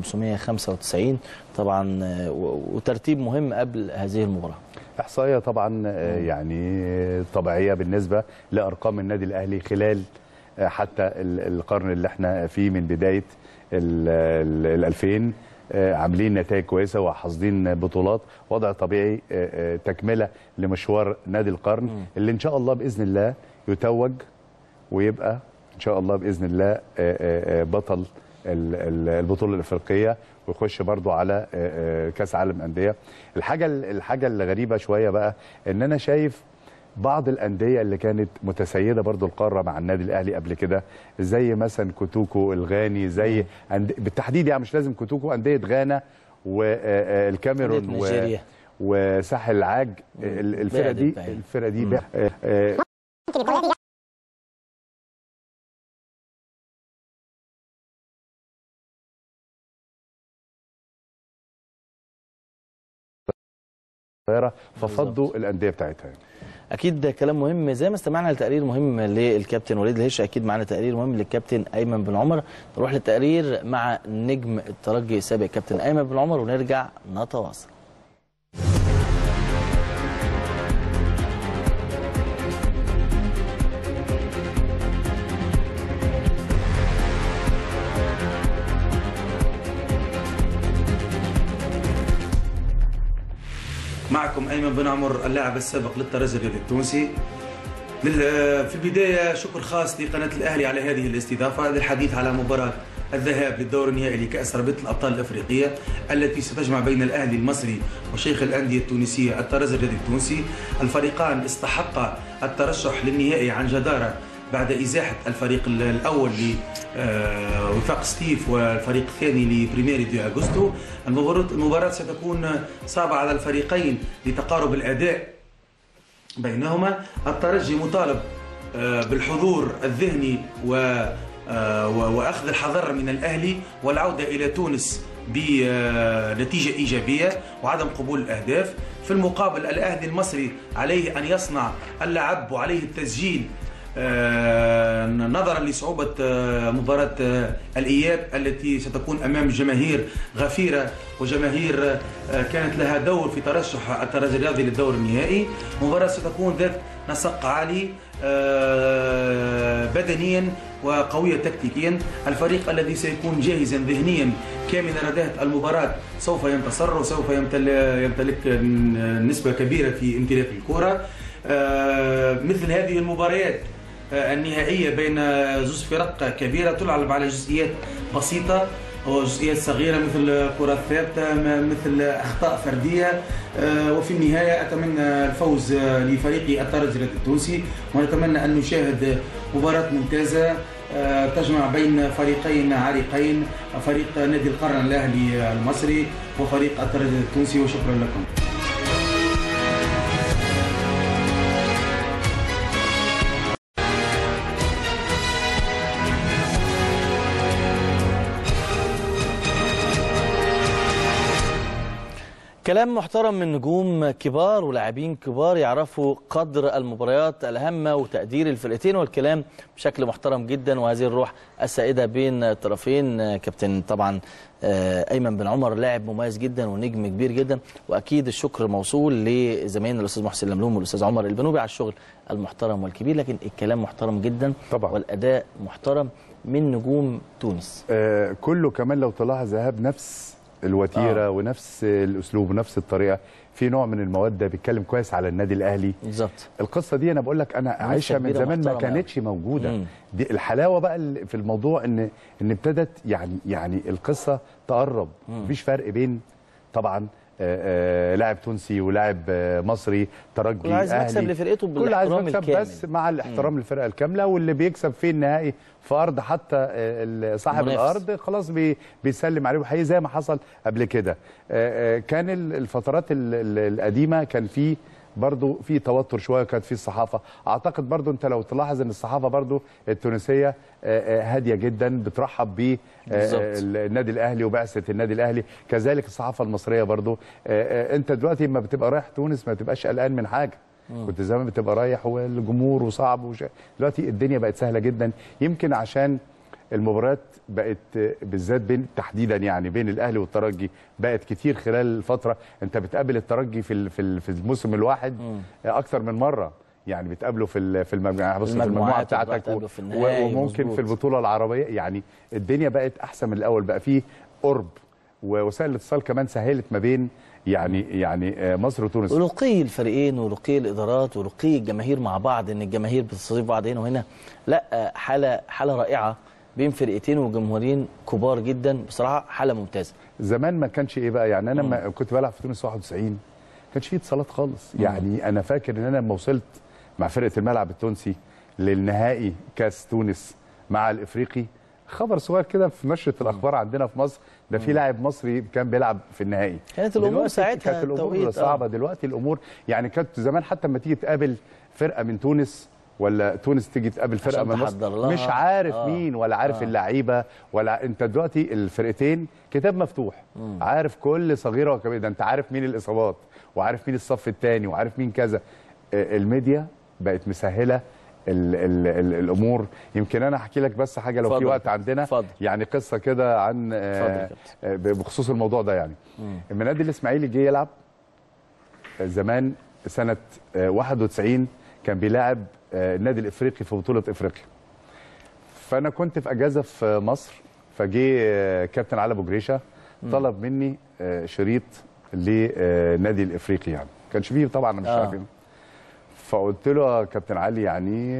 1595 طبعا آه، و- وترتيب مهم قبل هذه المباراه احصائيه طبعا آه، يعني طبيعيه بالنسبه لارقام النادي الاهلي خلال آه، حتى ال- القرن اللي احنا فيه من بدايه ال ال- ال 2000 آه، عاملين نتائج كويسه وحاصدين بطولات وضع طبيعي آه، آه، تكمله لمشوار نادي القرن اللي ان شاء الله باذن الله يتوج ويبقى ان شاء الله باذن الله آه، آه، آه، بطل ال- ال- البطوله الافريقيه ويخش برضو على آه، آه، كاس عالم انديه الحاجه الحاجه الغريبه شويه بقى ان انا شايف بعض الانديه اللي كانت متسيده برضو القاره مع النادي الاهلي قبل كده زي مثلا كوتوكو الغاني زي أند... بالتحديد يعني مش لازم كوتوكو انديه غانا والكاميرون أندية نيجيريا. وساحل العاج ال- الفرقه دي بعدت بعيد. الفرقه دي بقى- آه، آه، صغيره ففضوا الانديه بتاعتها يعني. اكيد ده كلام مهم زي ما استمعنا لتقرير مهم للكابتن وليد الهش اكيد معانا تقرير مهم للكابتن ايمن بن عمر نروح للتقرير مع نجم الترجي السابق كابتن ايمن بن عمر ونرجع نتواصل معكم ايمن بن عمر اللاعب السابق للطرز الرياضي التونسي لل- في البدايه شكر خاص لقناه الاهلي على هذه الاستضافه للحديث على مباراه الذهاب للدور النهائي لكاس رابطه الابطال الافريقيه التي ستجمع بين الاهلي المصري وشيخ الانديه التونسيه الطرز الرياضي التونسي الفريقان استحقا الترشح للنهائي عن جداره بعد ازاحه الفريق ال- الاول لوفاق ستيف والفريق الثاني لبريميري دي اغوستو المباراه المباراه ستكون صعبه على الفريقين لتقارب الاداء بينهما الترجي مطالب آه، بالحضور الذهني و آه، و- واخذ الحذر من الاهلي والعوده الى تونس بنتيجه ايجابيه وعدم قبول الاهداف في المقابل الاهلي المصري عليه ان يصنع اللعب وعليه التسجيل آه، نظرا لصعوبة آه، مباراة آه، الإياب التي ستكون أمام جماهير غفيرة وجماهير آه، كانت لها دور في ترشح الترجي الرياضي للدور النهائي مباراة ستكون ذات نسق عالي آه، بدنيا وقوية تكتيكيا الفريق الذي سيكون جاهزا ذهنيا كامل رداءة المباراة سوف ينتصر وسوف يمتل- يمتلك نسبة كبيرة في امتلاك الكرة آه، مثل هذه المباريات آه، النهائية بين زوج فرق كبيرة تلعب على جزئيات بسيطة وجزئيات صغيرة مثل كرات ثابتة م- مثل أخطاء فردية آه، وفي النهاية أتمنى الفوز آه، لفريق الترجي التونسي ونتمنى أن نشاهد مباراة ممتازة آه، تجمع بين فريقين عريقين فريق نادي القرن الأهلي المصري وفريق الترجي التونسي وشكرا لكم كلام محترم من نجوم كبار ولاعبين كبار يعرفوا قدر المباريات الهامة وتقدير الفرقتين والكلام بشكل محترم جدا وهذه الروح السائدة بين الطرفين كابتن طبعا آه، ايمن بن عمر لاعب مميز جدا ونجم كبير جدا واكيد الشكر موصول لزمايلنا الاستاذ محسن لملوم والاستاذ عمر البنوبي على الشغل المحترم والكبير لكن الكلام محترم جدا طبعا. والاداء محترم من نجوم تونس آه، كله كمان لو تلاحظ ايهاب نفس الوتيره آه. آه. ونفس الاسلوب ونفس الطريقه في نوع من الموده بيتكلم كويس على النادي الاهلي بالظبط القصه دي انا بقول لك انا عايشها من كبيرة زمان ما محترمة كانتش موجوده مم. دي الحلاوه بقى اللي في الموضوع ان ان ابتدت يعني يعني القصه تقرب مفيش فرق بين طبعا آه، آه، لاعب تونسي ولاعب آه، مصري ترجي كل عايز مكسب أهلي. لفرقته كل عايز بالاحترام مكسب الكامل بس مع الاحترام للفرقه الكامله واللي بيكسب في النهائي في ارض حتى آه، صاحب المنافس. الارض خلاص بي بيسلم عليه وحقيقي زي ما حصل قبل كده آه، آه، كان ال- الفترات ال- ال- القديمه كان في برضو في توتر شويه كانت في الصحافه اعتقد برضو انت لو تلاحظ ان الصحافه برضو التونسيه آه، آه، هاديه جدا بترحب ب بالظبط. النادي الاهلي وبعثه النادي الاهلي كذلك الصحافه المصريه برضو آه، آه، انت دلوقتي لما بتبقى رايح تونس ما تبقاش قلقان من حاجه كنت زمان بتبقى رايح والجمهور وصعب وش... دلوقتي الدنيا بقت سهله جدا يمكن عشان المباريات بقت بالذات بين تحديدا يعني بين الاهلي والترجي بقت كتير خلال الفتره انت بتقابل الترجي في ال- في ال- في الموسم الواحد اكتر من مره يعني بتقابله في ال- في المجموعه بص في المجموعه المجموعات بتاعتك وبتقابله و- في النهائي، وممكن مظبوط. في البطوله العربيه يعني الدنيا بقت احسن من الاول بقى فيه قرب ووسائل الاتصال كمان سهلت ما بين يعني يعني آه، مصر وتونس ورقي الفريقين ورقي الادارات ورقي الجماهير مع بعض ان الجماهير بتستضيف بعض هنا وهنا لا حاله حاله رائعه بين فرقتين وجمهورين كبار جدا بصراحه حاله ممتازه زمان ما كانش ايه بقى يعني انا ما كنت بلعب في تونس 91 ما كانش فيه اتصالات خالص يعني انا فاكر ان انا لما وصلت مع فرقه الملعب التونسي للنهائي كاس تونس مع الافريقي خبر صغير كده في نشره الاخبار عندنا في مصر ده في لاعب مصري كان بيلعب في النهائي كانت الأمور دلوقتي ساعتها كانت الامور توقيت، آه. صعبه دلوقتي الامور يعني كانت زمان حتى لما تيجي تقابل فرقه من تونس ولا تونس تيجي تقابل فرقه عشان من تحضر مصر لها. مش عارف آه. مين ولا عارف آه. اللعيبه ولا انت دلوقتي الفرقتين كتاب مفتوح عارف كل صغيره وكبيره ده انت عارف مين الاصابات وعارف مين الصف الثاني وعارف مين كذا آه، الميديا بقت مسهله ال ال ال الامور يمكن انا احكي لك بس حاجه لو في اتفضل. وقت عندنا اتفضل. يعني قصه كده عن اتفضل يا آه، آه، بخصوص الموضوع ده يعني لما النادي الاسماعيلي جه يلعب زمان سنه آه، 91 كان بيلاعب آه، النادي الافريقي في بطوله افريقيا فانا كنت في اجازه في مصر فجه آه، كابتن علي ابو جريشه طلب مني آه، شريط للنادي الافريقي يعني كانش فيه طبعا أنا مش آه. عارف إيه. فقلت له يا كابتن علي يعني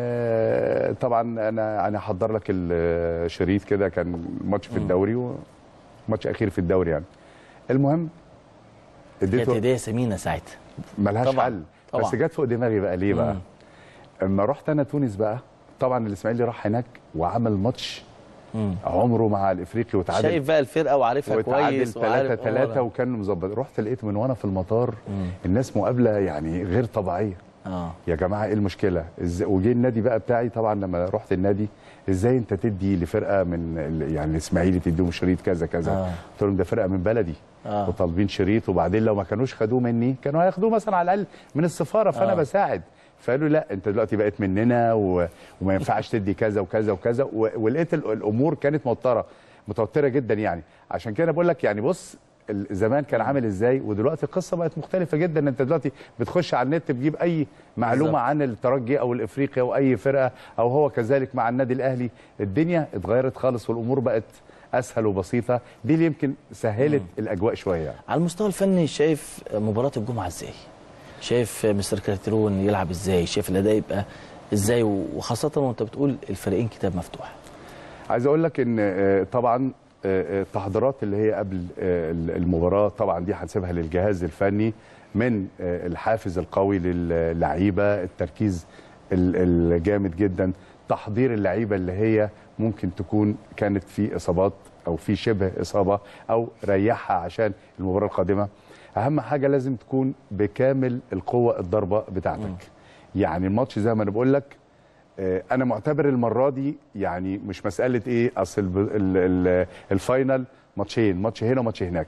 آه، طبعا انا انا هحضر لك الشريط كده كان ماتش في الدوري وماتش اخير في الدوري يعني المهم كانت اديته هديه ثمينه ساعتها ملهاش طبعاً، حل طبعاً. بس جت فوق دماغي بقى ليه بقى مم. اما رحت انا تونس بقى طبعا الاسماعيلي راح هناك وعمل ماتش مم. عمره مع الافريقي وتعادل شايف بقى الفرقه وعارفها وتعادل كويس 3 وعارف 3 آه. وكان مظبط رحت لقيت من وانا في المطار الناس مقابله يعني غير طبيعيه اه يا جماعه ايه المشكله إز... وجه النادي بقى بتاعي طبعا لما رحت النادي ازاي انت تدي لفرقه من ال- يعني الاسماعيلي تديهم شريط كذا كذا آه. قلت لهم ده فرقه من بلدي آه. وطالبين شريط وبعدين لو ما كانوش خدوه مني كانوا هياخدوه مثلا على الاقل من السفاره فانا آه. آه. بساعد فقالوا لا انت دلوقتي بقيت مننا و... وما ينفعش تدي كذا وكذا وكذا و... ولقيت ال- الامور كانت موتره متوتره جدا يعني عشان كده بقول لك يعني بص ال- زمان كان عامل ازاي ودلوقتي القصه بقت مختلفه جدا انت دلوقتي بتخش على النت بتجيب اي معلومه بالظبط. عن الترجي او الافريقي او اي فرقه او هو كذلك مع النادي الاهلي الدنيا اتغيرت خالص والامور بقت اسهل وبسيطه دي اللي يمكن سهلت الاجواء شويه يعني. على المستوى الفني شايف مباراه الجمعه ازاي شايف مستر كارتيرون يلعب ازاي شايف الاداء يبقى ازاي وخاصه وانت بتقول الفريقين كتاب مفتوح عايز اقول لك ان آه، طبعا آه، آه، التحضيرات اللي هي قبل آه، المباراه طبعا دي هنسيبها للجهاز الفني من آه، الحافز القوي للعيبه التركيز ال- الجامد جدا تحضير اللعيبه اللي هي ممكن تكون كانت في اصابات او في شبه اصابه او ريحها عشان المباراه القادمه اهم حاجه لازم تكون بكامل القوه الضربه بتاعتك يعني الماتش زي ما انا بقول لك آه، انا معتبر المره دي يعني مش مساله ايه اصل الب- ال- ال- الفاينل ماتشين ماتش هنا وماتش هناك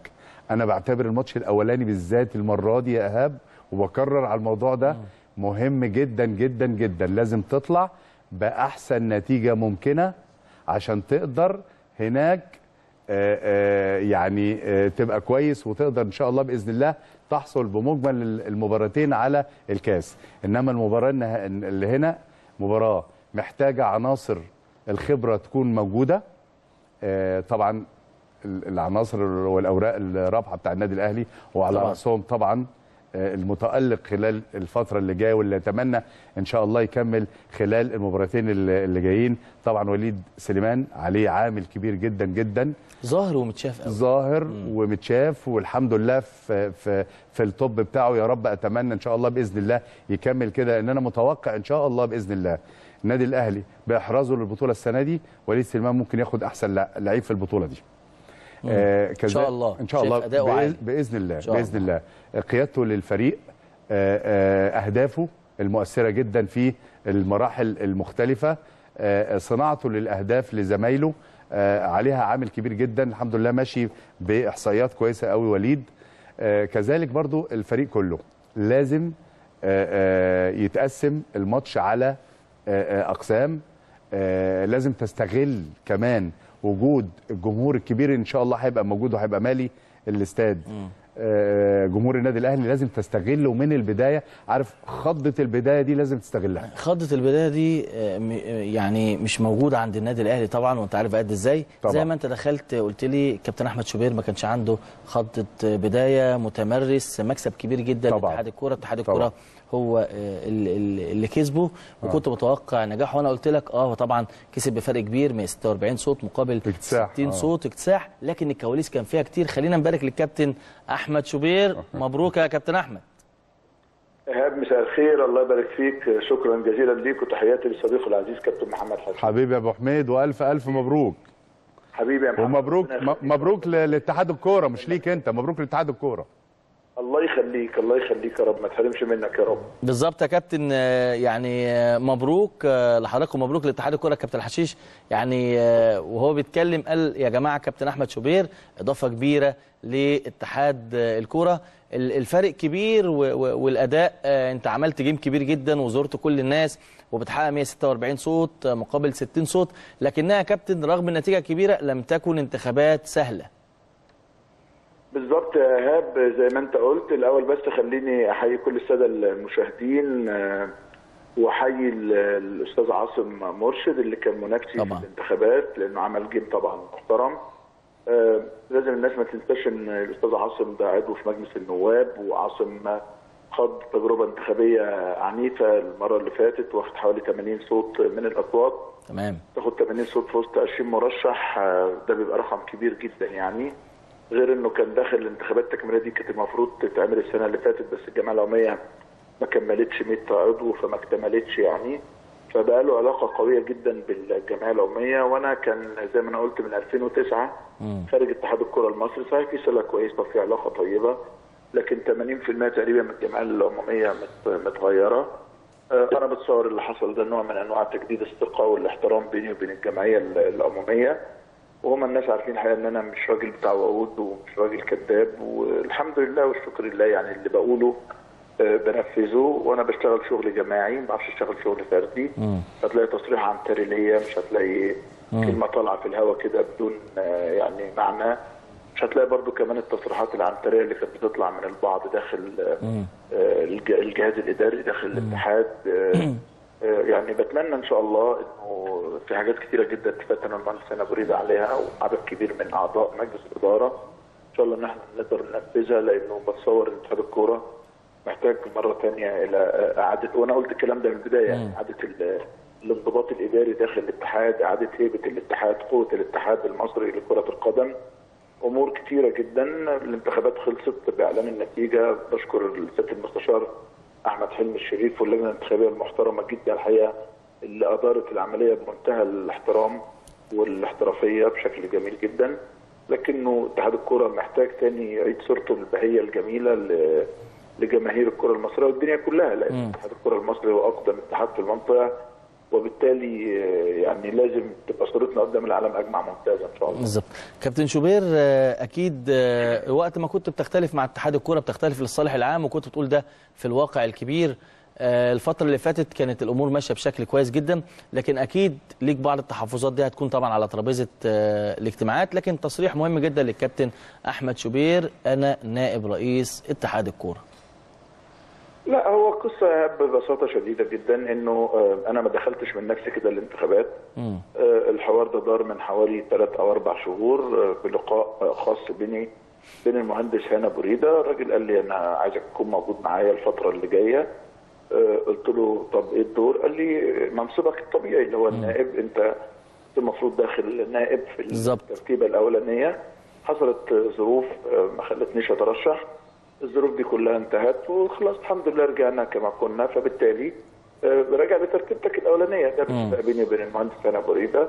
انا بعتبر الماتش الاولاني بالذات المره دي يا ايهاب وبكرر على الموضوع ده مهم جدا جدا جدا لازم تطلع باحسن نتيجه ممكنه عشان تقدر هناك آه، آه، يعني آه، تبقى كويس وتقدر ان شاء الله باذن الله تحصل بمجمل المباراتين على الكاس انما المباراه النها- اللي هنا مباراه محتاجه عناصر الخبره تكون موجوده آه، طبعا ال- العناصر والاوراق الرابحه بتاع النادي الاهلي وعلى طبعاً. راسهم طبعا آه، المتالق خلال الفتره اللي جايه واللي اتمنى ان شاء الله يكمل خلال المباراتين اللي اللي جايين طبعا وليد سليمان عليه عامل كبير جدا جدا ظاهر ومتشاف قوي ظاهر ومتشاف والحمد لله في في في التوب بتاعه يا رب اتمنى ان شاء الله باذن الله يكمل كده لان انا متوقع ان شاء الله باذن الله النادي الاهلي باحرازه للبطوله السنه دي وليد سليمان ممكن ياخد احسن لع- لعيب في البطوله دي آه إن شاء الله. ان شاء شايف الله أداؤه عالي. بإذ- باذن الله إن شاء باذن الله قيادته للفريق آه، آه، اهدافه المؤثره جدا في المراحل المختلفه آه، صناعته للاهداف لزمايله آه، عليها عامل كبير جدا الحمد لله ماشي باحصائيات كويسه قوي وليد آه، كذلك برضو الفريق كله لازم آه، آه، يتقسم الماتش على آه، آه، اقسام آه، لازم تستغل كمان وجود الجمهور الكبير ان شاء الله هيبقى موجود وهيبقى مالي الاستاد آه، جمهور النادي الاهلي لازم تستغله من البدايه عارف خضه البدايه دي لازم تستغلها خضة البداية دي آه، م- آه، يعني مش موجودة عند النادي الأهلي طبعا وأنت عارف قد إزاي طبعاً. زي ما أنت دخلت قلت لي كابتن أحمد شوبير ما كانش عنده خضة بداية متمرس مكسب كبير جدا طبعاً. لاتحاد الكورة اتحاد طبعاً. الكورة هو آه، ال- ال- اللي كسبه وكنت متوقع نجاح وأنا قلت لك أه هو طبعا كسب بفرق كبير 146 صوت مقابل اكتساح، 60 آه. صوت اكتساح لكن الكواليس كان فيها كتير خلينا نبارك للكابتن أحمد شوبير مبروك يا كابتن أحمد ايهاب مساء الخير الله يبارك فيك شكرا جزيلا ليك وتحياتي لصديقي العزيز كابتن محمد حسن حبيبي يا ابو حميد والف الف مبروك حبيبي يا محمد ومبروك ربنا م- يخليك. مبروك ل- لاتحاد الكوره مش ليك انت مبروك لاتحاد الكوره الله يخليك الله يخليك يا رب ما تحرمش منك يا رب بالظبط يا كابتن آه، يعني آه، مبروك آه، لحضراتكم مبروك لاتحاد الكره كابتن حشيش يعني آه، وهو بيتكلم قال يا جماعه كابتن احمد شوبير اضافه كبيره لاتحاد آه، الكره ال- الفرق كبير و- و- والاداء آه، انت عملت جيم كبير جدا وزرت كل الناس وبتحقق 146 صوت آه، مقابل 60 صوت لكنها يا كابتن رغم النتيجه الكبيره لم تكن انتخابات سهله بالظبط يا ايهاب زي ما انت قلت الاول بس خليني احيي كل الساده المشاهدين آه، واحيي ال- الاستاذ عاصم مرشد اللي كان منافسي طبعاً. في الانتخابات لانه عمل جيم طبعا محترم آه، لازم الناس ما تنساش ان الاستاذ عاصم ده عضو في مجلس النواب وعاصم خاض تجربه انتخابيه عنيفه المره اللي فاتت واخد حوالي 80 صوت من الاصوات تمام تاخد 80 صوت في وسط 20 مرشح آه، ده بيبقى رقم كبير جدا يعني غير انه كان داخل الانتخابات التكميليه دي كانت المفروض تتعمل السنه اللي فاتت بس الجمعيه العموميه ما كملتش 100 عضو فما اكتملتش يعني فبقى له علاقه قويه جدا بالجمعيه العموميه وانا كان زي ما انا قلت من 2009 خارج اتحاد الكره المصري صحيح في صله كويسه وفي علاقه طيبه لكن 80% تقريبا من الجمعيه العموميه مت- متغيره آه، انا بتصور اللي حصل ده نوع من انواع تجديد الثقه والاحترام بيني وبين الجمعيه ال- العموميه وهم الناس عارفين الحقيقه ان انا مش راجل بتاع وعود ومش راجل كذاب والحمد لله والشكر لله يعني اللي بقوله آه، بنفذه وانا بشتغل شغل جماعي ما بعرفش اشتغل شغل فردي هتلاقي تصريح عنتري ليا مش هتلاقي كلمه طالعه في الهواء كده بدون آه، يعني معنى مش هتلاقي برضو كمان التصريحات العنتريه اللي كانت بتطلع من البعض داخل آه، آه، الج- الجهاز الاداري داخل الاتحاد آه، آه، يعني بتمنى ان شاء الله انه في حاجات كثيره جدا اتفقت انا والمهندس انا بريد عليها وعدد كبير من اعضاء مجلس الاداره ان شاء الله ان احنا نقدر ننفذها لانه بتصور ان اتحاد الكوره محتاج مره ثانيه الى آه، اعاده وانا قلت الكلام ده من البدايه يعني اعاده ال- الانضباط الاداري داخل الاتحاد اعاده هيبه الاتحاد قوه الاتحاد المصري لكره القدم امور كثيره جدا الانتخابات خلصت باعلان النتيجه بشكر السيد المستشار احمد حلمي الشريف واللجنه الانتخابيه المحترمه جدا الحقيقه اللي ادارت العمليه بمنتهى الاحترام والاحترافيه بشكل جميل جدا لكنه اتحاد الكره محتاج تاني يعيد صورته البهيه الجميله ل- لجماهير الكره المصريه والدنيا كلها لان اتحاد الكره المصري هو اقدم اتحاد في المنطقه وبالتالي آه، يعني لازم تبقى صورتنا قدام العالم اجمع ممتازه ان شاء الله بالظبط كابتن شوبير آه، اكيد آه، وقت ما كنت بتختلف مع اتحاد الكوره بتختلف للصالح العام وكنت بتقول ده في الواقع الكبير آه، الفترة اللي فاتت كانت الأمور ماشية بشكل كويس جدا لكن أكيد ليك بعض التحفظات دي هتكون طبعا على ترابيزة آه، الاجتماعات لكن تصريح مهم جدا للكابتن أحمد شوبير أنا نائب رئيس اتحاد الكورة لا هو قصة ببساطة شديدة جدا انه آه، انا ما دخلتش من نفسي كده الانتخابات مم. آه، الحوار ده دار من حوالي ثلاث او اربع شهور آه، بلقاء آه، خاص بيني بين المهندس هنا بريدة الراجل قال لي انا عايزك تكون موجود معايا الفترة اللي جاية آه، قلت له طب ايه الدور؟ قال لي منصبك الطبيعي اللي هو النائب انت المفروض داخل نائب في بالظبط. الترتيبة الاولانية حصلت آه، ظروف آه، ما خلتنيش اترشح الظروف دي كلها انتهت وخلاص الحمد لله رجعنا كما كنا فبالتالي آه، راجع لترتيبتك الاولانيه ده بالنسبه بيني وبين المهندس هنا بريده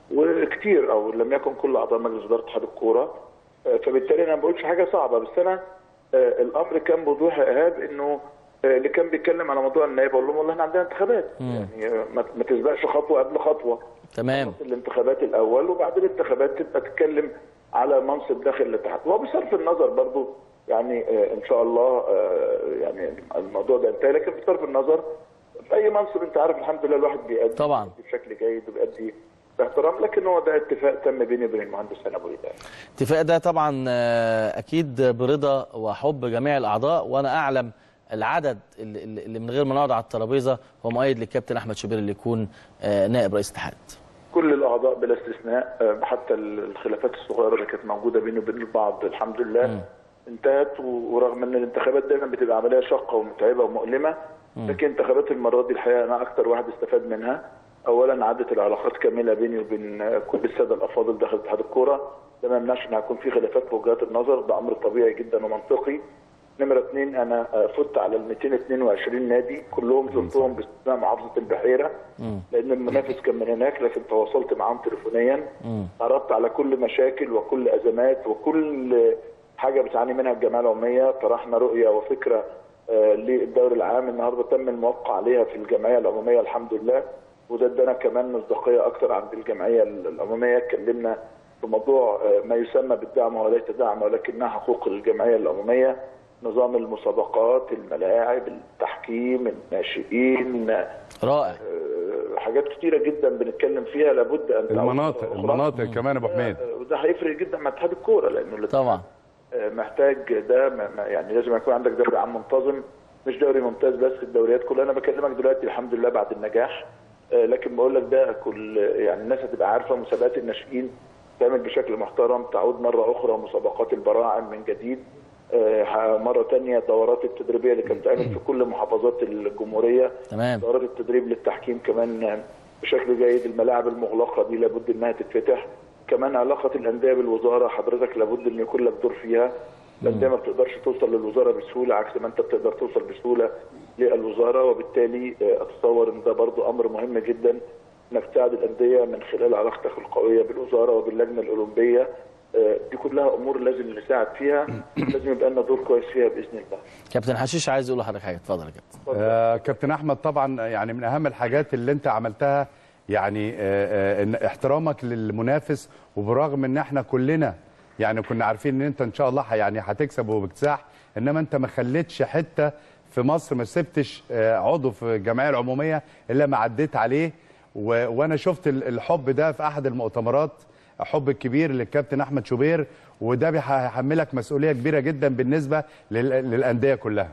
وكتير او لم يكن كل اعضاء مجلس اداره اتحاد الكوره آه، فبالتالي انا ما بقولش حاجه صعبه بس انا آه، الامر كان بوضوح يا ايهاب انه آه، اللي كان بيتكلم على موضوع النائب اقول لهم والله احنا عندنا انتخابات يعني آه، ما ما تسبقش خطوه قبل خطوه تمام الانتخابات الاول وبعد الانتخابات تبقى تتكلم على منصب داخل الاتحاد وبصرف النظر برضو يعني آه، ان شاء الله آه، يعني الموضوع ده انتهى لكن بصرف النظر في اي منصب انت عارف الحمد لله الواحد بيأدي طبعا. بشكل جيد وبيأدي باحترام لكن هو ده اتفاق تم بيني وبين المهندس هنا ابو هلال. اتفاق ده طبعا آه، اكيد برضا وحب جميع الاعضاء وانا اعلم العدد اللي, اللي من غير ما نقعد على الترابيزه هو مؤيد للكابتن احمد شوبير اللي يكون آه، نائب رئيس اتحاد كل الاعضاء بلا استثناء آه، حتى الخلافات الصغيره اللي كانت موجوده بيني وبين البعض الحمد لله انتهت و- ورغم ان الانتخابات دايما بتبقى عمليه شاقه ومتعبه ومؤلمه لكن انتخابات المره دي الحقيقه انا اكثر واحد استفاد منها اولا عادت العلاقات كامله بيني وبين آه، كل الساده الافاضل داخل اتحاد الكوره ده ما يمنعش ان هيكون في خلافات في وجهات النظر ده امر طبيعي جدا ومنطقي نمرة اثنين انا آه، فزت على ال 222 نادي كلهم زرتهم باستثناء محافظه البحيره لان المنافس كان من هناك لكن تواصلت معاهم تليفونيا عرضت على كل مشاكل وكل ازمات وكل حاجه بتعاني منها الجمعيه العموميه طرحنا رؤيه وفكره آه، للدوري العام النهارده تم الموقع عليها في الجمعيه العموميه الحمد لله وده ادانا كمان مصداقيه اكتر عند الجمعيه العموميه اتكلمنا في موضوع آه، ما يسمى بالدعم وليس دعم ولكنها حقوق الجمعيه العموميه نظام المسابقات الملاعب التحكيم الناشئين رائع آه، حاجات كتيره جدا بنتكلم فيها لابد ان تعود المناطق أخرى. المناطق كمان يا ابو حميد آه، وده هيفرق جدا مع اتحاد الكوره لانه الاتحاد طبعا آه، محتاج ده ما- ما- يعني لازم يكون عندك دوري عام منتظم مش دوري ممتاز بس الدوريات كلها انا بكلمك دلوقتي الحمد لله بعد النجاح آه، لكن بقول لك ده كل يعني الناس هتبقى عارفه مسابقات الناشئين تعمل بشكل محترم تعود مره اخرى مسابقات البراعم من جديد آه، ح- مره تانية الدورات التدريبيه اللي كانت تعمل في كل محافظات الجمهوريه تمام دورات التدريب للتحكيم كمان بشكل جيد الملاعب المغلقه دي لابد انها تتفتح كمان علاقه الانديه بالوزاره حضرتك لابد ان يكون لك دور فيها الانديه ما بتقدرش توصل للوزاره بسهوله عكس ما انت بتقدر توصل بسهوله للوزاره وبالتالي آه، اتصور ان ده برضو امر مهم جدا انك تساعد الانديه من خلال علاقتك القويه بالوزاره وباللجنه الاولمبيه آه، دي كلها امور لازم نساعد فيها لازم يبقى لنا دور كويس فيها باذن الله كابتن حشيش عايز يقول لحضرتك حاجه اتفضل يا كابتن آه كابتن احمد طبعا يعني من اهم الحاجات اللي انت عملتها يعني آه آه إن احترامك للمنافس وبرغم ان احنا كلنا يعني كنا عارفين ان انت ان شاء الله ح- يعني هتكسب وباكتساح انما انت ما خليتش حته في مصر ما سبتش آه عضو في الجمعيه العموميه الا ما عديت عليه و... وانا شفت ال- الحب ده في احد المؤتمرات حب الكبير للكابتن احمد شوبير وده بيح- هيحملك مسؤوليه كبيره جدا بالنسبه لل... للانديه كلها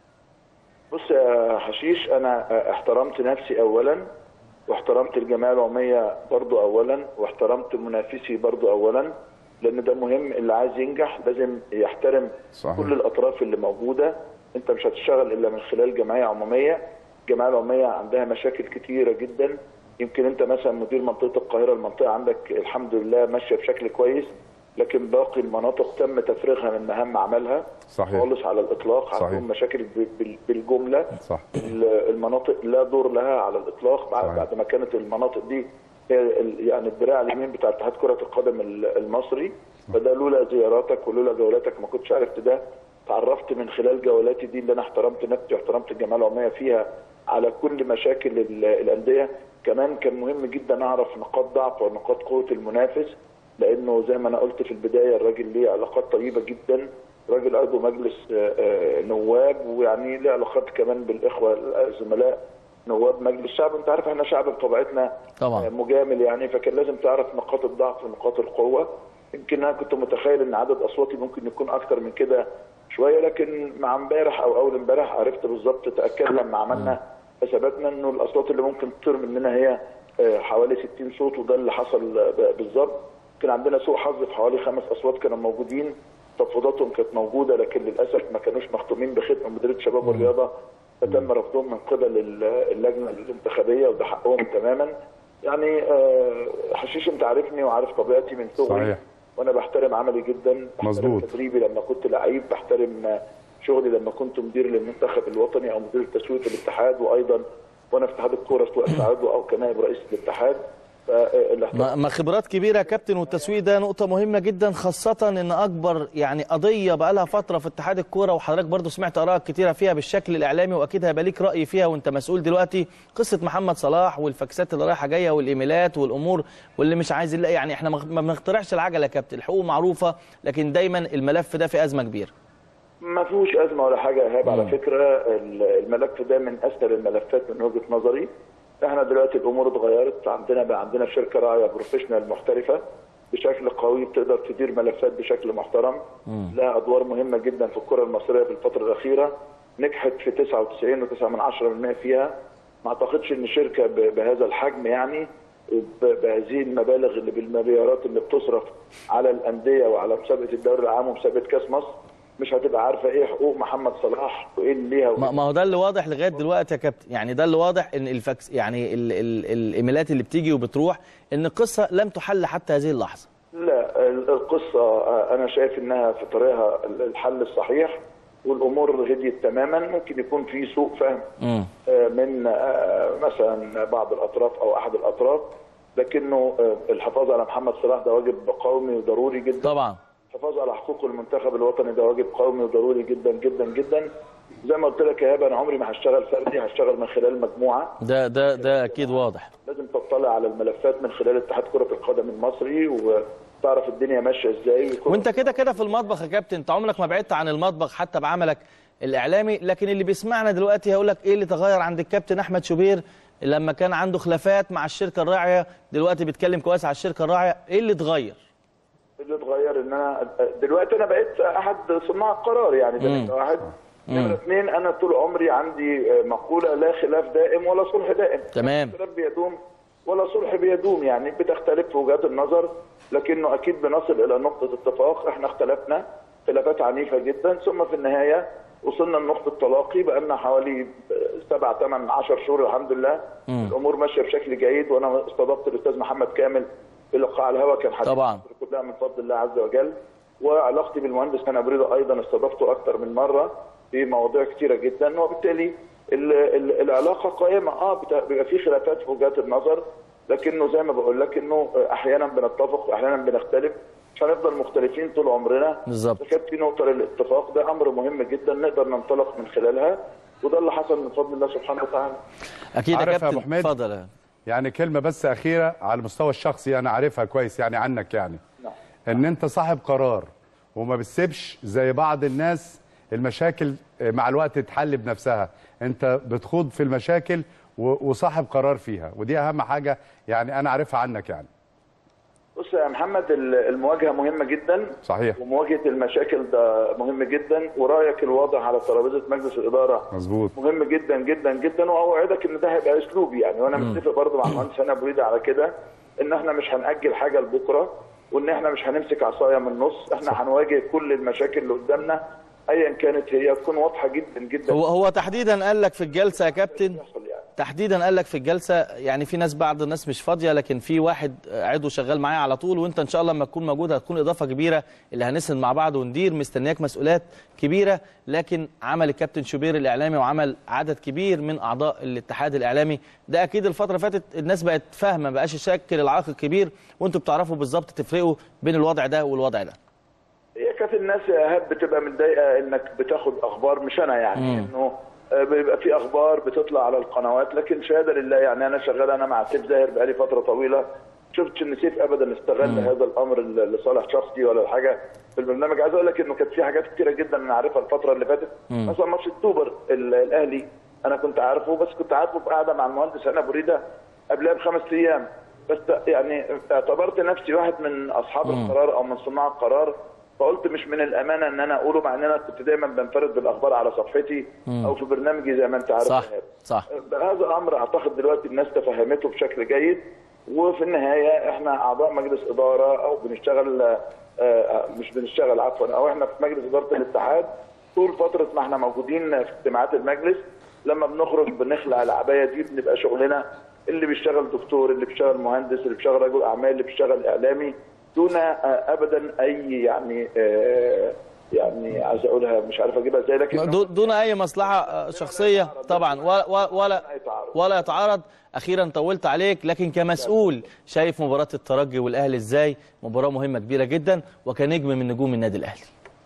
بص يا حشيش انا احترمت نفسي اولا واحترمت الجمعيه العموميه برضو اولا واحترمت منافسي برضو اولا لان ده مهم اللي عايز ينجح لازم يحترم صحيح. كل الاطراف اللي موجوده انت مش هتشتغل الا من خلال جمعيه عموميه الجمعيه العموميه عندها مشاكل كتيره جدا يمكن انت مثلا مدير منطقه القاهره المنطقه عندك الحمد لله ماشيه بشكل كويس لكن باقي المناطق تم تفريغها من مهام عملها صحيح. خالص على الاطلاق صحيح. عندهم مشاكل ب- بال- بالجمله صح المناطق لا دور لها على الاطلاق بعد, صحيح. بعد ما كانت المناطق دي هي ال- يعني الدراع اليمين بتاع اتحاد كره القدم ال- المصري فده لولا زياراتك ولولا جولاتك ما كنتش عرفت ده تعرفت من خلال جولاتي دي اللي انا احترمت نفسي واحترمت الجمعيه العموميه فيها على كل مشاكل ال- الانديه كمان كان مهم جدا اعرف نقاط ضعف ونقاط قوه المنافس لانه زي ما انا قلت في البدايه الراجل ليه علاقات طيبه جدا راجل عضو مجلس آه، آه، نواب ويعني ليه علاقات كمان بالاخوه الزملاء نواب مجلس الشعب انت عارف احنا شعب بطبيعتنا طبعا. آه، مجامل يعني فكان لازم تعرف نقاط الضعف ونقاط القوه يمكن انا كنت متخيل ان عدد اصواتي ممكن يكون اكتر من كده شويه لكن مع امبارح او اول امبارح عرفت بالظبط تاكدنا لما عملنا حساباتنا انه الاصوات اللي ممكن تطير مننا هي آه، حوالي 60 صوت وده اللي حصل آه، ب- بالظبط كان عندنا سوء حظ في حوالي خمس اصوات كانوا موجودين تفاوضاتهم كانت موجوده لكن للاسف ما كانوش مختومين بختم مديريه الشباب والرياضه فتم رفضهم من قبل ال- اللجنه الانتخابيه وده حقهم تماما يعني آه، حشيش انت عارفني وعارف طبيعتي من صغري صحيح. وانا بحترم عملي جدا بحترم مظبوط. تدريبي لما كنت لعيب بحترم شغلي لما كنت مدير للمنتخب الوطني او مدير تسويق الاتحاد وايضا وانا في اتحاد الكوره سواء كعضو او كنائب رئيس الاتحاد فالاحترام ما ما خبرات كبيره يا كابتن والتسويق ده نقطه مهمه جدا خاصه ان اكبر يعني قضيه بقى لها فتره في اتحاد الكوره وحضرتك برضو سمعت اراء كتيره فيها بالشكل الاعلامي واكيد هيبقى ليك راي فيها وانت مسؤول دلوقتي قصه محمد صلاح والفاكسات اللي رايحه جايه والايميلات والامور واللي مش عايز يلاقي يعني احنا ما ما بنخترعش العجله يا كابتن الحقوق معروفه لكن دايما الملف ده في ازمه كبيره ما فيهوش ازمه ولا حاجه يا ايهاب على فكره ال- الملف ده من اسهل الملفات من وجهه نظري احنا دلوقتي الامور اتغيرت عندنا بقى عندنا شركه راعيه بروفيشنال محترفه بشكل قوي بتقدر تدير ملفات بشكل محترم لها ادوار مهمه جدا في الكره المصريه في الفتره الاخيره نجحت في 99.9% فيها ما اعتقدش ان شركه ب- بهذا الحجم يعني وب- بهذه المبالغ اللي بالمليارات اللي بتصرف على الانديه وعلى مسابقه الدوري العام ومسابقه كاس مصر مش هتبقى عارفه ايه حقوق محمد صلاح وايه اللي ليها ما وإيه ما هو ده اللي واضح لغايه دلوقتي يا كابتن يعني ده اللي واضح ان الفاكس يعني ال ال الايميلات اللي بتيجي وبتروح ان القصه لم تحل حتى هذه اللحظه لا ال- القصة آه، أنا شايف إنها في طريقها ال- الحل الصحيح والأمور هديت تماما ممكن يكون في سوء فهم امم آه، من آه، مثلا بعض الأطراف أو أحد الأطراف لكنه آه، الحفاظ على محمد صلاح ده واجب قومي وضروري جدا طبعا الحفاظ على حقوق المنتخب الوطني ده واجب قومي وضروري جدا جدا جدا زي ما قلت لك يا هبه انا عمري ما هشتغل فردي هشتغل من خلال مجموعه ده ده ده اكيد واضح لازم تطلع على الملفات من خلال اتحاد كره القدم المصري وتعرف الدنيا ماشيه ازاي ويكون وانت كده كده في المطبخ يا كابتن انت عمرك ما بعدت عن المطبخ حتى بعملك الاعلامي لكن اللي بيسمعنا دلوقتي هيقول لك ايه اللي تغير عند الكابتن احمد شوبير لما كان عنده خلافات مع الشركه الراعيه دلوقتي بيتكلم كويس على الشركه الراعيه ايه اللي اتغير اللي اتغير ان انا دلوقتي انا بقيت احد صناع القرار يعني ده نمرة واحد نمرة اثنين انا طول عمري عندي مقوله لا خلاف دائم ولا صلح دائم تمام. خلاف بيدوم ولا صلح بيدوم يعني بتختلف في وجهات النظر لكنه اكيد بنصل الى نقطه اتفاق احنا اختلفنا خلافات عنيفه جدا ثم في النهايه وصلنا لنقطه تلاقي بقى لنا حوالي سبع ثمان 10 شهور الحمد لله الامور ماشيه بشكل جيد وانا استضفت الاستاذ محمد كامل في لقاء على الهواء كان حديث طبعا. مصر كلها من فضل الله عز وجل وعلاقتي بالمهندس هاني ابو رضا ايضا استضفته اكثر من مره في مواضيع كثيره جدا وبالتالي ال ال العلاقه قائمه اه بتا- بيبقى في خلافات في وجهات النظر لكنه زي ما بقول لك انه احيانا بنتفق واحيانا بنختلف مش هنفضل مختلفين طول عمرنا بالظبط. إذا كانت في نقطه للاتفاق ده امر مهم جدا نقدر ننطلق من خلالها وده اللي حصل من فضل الله سبحانه وتعالى اكيد يا عارف يا كابتن أبو حميد؟ اتفضل يعني كلمه بس اخيره على المستوى الشخصي انا عارفها كويس يعني عنك يعني نعم. ان انت صاحب قرار وما بتسيبش زي بعض الناس المشاكل مع الوقت تتحل بنفسها انت بتخوض في المشاكل و- وصاحب قرار فيها ودي اهم حاجه يعني انا عارفها عنك يعني بص يا محمد ال- المواجهه مهمه جدا صحيح ومواجهه المشاكل ده مهم جدا ورايك الواضح على ترابيزه مجلس الاداره مظبوط مهم جدا جدا جدا واوعدك ان ده هيبقى اسلوبي يعني وانا متفق برضه مع المهندس هاني ابو ريده على كده ان احنا مش هنأجل حاجه لبكره وان احنا مش هنمسك عصايه من النص احنا هنواجه كل المشاكل اللي قدامنا ايا كانت هي تكون واضحه جدا جدا هو هو تحديدا قال لك في الجلسه يا كابتن يحصل يعني. تحديدا قال لك في الجلسه يعني في ناس بعض الناس مش فاضيه لكن في واحد عضو شغال معايا على طول وانت ان شاء الله لما تكون موجود هتكون اضافه كبيره اللي هنسند مع بعض وندير مستنياك مسؤوليات كبيره لكن عمل الكابتن شوبير الاعلامي وعمل عدد كبير من اعضاء الاتحاد الاعلامي ده اكيد الفتره اللي فاتت الناس بقت فاهمه ما بقاش يشكل العائق الكبير وانتوا بتعرفوا بالظبط تفرقوا بين الوضع ده والوضع ده هي كانت كانت الناس يا ايهاب بتبقى متضايقه انك بتاخد اخبار مش انا يعني انه آه، بيبقى في اخبار بتطلع على القنوات لكن شهاده لله يعني انا شغال انا مع سيف زاهر بقالي فتره طويله شفتش ان سيف ابدا استغل هذا الامر ل- لصالح شخصي ولا حاجه في البرنامج عايز اقول لك انه كانت في حاجات كتيره جدا انا عارفها الفتره اللي فاتت مثلا ماتش السوبر ال- الاهلي انا كنت عارفه بس كنت عارفه في قاعده مع المهندس هنا بريده قبلها بخمس ايام بس يعني اعتبرت نفسي واحد من اصحاب القرار او من صناع القرار فقلت مش من الامانه ان انا اقوله مع ان انا كنت دايما بنفرد بالاخبار على صفحتي او في برنامجي زي ما انت عارف صح يا إيهاب. صح هذا الامر اعتقد دلوقتي الناس تفهمته بشكل جيد وفي النهايه احنا اعضاء مجلس اداره او بنشتغل آه، آه، مش بنشتغل عفوا او احنا في مجلس اداره الاتحاد طول فتره ما احنا موجودين في اجتماعات المجلس لما بنخرج بنخلع العبايه دي بنبقى شغلنا اللي بيشتغل دكتور اللي بيشتغل مهندس اللي بيشتغل رجل اعمال اللي بيشتغل اعلامي دون آه، ابدا اي يعني آه، يعني عايز اقولها مش عارف اجيبها ازاي لكن دو- دون اي مصلحه آه، شخصيه طبعا ولا ولا ولا يتعارض اخيرا طولت عليك لكن كمسؤول شايف مباراه الترجي والاهلي ازاي مباراه مهمه كبيره جدا وكنجم من نجوم النادي الاهلي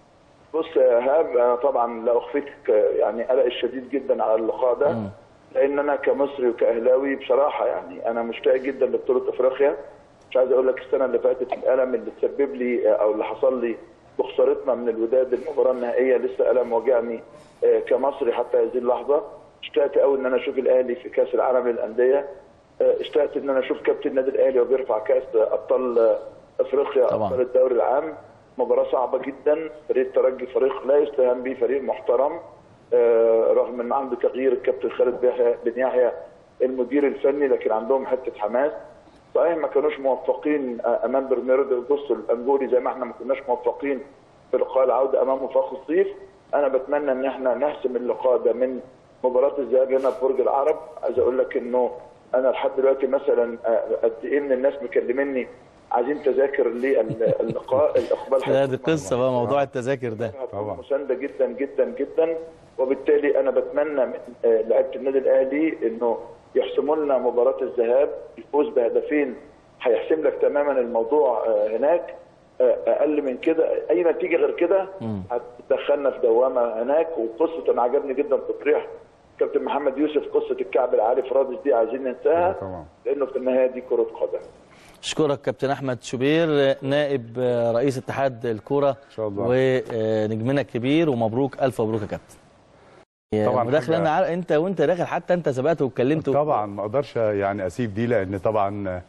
بص يا ايهاب انا طبعا لا اخفيك يعني قلقي الشديد جدا على اللقاء ده لان انا كمصري وكاهلاوي بصراحه يعني انا مشتاق جدا لبطوله افريقيا مش عايز اقول لك السنه اللي فاتت الالم اللي تسبب لي او اللي حصل لي بخسارتنا من الوداد المباراه النهائيه لسه الم واجعني آه، كمصري حتى هذه اللحظه اشتقت قوي ان انا اشوف الاهلي في كاس العالم للانديه آه، اشتقت ان انا اشوف كابتن النادي الاهلي وبيرفع كاس ابطال آه، افريقيا طبعاً. ابطال الدوري العام مباراه صعبه جدا فريق الترجي فريق لا يستهان به فريق محترم آه، رغم ان عنده تغيير الكابتن خالد بيحيى- بن يحيى المدير الفني لكن عندهم حته حماس صحيح ما كانوش موفقين آه، امام برناردو جوستو الانجولي زي ما احنا ما كناش موفقين في لقاء العوده امام وفاق الصيف انا بتمنى ان احنا نحسم اللقاء ده من مباراه الذهاب هنا في برج العرب عايز اقول لك انه انا لحد دلوقتي مثلا آه، قد ايه من الناس مكلميني عايزين تذاكر للقاء الاقبال لا هيكون دي قصه بقى موضوع التذاكر ده طبعا مسانده جدا جدا جدا وبالتالي انا بتمنى من آه، لعيبه النادي الاهلي انه يحسموا لنا مباراه الذهاب الفوز بهدفين هيحسم لك تماما الموضوع آه، هناك آه، اقل من كده اي نتيجه غير كده هتدخلنا في دوامه هناك وقصه انا عجبني جدا تصريح كابتن محمد يوسف قصه الكعب العالي في رادس دي عايزين ننساها طبعا. لانه في النهايه دي كره قدم اشكرك كابتن احمد شوبير نائب رئيس اتحاد الكوره شاء الله. ونجمنا الكبير ومبروك الف مبروك يا كابتن طبعاً مداخله حاجة- انا عارف انت وانت داخل حتى انت سبقت واتكلمت طبعا ما اقدرش يعني اسيب دي لان طبعا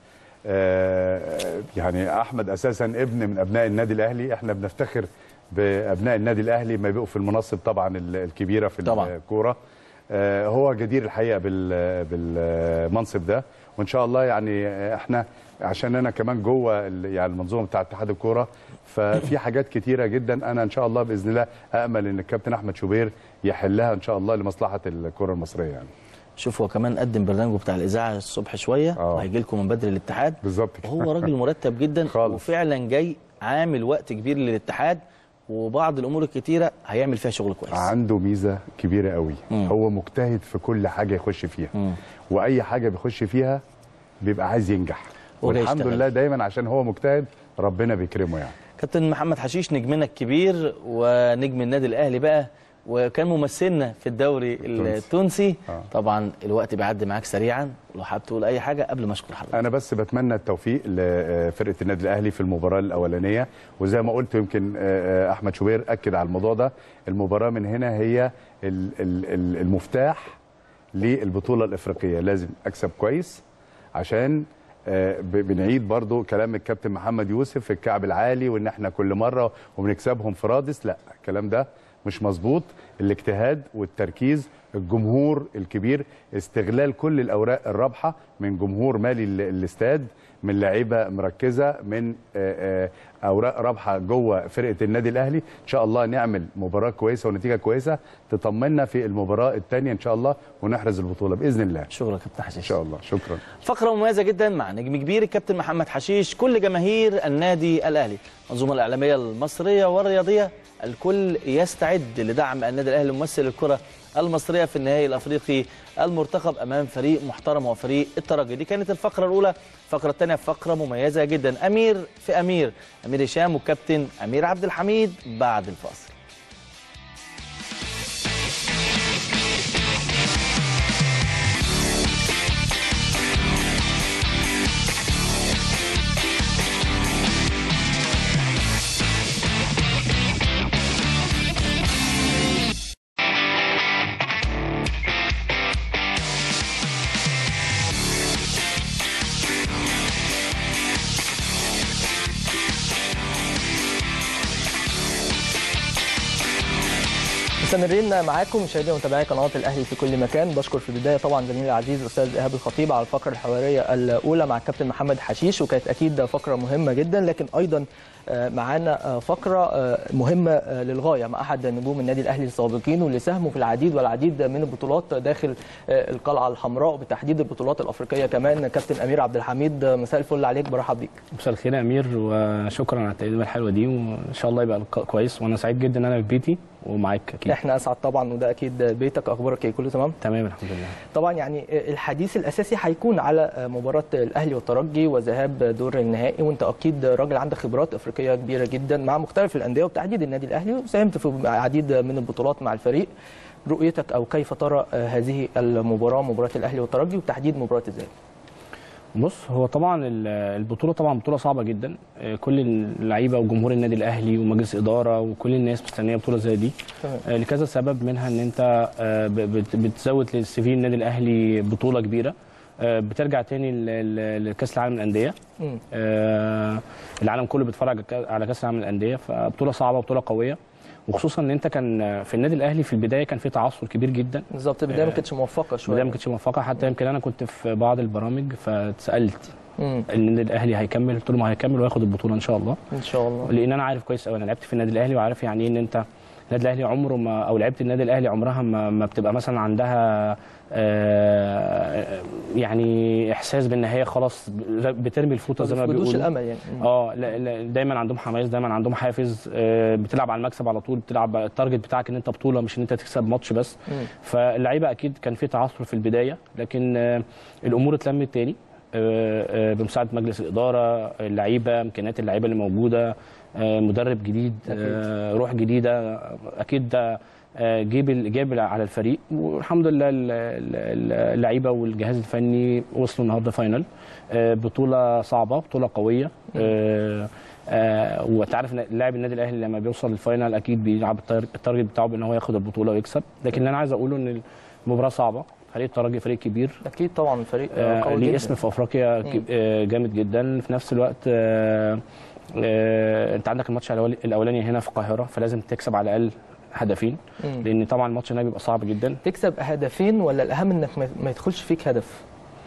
آه، يعني احمد اساسا ابن من ابناء النادي الاهلي احنا بنفتخر بابناء النادي الاهلي ما بيبقوا في المناصب طبعا ال- الكبيره في طبعاً. الكوره آه، هو جدير الحقيقه بال- بالمنصب ده وان شاء الله يعني احنا عشان انا كمان جوه ال- يعني المنظومه بتاعه اتحاد الكوره ففي حاجات كتيره جدا انا ان شاء الله باذن الله امل ان الكابتن احمد شوبير يحلها ان شاء الله لمصلحه الكره المصريه يعني شوف هو كمان قدم برنامجه بتاع الاذاعه الصبح شويه آه. وهيجي لكم من بدري الاتحاد بالظبط كده. وهو راجل مرتب جدا خالص. وفعلا جاي عامل وقت كبير للاتحاد وبعض الامور الكتيره هيعمل فيها شغل كويس عنده ميزه كبيره قوي مم. هو مجتهد في كل حاجه يخش فيها مم. واي حاجه بيخش فيها بيبقى عايز ينجح هو جاي والحمد يشتغل. لله دايما عشان هو مجتهد ربنا بيكرمه يعني كابتن محمد حشيش نجمنا الكبير ونجم النادي الاهلي بقى وكان ممثلنا في الدوري التونسي آه. طبعا الوقت بيعدي معاك سريعا لو حابب تقول اي حاجه قبل ما اشكر حضرتك انا بس بتمنى التوفيق لفرقه النادي الاهلي في المباراه الاولانيه وزي ما قلت يمكن آه، آه، احمد شوبير اكد على الموضوع ده المباراه من هنا هي ال- ال- ال- المفتاح للبطوله الافريقيه لازم اكسب كويس عشان آه، ب- بنعيد برضو كلام الكابتن محمد يوسف في الكعب العالي وان احنا كل مره وبنكسبهم في رادس لا الكلام ده مش مظبوط الاجتهاد والتركيز الجمهور الكبير استغلال كل الاوراق الرابحه من جمهور مالي ال- الاستاد من لعيبه مركزه من آه، آه، اوراق رابحه جوه فرقه النادي الاهلي ان شاء الله نعمل مباراه كويسه ونتيجه كويسه تطمنا في المباراه الثانيه ان شاء الله ونحرز البطوله باذن الله شكرا كابتن حشيش ان شاء الله شكرا فقره مميزه جدا مع نجم كبير الكابتن محمد حشيش كل جماهير النادي الاهلي المنظومه الاعلاميه المصريه والرياضيه الكل يستعد لدعم النادي الاهلي ممثل الكره المصريه في النهائي الافريقي المرتقب امام فريق محترم هو فريق الترجي دي كانت الفقره الاولى الفقره الثانيه فقره مميزه جدا امير في امير امير هشام وكابتن امير عبد الحميد بعد الفاصل مستمرين معاكم مشاهدي ومتابعي قناه الاهلي في كل مكان بشكر في البدايه طبعا زميلي العزيز الاستاذ ايهاب الخطيب على الفقره الحواريه الاولى مع الكابتن محمد حشيش وكانت اكيد فقره مهمه جدا لكن ايضا آه، معانا آه، فقره آه، مهمه آه، للغايه مع احد نجوم النادي الاهلي السابقين واللي ساهموا في العديد والعديد من البطولات داخل آه، القلعه الحمراء وبالتحديد البطولات الافريقيه كمان كابتن امير عبد الحميد آه، مساء الفل عليك برحب بيك مساء الخير يا امير وشكرا على التقديمه الحلوه دي وان شاء الله يبقى اللقاء كويس وانا سعيد جدا ان انا في بيتي ومعاك اكيد احنا اسعد طبعا وده اكيد بيتك اخبارك ايه كله تمام تمام الحمد لله طبعا يعني الحديث الاساسي هيكون على مباراه الاهلي والترجي وذهاب دور النهائي وانت اكيد راجل عندك خبرات افريقيه كبيره جدا مع مختلف الانديه وبتحديد النادي الاهلي وساهمت في العديد من البطولات مع الفريق رؤيتك او كيف ترى هذه المباراه مباراه الاهلي والترجي وبتحديد مباراه الذهاب بص هو طبعا ال- البطوله طبعا بطوله صعبه جدا آه، كل اللعيبه وجمهور النادي الاهلي ومجلس اداره وكل الناس مستنيه بطوله زي دي تمام. آه، لكذا سبب منها ان انت آه، ب- بت- بتزود للسي في النادي الاهلي بطوله كبيره آه، بترجع تاني ل- ل- لكاس العالم للانديه مم. آه، العالم كله بيتفرج على كا- على كاس العالم للانديه فبطوله صعبه بطوله قويه وخصوصا ان انت كان في النادي الاهلي في البدايه كان في تعثر كبير جدا بالظبط البدايه ما آه، كانتش موفقه شويه البدايه ما كانتش موفقه حتى يمكن انا كنت في بعض البرامج فاتسالت مم. ان النادي الاهلي هيكمل قلت له ما هيكمل وهياخد البطوله ان شاء الله ان شاء الله لان انا عارف كويس قوي انا لعبت في النادي الاهلي وعارف يعني ايه ان انت النادي الاهلي عمره ما او لعيبه النادي الاهلي عمرها ما, ما بتبقى مثلا عندها آه، يعني احساس بان هي خلاص بترمي الفوطه زي ما ما بيقولوا الامل يعني مم. اه لا لا دايما عندهم حماس دايما عندهم حافز آه، بتلعب على المكسب على طول بتلعب التارجت بتاعك ان انت بطوله مش ان انت تكسب ماتش بس مم. فاللعيبه اكيد كان في تعثر في البدايه لكن آه، الامور اتلمت تاني آه، آه، بمساعده مجلس الاداره اللعيبه امكانيات اللعيبه اللي موجوده آه، مدرب جديد آه، روح جديده اكيد ده آه، جيب الايجاب على الفريق والحمد لله ال- ال- اللعيبه والجهاز الفني وصلوا النهارده فاينل آه، بطوله صعبه بطوله قويه آه، آه، وتعرف ان لاعب النادي الاهلي لما بيوصل الفاينل اكيد بيلعب التار- التارجت بتاعه بان هو ياخد البطوله ويكسب لكن اللي انا عايز اقوله ان المباراه صعبه فريق الترجي فريق كبير اكيد طبعا فريق آه، آه، قوي ليه جدا اسم في افريقيا مم. ك- آه، جامد جدا في نفس الوقت آه، آه، انت عندك الماتش الأولي- الاولاني هنا في القاهره فلازم تكسب على الاقل هدفين مم. لان طبعا الماتش هناك بيبقى صعب جدا تكسب هدفين ولا الاهم انك ما- ما يدخلش فيك هدف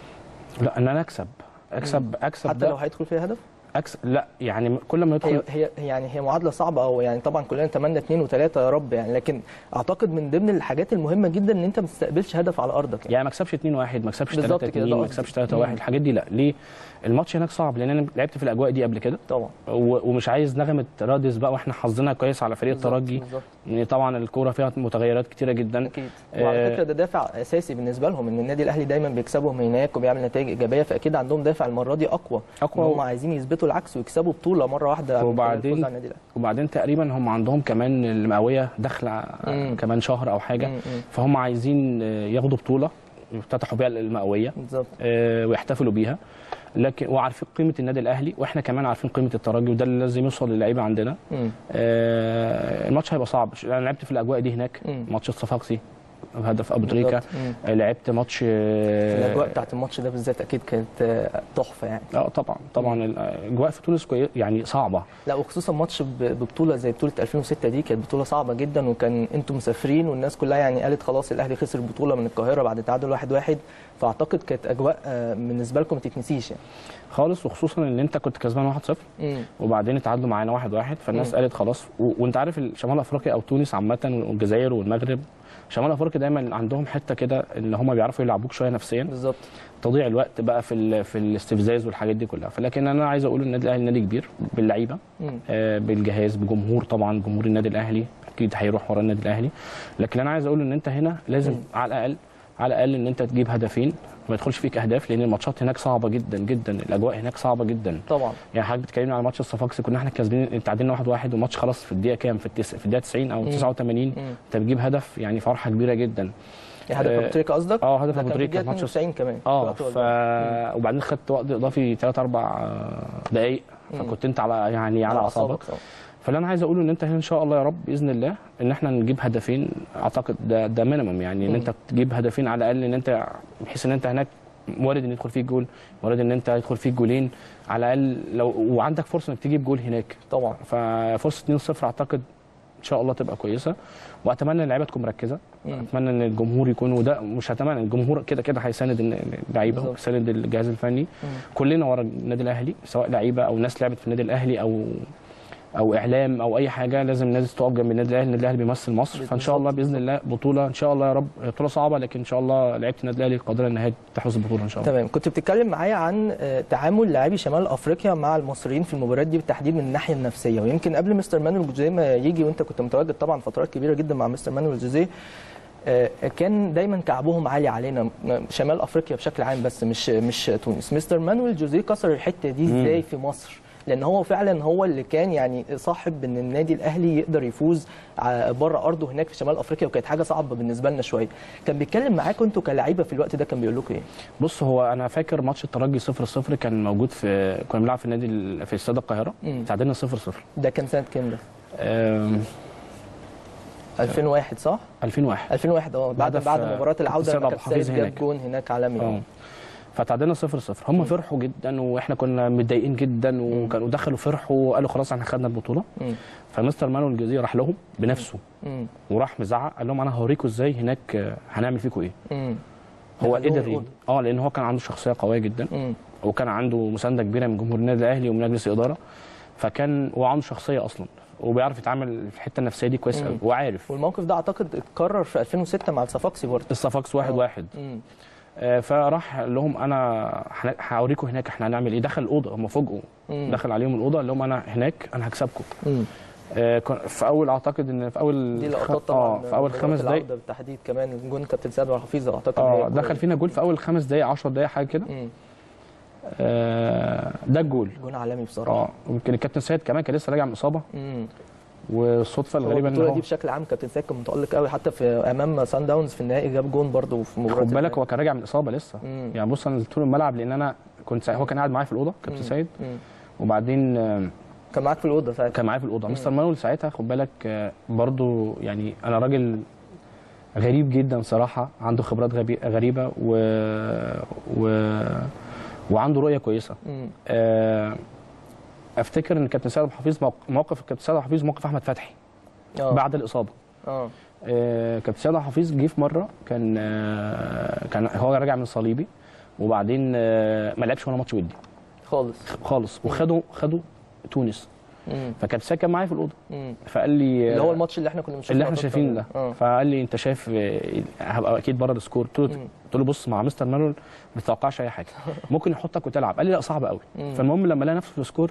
لا ان انا اكسب اكسب اكسب حتى ده لو هيدخل فيها هدف اكسب لا يعني كل ما هي يدخل هي يعني هي معادله صعبه او يعني طبعا كلنا نتمنى اثنين وثلاثه يا رب يعني لكن اعتقد من ضمن الحاجات المهمه جدا ان انت ما تستقبلش هدف على ارضك يعني. يعني ما اكسبش 2 1 ما اكسبش بالظبط 3 كده، 2 ده ما قصدي. اكسبش 3 1 مم. الحاجات دي لا ليه الماتش هناك صعب لان انا لعبت في الاجواء دي قبل كده طبعا و- ومش عايز نغمه رادس بقى واحنا حظنا كويس على فريق بالظبط، الترجي بالظبط. ان طبعا الكوره فيها متغيرات كتيره جدا اكيد وعلى آه، فكره ده دافع اساسي بالنسبه لهم ان النادي الاهلي دايما بيكسبهم هناك وبيعمل نتائج ايجابيه فاكيد عندهم دافع المره دي اقوى أقوى. ان هم عايزين يثبتوا العكس ويكسبوا بطوله مره واحده من خلال وبعدين- الفوز على النادي الاهلي وبعدين تقريبا هم عندهم كمان المئويه داخله مم. كمان شهر او حاجه مم، مم. فهم عايزين آه، ياخدوا بطوله يفتتحوا بيها المئويه بالظبط آه، ويحتفلوا بيها لكن وعارفين قيمه النادي الاهلي واحنا كمان عارفين قيمه الترجي وده اللي لازم يوصل للعيبه عندنا مم. آه، الماتش هيبقى صعب انا لعبت في الاجواء دي هناك مم. ماتش الصفاقسي هدف ابو تريكه بالظبط. مم. آه، لعبت ماتش آه، الاجواء بتاعت الماتش ده بالذات اكيد كانت آه، تحفه يعني اه طبعا طبعا الاجواء في تونس كوي- يعني صعبه لا وخصوصا ماتش ب- ببطوله زي بطوله 2006 دي كانت بطوله صعبه جدا وكان انتم مسافرين والناس كلها يعني قالت خلاص الاهلي خسر البطوله من القاهره بعد تعادل 1-1 واحد واحد فاعتقد كانت اجواء آه، بالنسبه لكم ما تتنسيش يعني خالص وخصوصا ان انت كنت كسبان 1-0 مم. وبعدين اتعادلوا معانا واحد واحد فالناس مم. قالت خلاص و... وانت عارف شمال افريقيا او تونس عامه والجزائر والمغرب شمال افريقيا دايما عندهم حته كده ان هم بيعرفوا يلعبوك شويه نفسيا بالظبط تضييع الوقت بقى في ال- في الاستفزاز والحاجات دي كلها فلكن انا عايز اقول النادي الاهلي نادي كبير باللعيبه مم. آه، بالجهاز بجمهور طبعا جمهور النادي الاهلي اكيد هيروح ورا النادي الاهلي لكن انا عايز اقول ان انت هنا لازم على الاقل على الاقل ان انت تجيب هدفين ما يدخلش فيك اهداف لان الماتشات هناك صعبه جدا جدا الاجواء هناك صعبه جدا طبعا يعني حضرتك بتكلمني على ماتش الصفاقسي كنا احنا كاسبين تعادلنا 1-1 واحد والماتش خلاص في الدقيقه كام في, التس... في الدقيقه 90 او 89 مم. انت بتجيب هدف يعني فرحه كبيره جدا يا هدف آه، ابو تريكه قصدك اه هدف ده ابو كان في تريكه الدقيقة ماتش 92 كمان اه وقت ف... ولا- وبعدين خدت وقت اضافي 3 4 دقائق فكنت انت على يعني على اعصابك طبعا. فاللي انا عايز اقوله ان انت هنا ان شاء الله يا رب باذن الله ان احنا نجيب هدفين اعتقد ده ده مينيمم يعني ان مم. انت تجيب هدفين على الاقل ان انت بحيث ان انت هناك وارد ان يدخل فيك جول وارد ان انت يدخل فيك جولين على الاقل لو وعندك فرصه انك تجيب جول هناك طبعا ففرصه 2-0 اعتقد ان شاء الله تبقى كويسه واتمنى ان اللعيبه تكون مركزه مم. اتمنى ان الجمهور يكون وده مش هتمنى الجمهور كده كده هيساند اللعيبه بالظبط. ويساند الجهاز الفني مم. كلنا ورا النادي الاهلي سواء لعيبه او ناس لعبت في النادي الاهلي او او اعلام او اي حاجه لازم الناس تقف جنب النادي الاهلي النادي الاهلي بيمثل مصر فان شاء الله باذن الله بطوله ان شاء الله يا رب بطوله صعبه لكن ان شاء الله لعيبه النادي الاهلي قادره ان هي تحرز البطوله ان شاء الله تمام كنت بتتكلم معايا عن آه، تعامل لاعبي شمال افريقيا مع المصريين في المباريات دي بالتحديد من الناحيه النفسيه ويمكن قبل مستر مانويل جوزيه ما يجي وانت كنت متواجد طبعا فترات كبيره جدا مع مستر مانويل جوزيه آه، كان دايما كعبهم عالي علينا م- شمال افريقيا بشكل عام بس مش مش تونس مستر مانويل جوزيه كسر الحته دي ازاي في مصر لان هو فعلا هو اللي كان يعني صاحب ان النادي الاهلي يقدر يفوز ع- بره ارضه هناك في شمال افريقيا وكانت حاجه صعبه بالنسبه لنا شويه كان بيتكلم معاكم انتوا كلاعيبه في الوقت ده كان بيقول لكم ايه بص هو انا فاكر ماتش الترجي 0 0 كان موجود في كنا بنلعب في النادي ال- في استاد القاهره مم. تعادلنا 0 0 ده كان سنه كام ده 2001 صح 2001 2001 اه بعد هدف، بعد آه، مباراه العوده سيد لما عبد كان الحفيظ سيد جاب هناك. جون هناك عالمي اه اه فتعادلنا 0 0 هم فرحوا جدا واحنا كنا متضايقين جدا وكانوا دخلوا فرحوا وقالوا خلاص احنا خدنا البطوله مم. فمستر مانويل الجزيرة راح لهم بنفسه مم. وراح مزعق قال لهم انا هوريكم ازاي هناك آه، هنعمل فيكم ايه مم. هو دخلهم قدر ي- الأوضة. اه لان هو كان عنده شخصيه قويه جدا مم. وكان عنده مسانده كبيره من جمهور النادي الاهلي ومن مجلس الاداره فكان هو عنده شخصيه اصلا وبيعرف يتعامل في الحته النفسيه دي كويس مم. قوي وعارف والموقف ده اعتقد اتكرر في 2006 مع الصفاقسي برضه الصفاقس واحد آه. واحد مم. آه، فراح قال لهم انا هن- هوريكم هناك احنا هنعمل ايه دخل الاوضه هم فوجئوا مم. دخل عليهم الاوضه قال لهم انا هناك انا هكسبكم مم. آه، كان- في اول اعتقد ان في اول دي خ- لقطات طبعا اه في اول مباراة خمس دقائق العودة بالتحديد كمان جون كابتن سيد عبد الحفيظ اعتقد اه هي دخل فينا جول في اول خمس دقائق 10 دقائق حاجه كده مم. آه، ده الجول جون عالمي بصراحه اه ويمكن الكابتن سيد كمان كان لسه راجع من اصابه مم. والصدفه هو الغريبه ان البطوله هو دي بشكل عام كابتن سيد كان متالق قوي حتى في امام سان داونز في النهائي جاب جون برضه في مباراه خد بالك النهائي. هو كان راجع من اصابه لسه مم. يعني بص انا نزلت له الملعب لان انا كنت سا... هو كان قاعد معايا في الاوضه كابتن مم. سيد مم. وبعدين آه، كان معاك في الاوضه ساعتها كان معايا في الاوضه مستر مانويل ساعتها خد بالك آه، برضو يعني انا راجل غريب جدا صراحه عنده خبرات غبي... غريبه و... و... وعنده رؤيه كويسه مم. آه، افتكر ان كابتن سيد عبد الحفيظ موق- موقف الكابتن سيد عبد الحفيظ موقف احمد فتحي اه بعد الاصابه اه آه، كابتن سيد عبد الحفيظ جه في مره كان آه، كان هو راجع من صليبي وبعدين آه، ما لعبش ولا ماتش ودي خالص خالص وخدوا خدوا تونس مم. فكابتن سيد كان معايا في الاوضه مم. فقال لي اللي هو الماتش اللي احنا كنا بنشوفه اللي احنا لقطات شايفينه ده اه فقال لي انت شايف آه، هبقى اكيد بره السكور قلت له مم. قلت له بص مع مستر مانويل ما تتوقعش اي حاجه ممكن يحطك وتلعب قال لي لا صعب قوي مم. فالمهم لما لقى نفسه في السكور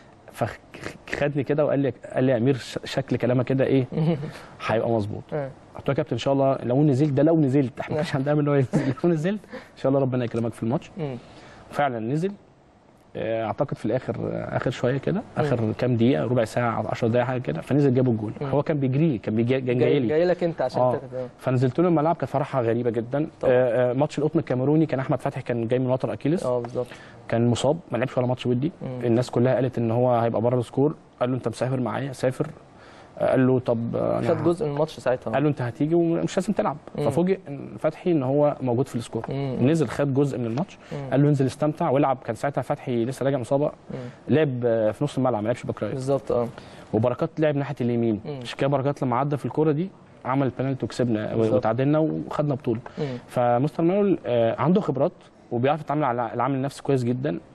فخدني كده وقال لي قال لي يا امير ش- شكل كلامك كده ايه هيبقى مظبوط آه. قلت له يا كابتن ان شاء الله لو نزلت ده لو نزلت احنا مش هنعمل ان هو ينزل لو نزلت ان شاء الله ربنا يكرمك في الماتش مم. فعلا نزل آه، اعتقد في الاخر آه، اخر شويه كده اخر كام دقيقه ربع ساعه 10 دقائق حاجه كده فنزل جاب الجول مم. هو كان بيجري كان بيجي كان جاي جاي, لي جاي لك انت عشان آه. تاخد- آه. فنزلت له الملعب كانت فرحه غريبه جدا طبعا. آه، آه، ماتش القطن الكاميروني كان احمد فتحي كان جاي من وتر اكيليس اه بالظبط كان مصاب ما لعبش ولا ماتش ودي مم. الناس كلها قالت ان هو هيبقى بره السكور قال له انت مسافر معايا سافر آه، قال له طب آه، أنا خد جزء من الماتش ساعتها قال له انت هتيجي ومش لازم تلعب مم. ففوجئ إن فتحي ان هو موجود في السكور مم. نزل خد جزء من الماتش مم. قال له انزل استمتع والعب كان ساعتها فتحي لسه راجع من اصابه مم. لعب آه، في نص الملعب ما لعبش باك رايت بالظبط اه وبركات لعب ناحيه اليمين مم. عشان كده بركات لما عدى في الكوره دي عمل بنالتي وكسبنا بالظبط. وتعادلنا وخدنا بطوله مم. فمستر مانويل آه، عنده خبرات وبيعرف يتعامل على العامل النفسي كويس جدا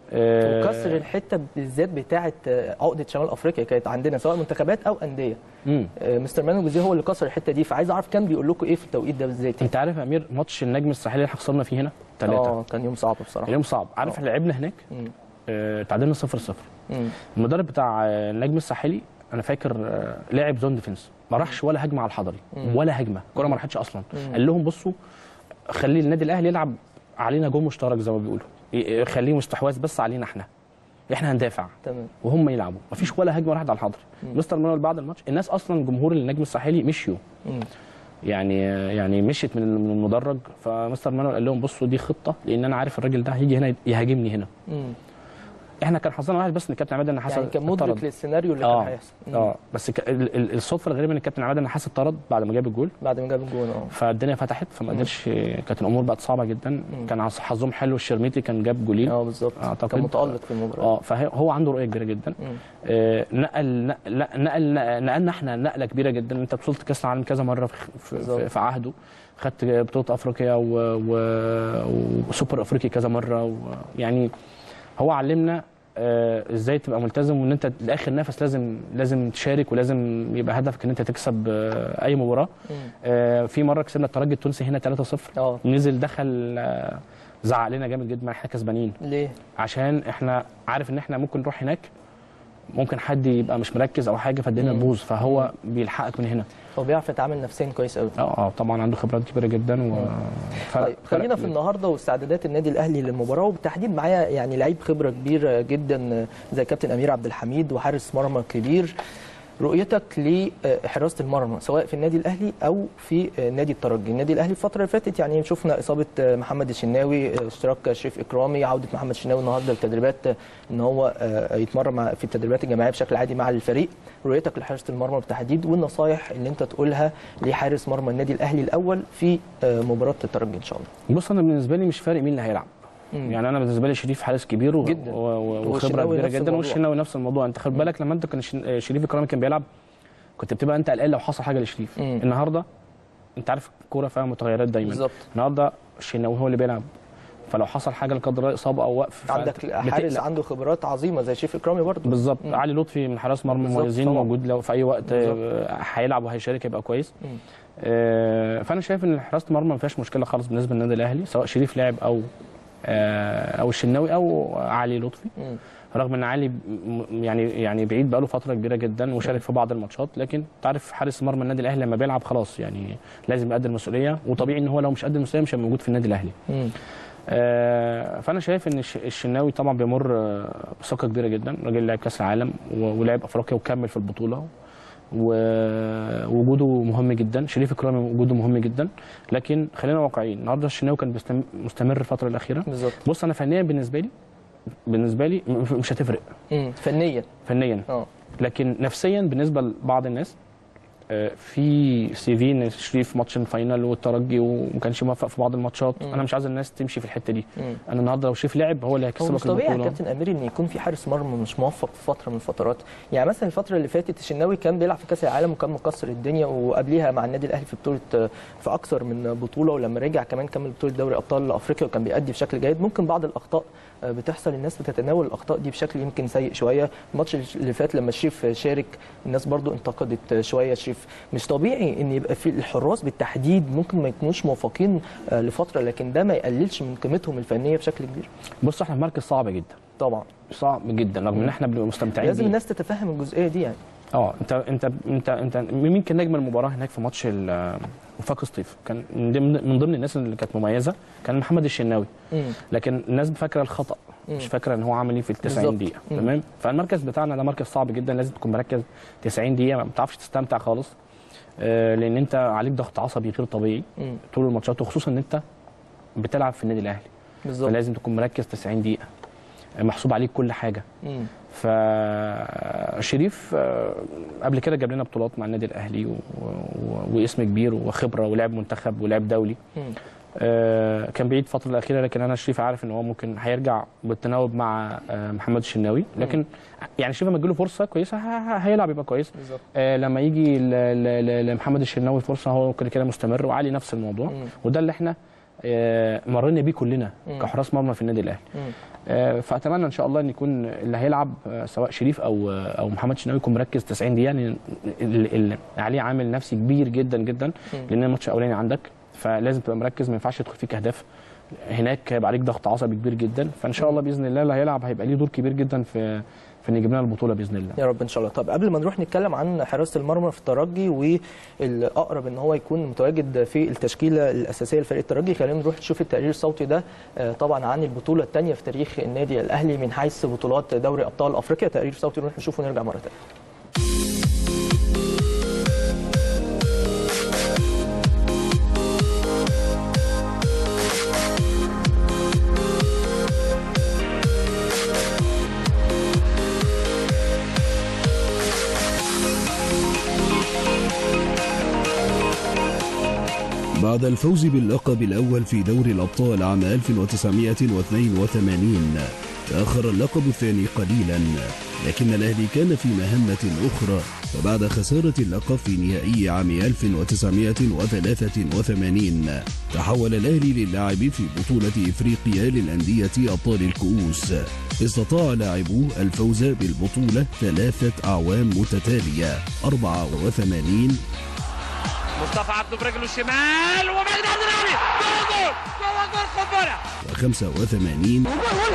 آه، وكسر الحته بالذات بتاعه آه، عقده شمال افريقيا كانت عندنا سواء منتخبات او انديه مم. آه، مستر مانو جوزيه هو اللي كسر الحته دي فعايز اعرف كان بيقول لكم ايه في التوقيت ده بالذات انت عارف يا امير ماتش النجم الساحلي اللي احنا خسرنا فيه هنا ثلاثه اه كان يوم صعب بصراحه اليوم صعب عارف آه. احنا لعبنا هناك مم. آه، تعادلنا 0 0 مم. المدرب بتاع آه، النجم الساحلي انا فاكر آه، لاعب زون ديفنس ما راحش ولا هجمه على الحضري مم. ولا هجمه الكوره ما راحتش اصلا مم. قال لهم بصوا خلي النادي الاهلي يلعب علينا جول مشترك زي ما بيقولوا ي- خليه مستحواذ بس علينا احنا احنا هندافع تمام وهم يلعبوا مفيش ولا هجمه راحت على الحضري مستر مانويل بعد الماتش الناس اصلا جمهور النجم الساحلي مشيوا مم. يعني يعني مشيت من من المدرج فمستر مانويل قال لهم بصوا دي خطه لان انا عارف الراجل ده هيجي هنا يهاجمني هنا مم. احنا كان حظنا واحد بس ان الكابتن عماد النحاس يعني كان مدرك اتطرد. للسيناريو اللي اه كان هيحصل مم. اه بس ك... ال- ال- الصدفه الغريبه ان الكابتن عماد النحاس اتطرد بعد ما جاب الجول بعد ما جاب الجون اه فالدنيا فتحت فما قدرش كانت الامور بقت صعبه جدا كان عص- حظهم حلو الشرميتي كان جاب جولين اه بالظبط أعتقد. كان متالق في المباراه اه فهو عنده رؤيه كبيره جدا مم. آه نقل نقل نقل نقلنا احنا نقله كبيره جدا انت وصلت كاس العالم كذا مره في, في, بالظبط. في, في عهده خدت بطوله افريقيا و- و- وسوبر افريقي كذا مره و يعني هو علمنا آه، ازاي تبقى ملتزم وان انت لاخر نفس لازم لازم تشارك ولازم يبقى هدفك ان انت تكسب آه، اي مباراه مم. آه، في مره كسبنا الترجي التونسي هنا 3-0 اه نزل دخل آه، زعق لنا جامد جدا احنا كسبانين ليه؟ عشان احنا عارف ان احنا ممكن نروح هناك ممكن حد يبقى مش مركز او حاجه فالدنيا مم. تبوظ فهو بيلحقك من هنا هو بيعرف يتعامل نفسيا كويس قوي اه اه طبعا عنده خبرات كبيره جدا و فرق- طيب خلينا فرق في النهارده واستعدادات النادي الاهلي للمباراه وبالتحديد معايا يعني لعيب خبره كبيره جدا زي كابتن امير عبد الحميد وحارس مرمى كبير رؤيتك لحراسه المرمى سواء في النادي الاهلي او في نادي الترجي النادي الاهلي الفتره اللي فاتت يعني شفنا اصابه محمد الشناوي اشتراك شريف اكرامي عوده محمد الشناوي النهارده التدريبات ان هو يتمرن مع- في التدريبات الجماعيه بشكل عادي مع الفريق رؤيتك لحراسه المرمى بالتحديد والنصايح اللي انت تقولها لحارس مرمى النادي الاهلي الاول في مباراه الترجي ان شاء الله بص انا بالنسبه لي مش فارق مين اللي هيلعب مم. يعني انا بالنسبه لي شريف حارس كبير و... جدا. و... و... وخبره والشناوي كبيره نفس جدا الموضوع. والشناوي نفس الموضوع انت خد بالك لما انت كان ش- شريف اكرامي كان بيلعب كنت بتبقى انت قلقان لو حصل حاجه لشريف مم. النهارده انت عارف الكوره فيها متغيرات دايما بالظبط النهارده الشناوي هو اللي بيلعب فلو حصل حاجه لا قدر الله اصابه او وقف عندك فأنت حارس بتقلق. عنده خبرات عظيمه زي شريف اكرامي برضه بالظبط مم. علي لطفي من حراس مرمى بالظبط مميزين طبعاً. موجود لو في اي وقت بالظبط. آه، هيلعب وهيشارك يبقى كويس مم. آه، فانا شايف ان حراسه المرمى ما فيهاش مشكله خالص بالنسبه للنادي الاهلي سواء شريف لعب او آه، او الشناوي او علي لطفي مم. رغم ان علي م- يعني يعني بعيد بقاله فتره كبيره جدا وشارك في بعض الماتشات لكن تعرف حارس مرمى النادي الاهلي لما بيلعب خلاص يعني لازم يقدم المسؤوليه وطبيعي ان هو لو مش قد المسؤوليه مش هيبقى موجود في النادي الاهلي مم. آه، فانا شايف ان الش- الشناوي طبعا بيمر آه، بثقه كبيره جدا راجل لعب كاس العالم و- ولعب افريقيا وكمل في البطوله ووجوده مهم جدا شريف اكرامي وجوده مهم جدا لكن خلينا واقعيين النهارده الشناوي كان بيستم- مستمر الفتره الاخيره بالظبط بص انا فنيا بالنسبه لي بالنسبه لي م- مش هتفرق مم. فنيا فنيا اه لكن نفسيا بالنسبه لبعض الناس آه، في سي في ان شريف ماتش الفاينل والترجي وما كانش موفق في بعض الماتشات مم. انا مش عايز الناس تمشي في الحته دي مم. انا النهارده لو شريف لعب هو اللي هو هيكسبك مش طبيعي يا البطوله كابتن امير ان يكون في حارس مرمى مش موفق في فتره من الفترات يعني مثلا الفتره اللي فاتت الشناوي كان بيلعب في كاس العالم وكان مكسر الدنيا وقبليها مع النادي الاهلي في بطوله في اكثر من بطوله ولما رجع كمان كمل بطوله دوري ابطال افريقيا وكان بيأدي بشكل جيد ممكن بعض الاخطاء بتحصل الناس بتتناول الاخطاء دي بشكل يمكن سيء شويه الماتش اللي فات لما شريف شارك الناس برضو انتقدت شويه شريف مش طبيعي ان يبقى في الحراس بالتحديد ممكن ما يكونوش موفقين آه، لفتره لكن ده ما يقللش من قيمتهم الفنيه بشكل كبير بص احنا في مركز صعب جدا طبعا صعب جدا رغم ان احنا بنبقى مستمتعين لازم بيه. الناس تتفهم الجزئيه دي يعني اه انت انت انت انت مين كان نجم المباراه هناك في ماتش ال- وفاق سطيف كان من ضمن من ضمن الناس اللي كانت مميزه كان محمد الشناوي مم. لكن الناس فاكره الخطا مم. مش فاكره ان هو عمل ايه في ال 90 بالظبط. دقيقه مم. تمام فالمركز بتاعنا ده مركز صعب جدا لازم تكون مركز 90 دقيقه ما بتعرفش تستمتع خالص آه، لان انت عليك ضغط عصبي غير طبيعي مم. طول الماتشات وخصوصا ان انت بتلعب في النادي الاهلي بالظبط فلازم تكون مركز 90 دقيقه آه، محسوب عليك كل حاجه مم. فشريف آه، قبل كده جاب لنا بطولات مع النادي الاهلي و... و... واسم كبير وخبره ولعب منتخب ولعب دولي مم. آه، كان بعيد الفتره الاخيره لكن انا شريف عارف ان هو ممكن هيرجع بالتناوب مع آه، محمد الشناوي لكن يعني شريف لما تجيله فرصه كويسه ه- ه- هيلعب يبقى كويس بالظبط آه، لما يجي ل- ل- ل- لمحمد الشناوي فرصه هو كده كده مستمر وعلي نفس الموضوع مم. وده اللي احنا آه، مرينا بيه كلنا مم. كحراس مرمى في النادي الاهلي مم. آه، فاتمنى ان شاء الله ان يكون اللي هيلعب آه، سواء شريف او آه، او محمد شناوي يكون مركز 90 دقيقه يعني ال- ال- عليه عامل نفسي كبير جدا جدا لان الماتش الاولاني عندك فلازم تبقى مركز ما ينفعش يدخل فيك اهداف هناك هيبقى عليك ضغط عصبي كبير جدا فان شاء الله باذن الله اللي هيلعب هيبقى ليه دور كبير جدا في في ان يجيب لنا البطوله باذن الله يا رب ان شاء الله طب قبل ما نروح نتكلم عن حراسه المرمى في الترجي والاقرب ان هو يكون متواجد في التشكيله الاساسيه لفريق الترجي خلينا نروح نشوف التقرير الصوتي ده آه، طبعا عن البطوله الثانيه في تاريخ النادي الاهلي من حيث بطولات دوري ابطال افريقيا تقرير صوتي نروح نشوفه ونرجع مره ثانيه بعد الفوز باللقب الأول في دوري الأبطال عام 1982 تأخر اللقب الثاني قليلا لكن الأهلي كان في مهمة أخرى فبعد خسارة اللقب في نهائي عام 1983 تحول الأهلي للعب في بطولة إفريقيا للأندية أبطال الكؤوس استطاع لاعبوه الفوز بالبطولة ثلاثة أعوام متتالية 84 مصطفى عبده برجله الشمال وبعد عبد الرحمن جوه جول جوه جول خد بالك و85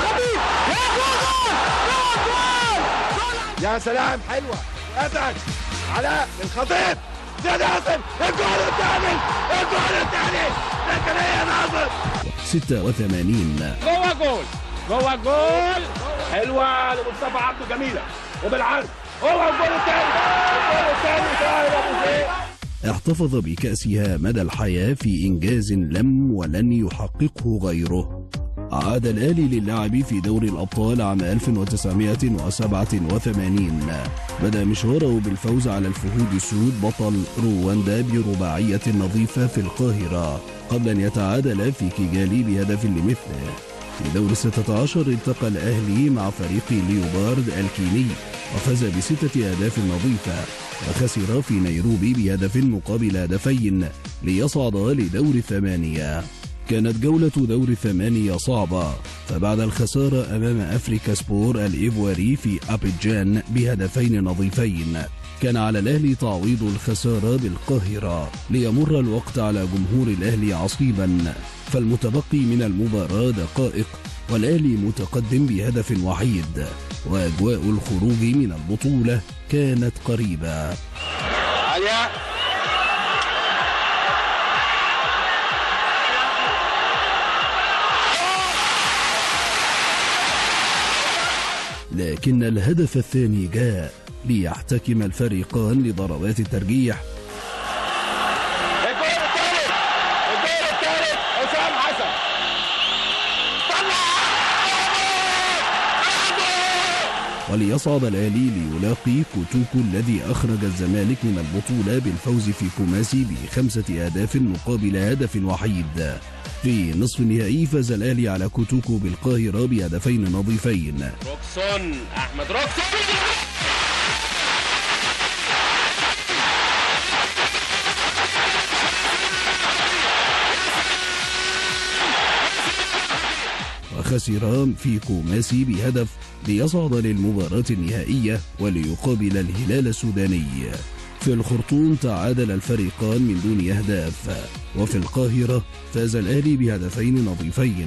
يا سلام حلوه اتعب علاء الخطيب زياد عاصم الجول الثاني الجول الثاني لكن هي ناصر 86 جوه جول جوه جول حلوه لمصطفى عبده جميله وبالعرض هو الجول الثاني الجول الثاني طاهر ابو زيد احتفظ بكأسها مدى الحياة في إنجاز لم ولن يحققه غيره عاد الآلي للعب في دوري الأبطال عام 1987 بدأ مشواره بالفوز على الفهود السود بطل رواندا برباعية نظيفة في القاهرة قبل أن يتعادل في كيجالي بهدف لمثله في دور 16 التقى الأهلي مع فريق ليوبارد الكيني وفاز بستة أهداف نظيفة وخسر في نيروبي بهدف مقابل هدفين ليصعد لدور الثمانية كانت جولة دور الثمانية صعبة فبعد الخسارة أمام أفريكا سبور الإيفواري في أبيجان بهدفين نظيفين كان على الأهلي تعويض الخسارة بالقاهرة ليمر الوقت على جمهور الأهلي عصيبا فالمتبقي من المباراة دقائق والأهلي متقدم بهدف وحيد وأجواء الخروج من البطولة كانت قريبة عليا لكن الهدف الثاني جاء ليحتكم الفريقان لضربات الترجيح الجول الثالث الجول الثالث حسام حسن وليصعد الأهلي ليلاقي كوتوكو الذي أخرج الزمالك من البطولة بالفوز في كوماسي بخمسة أهداف مقابل هدف وحيد في نصف النهائي فاز الأهلي على كوتوكو بالقاهرة بهدفين نظيفين روكسون احمد روكسون وخسر في كوماسي بهدف ليصعد للمباراة النهائية وليقابل الهلال السوداني في الخرطوم تعادل الفريقان من دون أهداف وفي القاهرة فاز الأهلي بهدفين نظيفين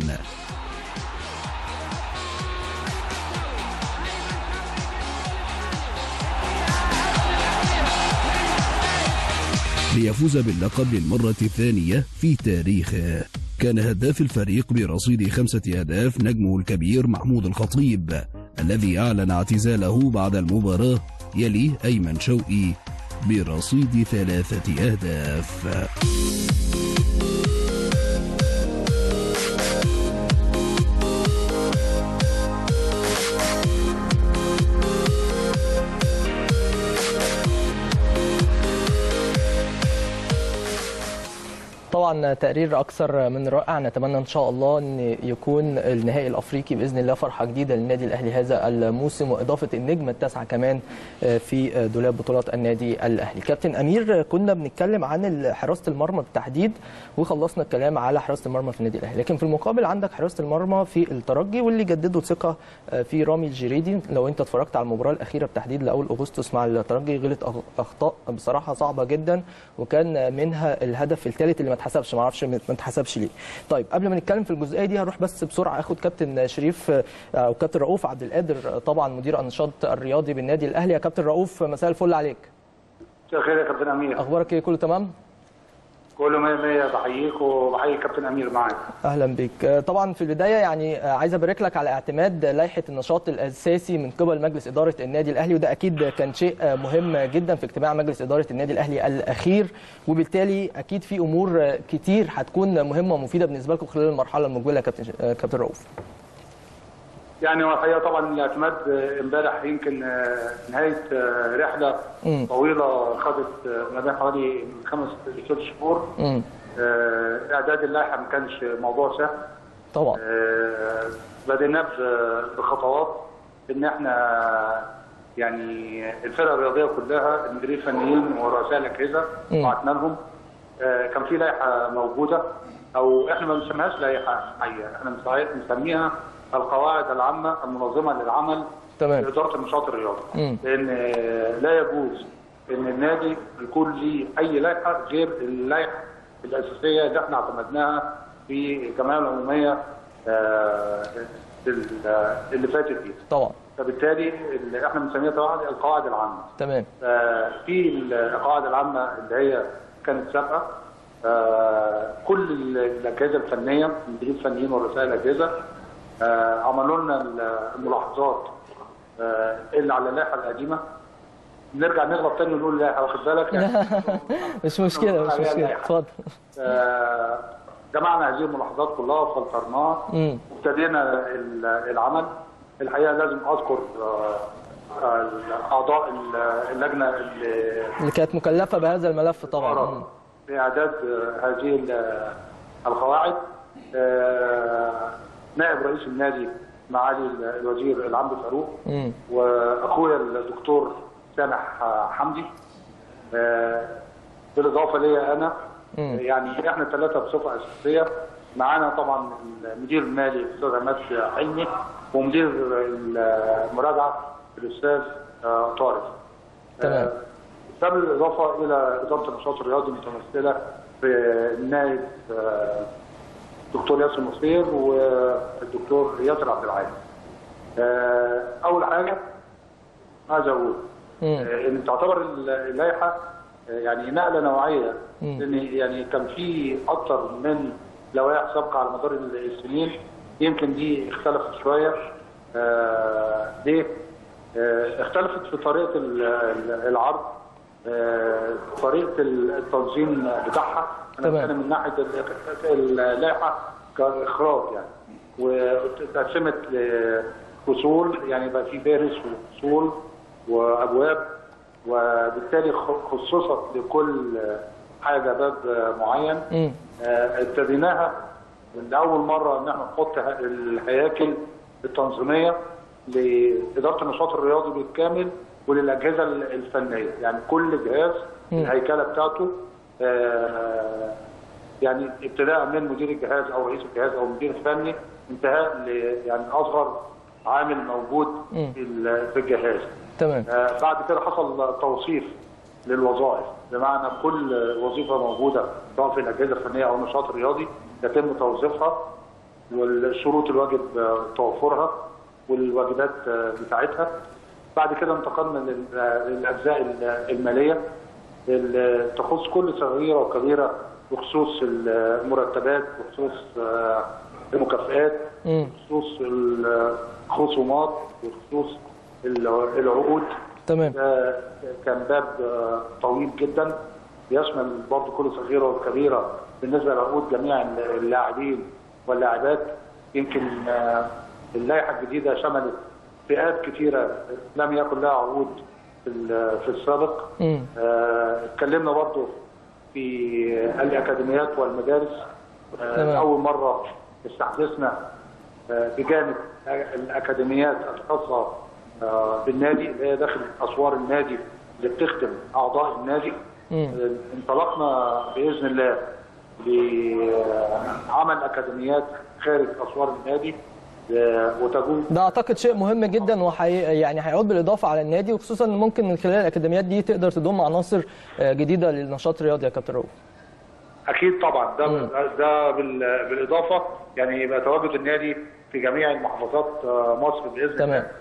ليفوز باللقب للمرة الثانية في تاريخه كان هداف الفريق برصيد خمسة أهداف نجمه الكبير محمود الخطيب الذي أعلن اعتزاله بعد المباراة يلي أيمن شوقي برصيد ثلاثة أهداف طبعا طبعا تقرير اكثر من رائع نتمنى ان شاء الله ان يكون النهائي الافريقي باذن الله فرحه جديده للنادي الاهلي هذا الموسم واضافه النجمه التاسعه كمان في دولاب بطولات النادي الاهلي كابتن امير كنا بنتكلم عن حراسه المرمى بالتحديد وخلصنا الكلام على حراسه المرمى في النادي الاهلي لكن في المقابل عندك حراسه المرمى في الترجي واللي جددوا ثقه في رامي الجريدي لو انت اتفرجت على المباراه الاخيره بالتحديد لاول اغسطس مع الترجي غلط اخطاء بصراحه صعبه جدا وكان منها الهدف الثالث اللي ما اتحسبش ما اعرفش ما اتحسبش ليه طيب قبل ما نتكلم في الجزئيه دي هروح بس بسرعه اخد كابتن شريف او كابتن رؤوف عبد القادر طبعا مدير النشاط الرياضي بالنادي الاهلي يا كابتن رؤوف مساء الفل عليك مساء الخير يا كابتن امير اخبارك ايه كله تمام كله 100 100 بحييك وبحيي كابتن امير معاك اهلا بك طبعا في البدايه يعني عايز ابارك لك على اعتماد لائحه النشاط الاساسي من قبل مجلس اداره النادي الاهلي وده اكيد كان شيء مهم جدا في اجتماع مجلس اداره النادي الاهلي الاخير وبالتالي اكيد في امور كتير هتكون مهمه ومفيده بالنسبه لكم خلال المرحله المقبله كابتن كابتن رؤوف يعني هو الحقيقه طبعا الاعتماد امبارح يمكن نهايه رحله مم. طويله خدت ما بين حوالي خمس لست شهور مم. اعداد اللائحه ما كانش موضوع سهل طبعا بدينا بخطوات ان احنا يعني الفرقه الرياضيه كلها المديرين الفنيين ورؤساء الاجهزه مم. بعتنا لهم كان في لائحه موجوده او احنا ما بنسميهاش لائحه حقيقه احنا بنسميها القواعد العامه المنظمه للعمل تمام في اداره النشاط الرياضي مم. لان لا يجوز ان النادي يكون ليه اي لائحه غير اللائحه الاساسيه اللي احنا اعتمدناها في الجمعيه العموميه آه، اللي فاتت دي طبعا فبالتالي اللي احنا بنسميها طبعا القواعد العامه تمام آه، في القواعد العامه اللي هي كانت سابقه آه، كل الاجهزه الفنيه المديرين الفنيين ورؤساء الاجهزه آه، عملوا لنا الملاحظات آه، اللي على اللائحه القديمه نرجع نغلط تاني ونقول لا واخد بالك يعني مش مشكله مش مشكله اتفضل آه، جمعنا هذه الملاحظات كلها وفلترناها مم. وابتدينا ال- العمل الحقيقه لازم اذكر آه، آه، اعضاء ال- اللجنه اللي اللي كانت مكلفه بهذا الملف طبعا مم. لاعداد آه، هذه ال- القواعد آه، نائب رئيس النادي معالي ال- الوزير العمرو فاروق مم. واخويا الدكتور سامح آه، حمدي آه، بالاضافه ليا انا مم. يعني احنا ثلاثه بصفه اساسيه معانا طبعا المدير المالي الاستاذ عماد حلمي ومدير المراجعه الاستاذ آه، طارق تمام. ده بالاضافه الى اداره النشاط الرياضي المتمثله في النائب آه، دكتور ياسر نصير والدكتور ياسر عبد العال. آه، اول حاجه عايز اقول مم. آه، ان تعتبر اللائحه آه، يعني نقله نوعيه مم. لان يعني كان في اكثر من لوائح سابقه على مدار السنين يمكن دي اختلفت شويه آه، ليه؟ آه، اختلفت في طريقه ال- ال- العرض آه، طريقه التنظيم بتاعها انا تمام. بتكلم من ناحيه ال- اللائحه كاخراج يعني واتقسمت لفصول يعني بقى في فارس وفصول وابواب وبالتالي خ- خصصت لكل حاجه باب معين مم. آه، ابتديناها لاول مره ان احنا نحط ه- الهياكل التنظيميه لاداره النشاط الرياضي بالكامل وللاجهزه ال- الفنيه يعني كل جهاز مم. الهيكله بتاعته آه، يعني ابتداء من مدير الجهاز او رئيس الجهاز او المدير الفني انتهاء ل يعني اصغر عامل موجود مم. في ال- في الجهاز تمام آه، بعد كده حصل توصيف للوظائف بمعنى كل وظيفه موجوده سواء في الاجهزه الفنيه او النشاط الرياضي يتم توظيفها والشروط الواجب آه، توفرها والواجبات آه، بتاعتها بعد كده انتقلنا لل- آه، للاجزاء ال- الماليه اللي تخص كل صغيره وكبيره بخصوص المرتبات بخصوص آه، المكافئات مم. بخصوص الخصومات بخصوص الع- العقود تمام ده كان باب آه، طويل جدا يشمل برضه كل صغيره وكبيره بالنسبه لعقود جميع اللاعبين واللاعبات يمكن آه، اللائحه الجديده شملت فئات كثيره لم يكن لها عقود في ال- في السابق مم. آه، اتكلمنا برضه في الاكاديميات والمدارس آه، تمام. اول مره استحدثنا آه، بجانب الاكاديميات الخاصه آه، بالنادي اللي هي داخل اسوار النادي اللي بتخدم اعضاء النادي مم. آه، انطلقنا باذن الله لعمل اكاديميات خارج اسوار النادي آه، وتجوز ده اعتقد شيء مهم جدا وحي يعني هيعود بالاضافه على النادي وخصوصا إن ممكن من خلال الاكاديميات دي تقدر تضم عناصر آه، جديده للنشاط الرياضي يا كابتن رؤوف اكيد طبعا ده ده بال- بالاضافه يعني يبقى تواجد النادي في جميع المحافظات آه، مصر باذن تمام. الله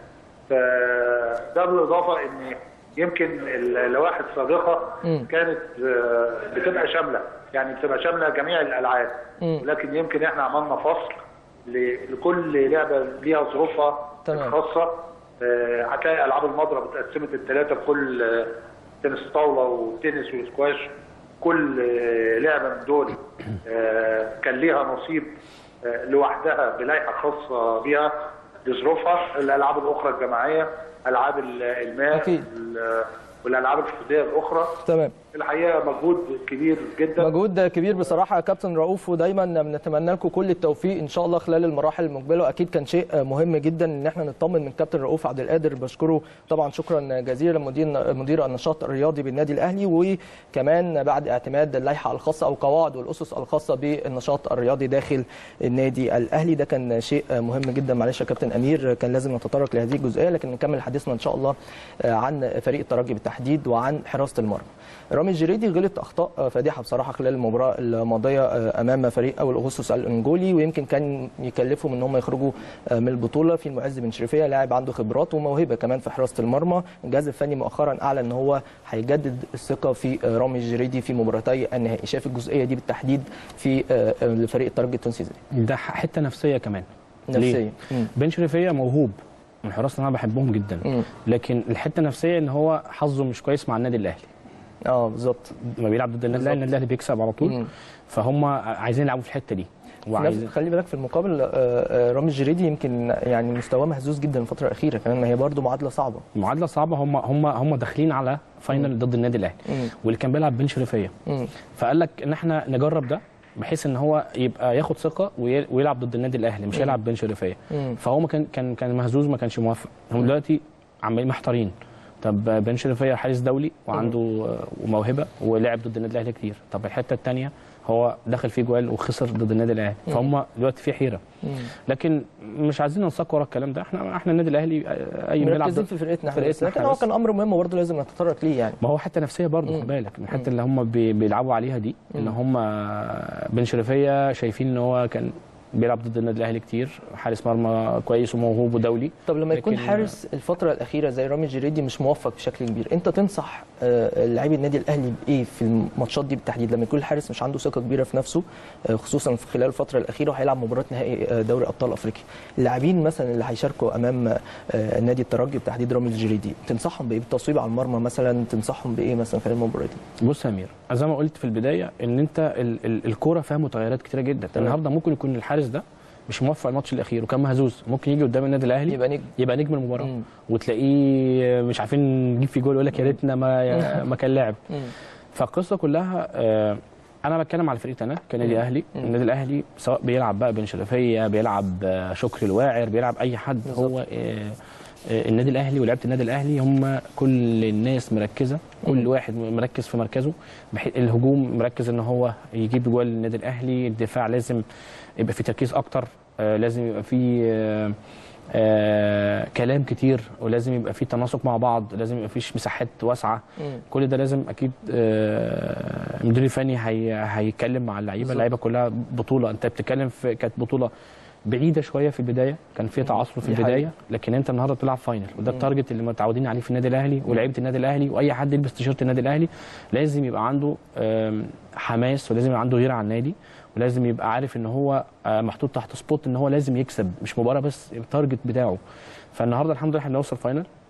فده بالاضافه ان يمكن اللوائح السابقه مم. كانت آه، بتبقى شامله يعني بتبقى شامله جميع الالعاب مم. ولكن يمكن احنا عملنا فصل ل- لكل لعبه ليها ظروفها تمام. الخاصه آه، هتلاقي العاب المضرب اتقسمت الثلاثه لكل آه، تنس طاوله وتنس وسكواش كل آه، لعبه من دول آه، كان ليها نصيب آه، لوحدها بلائحه خاصه بها لظروفها الالعاب الاخرى الجماعيه العاب ال- الماء أكيد. ال- والالعاب الفرديه الاخرى تمام الحقيقه مجهود كبير جدا مجهود كبير بصراحه يا كابتن رؤوف ودايما بنتمنى لكم كل التوفيق ان شاء الله خلال المراحل المقبله واكيد كان شيء مهم جدا ان احنا نطمن من كابتن رؤوف عبد القادر بشكره طبعا شكرا جزيلا مدير مدير النشاط الرياضي بالنادي الاهلي وكمان بعد اعتماد اللائحه الخاصه او قواعد والاسس الخاصه بالنشاط الرياضي داخل النادي الاهلي ده كان شيء مهم جدا معلش يا كابتن امير كان لازم نتطرق لهذه الجزئيه لكن نكمل حديثنا ان شاء الله عن فريق الترجي بالتحديد وعن حراسه المرمى رامي الجريدي غلط اخطاء فادحه بصراحه خلال المباراه الماضيه امام فريق اول اغسطس الانجولي ويمكن كان يكلفهم ان هم يخرجوا من البطوله في المعز بن شريفيه لاعب عنده خبرات وموهبه كمان في حراسه المرمى الجهاز الفني مؤخرا اعلن ان هو هيجدد الثقه في رامي الجريدي في مباراتي النهائي شايف الجزئيه دي بالتحديد في فريق الترجي التونسي ازاي ده حته نفسيه كمان نفسيه ليه؟ مم. بن شريفيه موهوب من الحراس اللي انا بحبهم جدا مم. لكن الحته النفسيه ان هو حظه مش كويس مع النادي الاهلي اه بالظبط لما بيلعب ضد النادي الاهلي النادي الاهلي بيكسب على طول مم. فهم عايزين يلعبوا في الحته دي في نفس وعايزين خلي بالك في المقابل آه، آه، رامي الجريدي يمكن يعني مستواه مهزوز جدا الفتره الاخيره كمان ما هي برضه معادله صعبه معادله صعبه هم هم هم داخلين على فاينل ضد النادي الاهلي مم. واللي كان بيلعب بن شريفيه مم. فقال لك ان احنا نجرب ده بحيث ان هو يبقى ياخد ثقه وي- ويلعب ضد النادي الاهلي مش مم. يلعب بن شريفيه مم. فهو ما كان كان كان مهزوز ما كانش موافق هم دلوقتي عمالين محتارين طب بن شريفيه حارس دولي وعنده آه، وموهبه ولعب ضد النادي الاهلي كتير طب الحته الثانيه هو دخل فيه جوال وخسر ضد النادي الاهلي مم. فهم دلوقتي في حيره مم. لكن مش عايزين ننساق ورا الكلام ده احنا احنا النادي الاهلي آه، اي بيلعب مركزين ضد- في فرقتنا احنا بس فرقتنا لكن احنا هو بس. كان امر مهم برضه لازم نتطرق ليه يعني ما هو حته نفسيه برضه خد بالك من الحته اللي هم بي- بيلعبوا عليها دي ان هم بن شريفيه شايفين ان هو كان بيلعب ضد النادي الاهلي كتير حارس مرمى كويس وموهوب ودولي طب لما يكون لكن- حارس الفترة الأخيرة زي رامي جريدي مش موفق بشكل كبير، أنت تنصح آه، لاعبي النادي الأهلي بإيه في الماتشات دي بالتحديد لما يكون الحارس مش عنده ثقة كبيرة في نفسه آه، خصوصا في خلال الفترة الأخيرة وهيلعب مباراة نهائي آه، دوري أبطال أفريقيا. اللاعبين مثلا اللي هيشاركوا أمام آه، النادي الترجي بالتحديد رامي الجريدي، تنصحهم بإيه؟ بالتصويب على المرمى مثلا، تنصحهم بإيه مثلا خلال المباراة دي؟ بص يا امير زي ما قلت في البدايه ان انت ال- ال- الكوره فيها متغيرات كتيره جدا تمام. النهارده ممكن يكون الحارس ده مش موفق الماتش الاخير وكان مهزوز ممكن يجي قدام النادي الاهلي يبقى نجم يبقى نجم المباراه مم. وتلاقيه مش عارفين نجيب فيه جول يقول لك يا ريتنا ما ما كان لاعب مم. فالقصه كلها آه، انا بتكلم على فرقتي انا كنادي مم. اهلي مم. النادي الاهلي سواء بيلعب بقى بن شرفيه بيلعب آه، شكري الواعر بيلعب اي حد بالظبط. هو آه، آه، النادي الاهلي ولعيبه النادي الاهلي هم كل الناس مركزه كل مم. واحد مركز في مركزه بحيث الهجوم مركز ان هو يجيب جوال للنادي الاهلي الدفاع لازم يبقى في تركيز اكتر آه، لازم يبقى في آه، آه، كلام كتير ولازم يبقى في تناسق مع بعض لازم يبقى فيش مساحات واسعه مم. كل ده لازم اكيد آه، المدير الفني هي هيتكلم مع اللعيبه بالظبط. اللعيبه كلها بطوله انت بتتكلم في كانت بطوله بعيده شويه في البدايه كان في تعثر في دي البدايه حقيقة. لكن انت النهارده بتلعب فاينل وده مم. التارجت اللي متعودين عليه في النادي الاهلي ولاعيبه النادي الاهلي واي حد يلبس تيشيرت النادي الاهلي لازم يبقى عنده آم، حماس ولازم يبقى عنده غيره على النادي ولازم يبقى عارف ان هو آه، محطوط تحت سبوت ان هو لازم يكسب مش مباراه بس التارجت بتاعه فالنهارده الحمد لله احنا بنوصل فاينل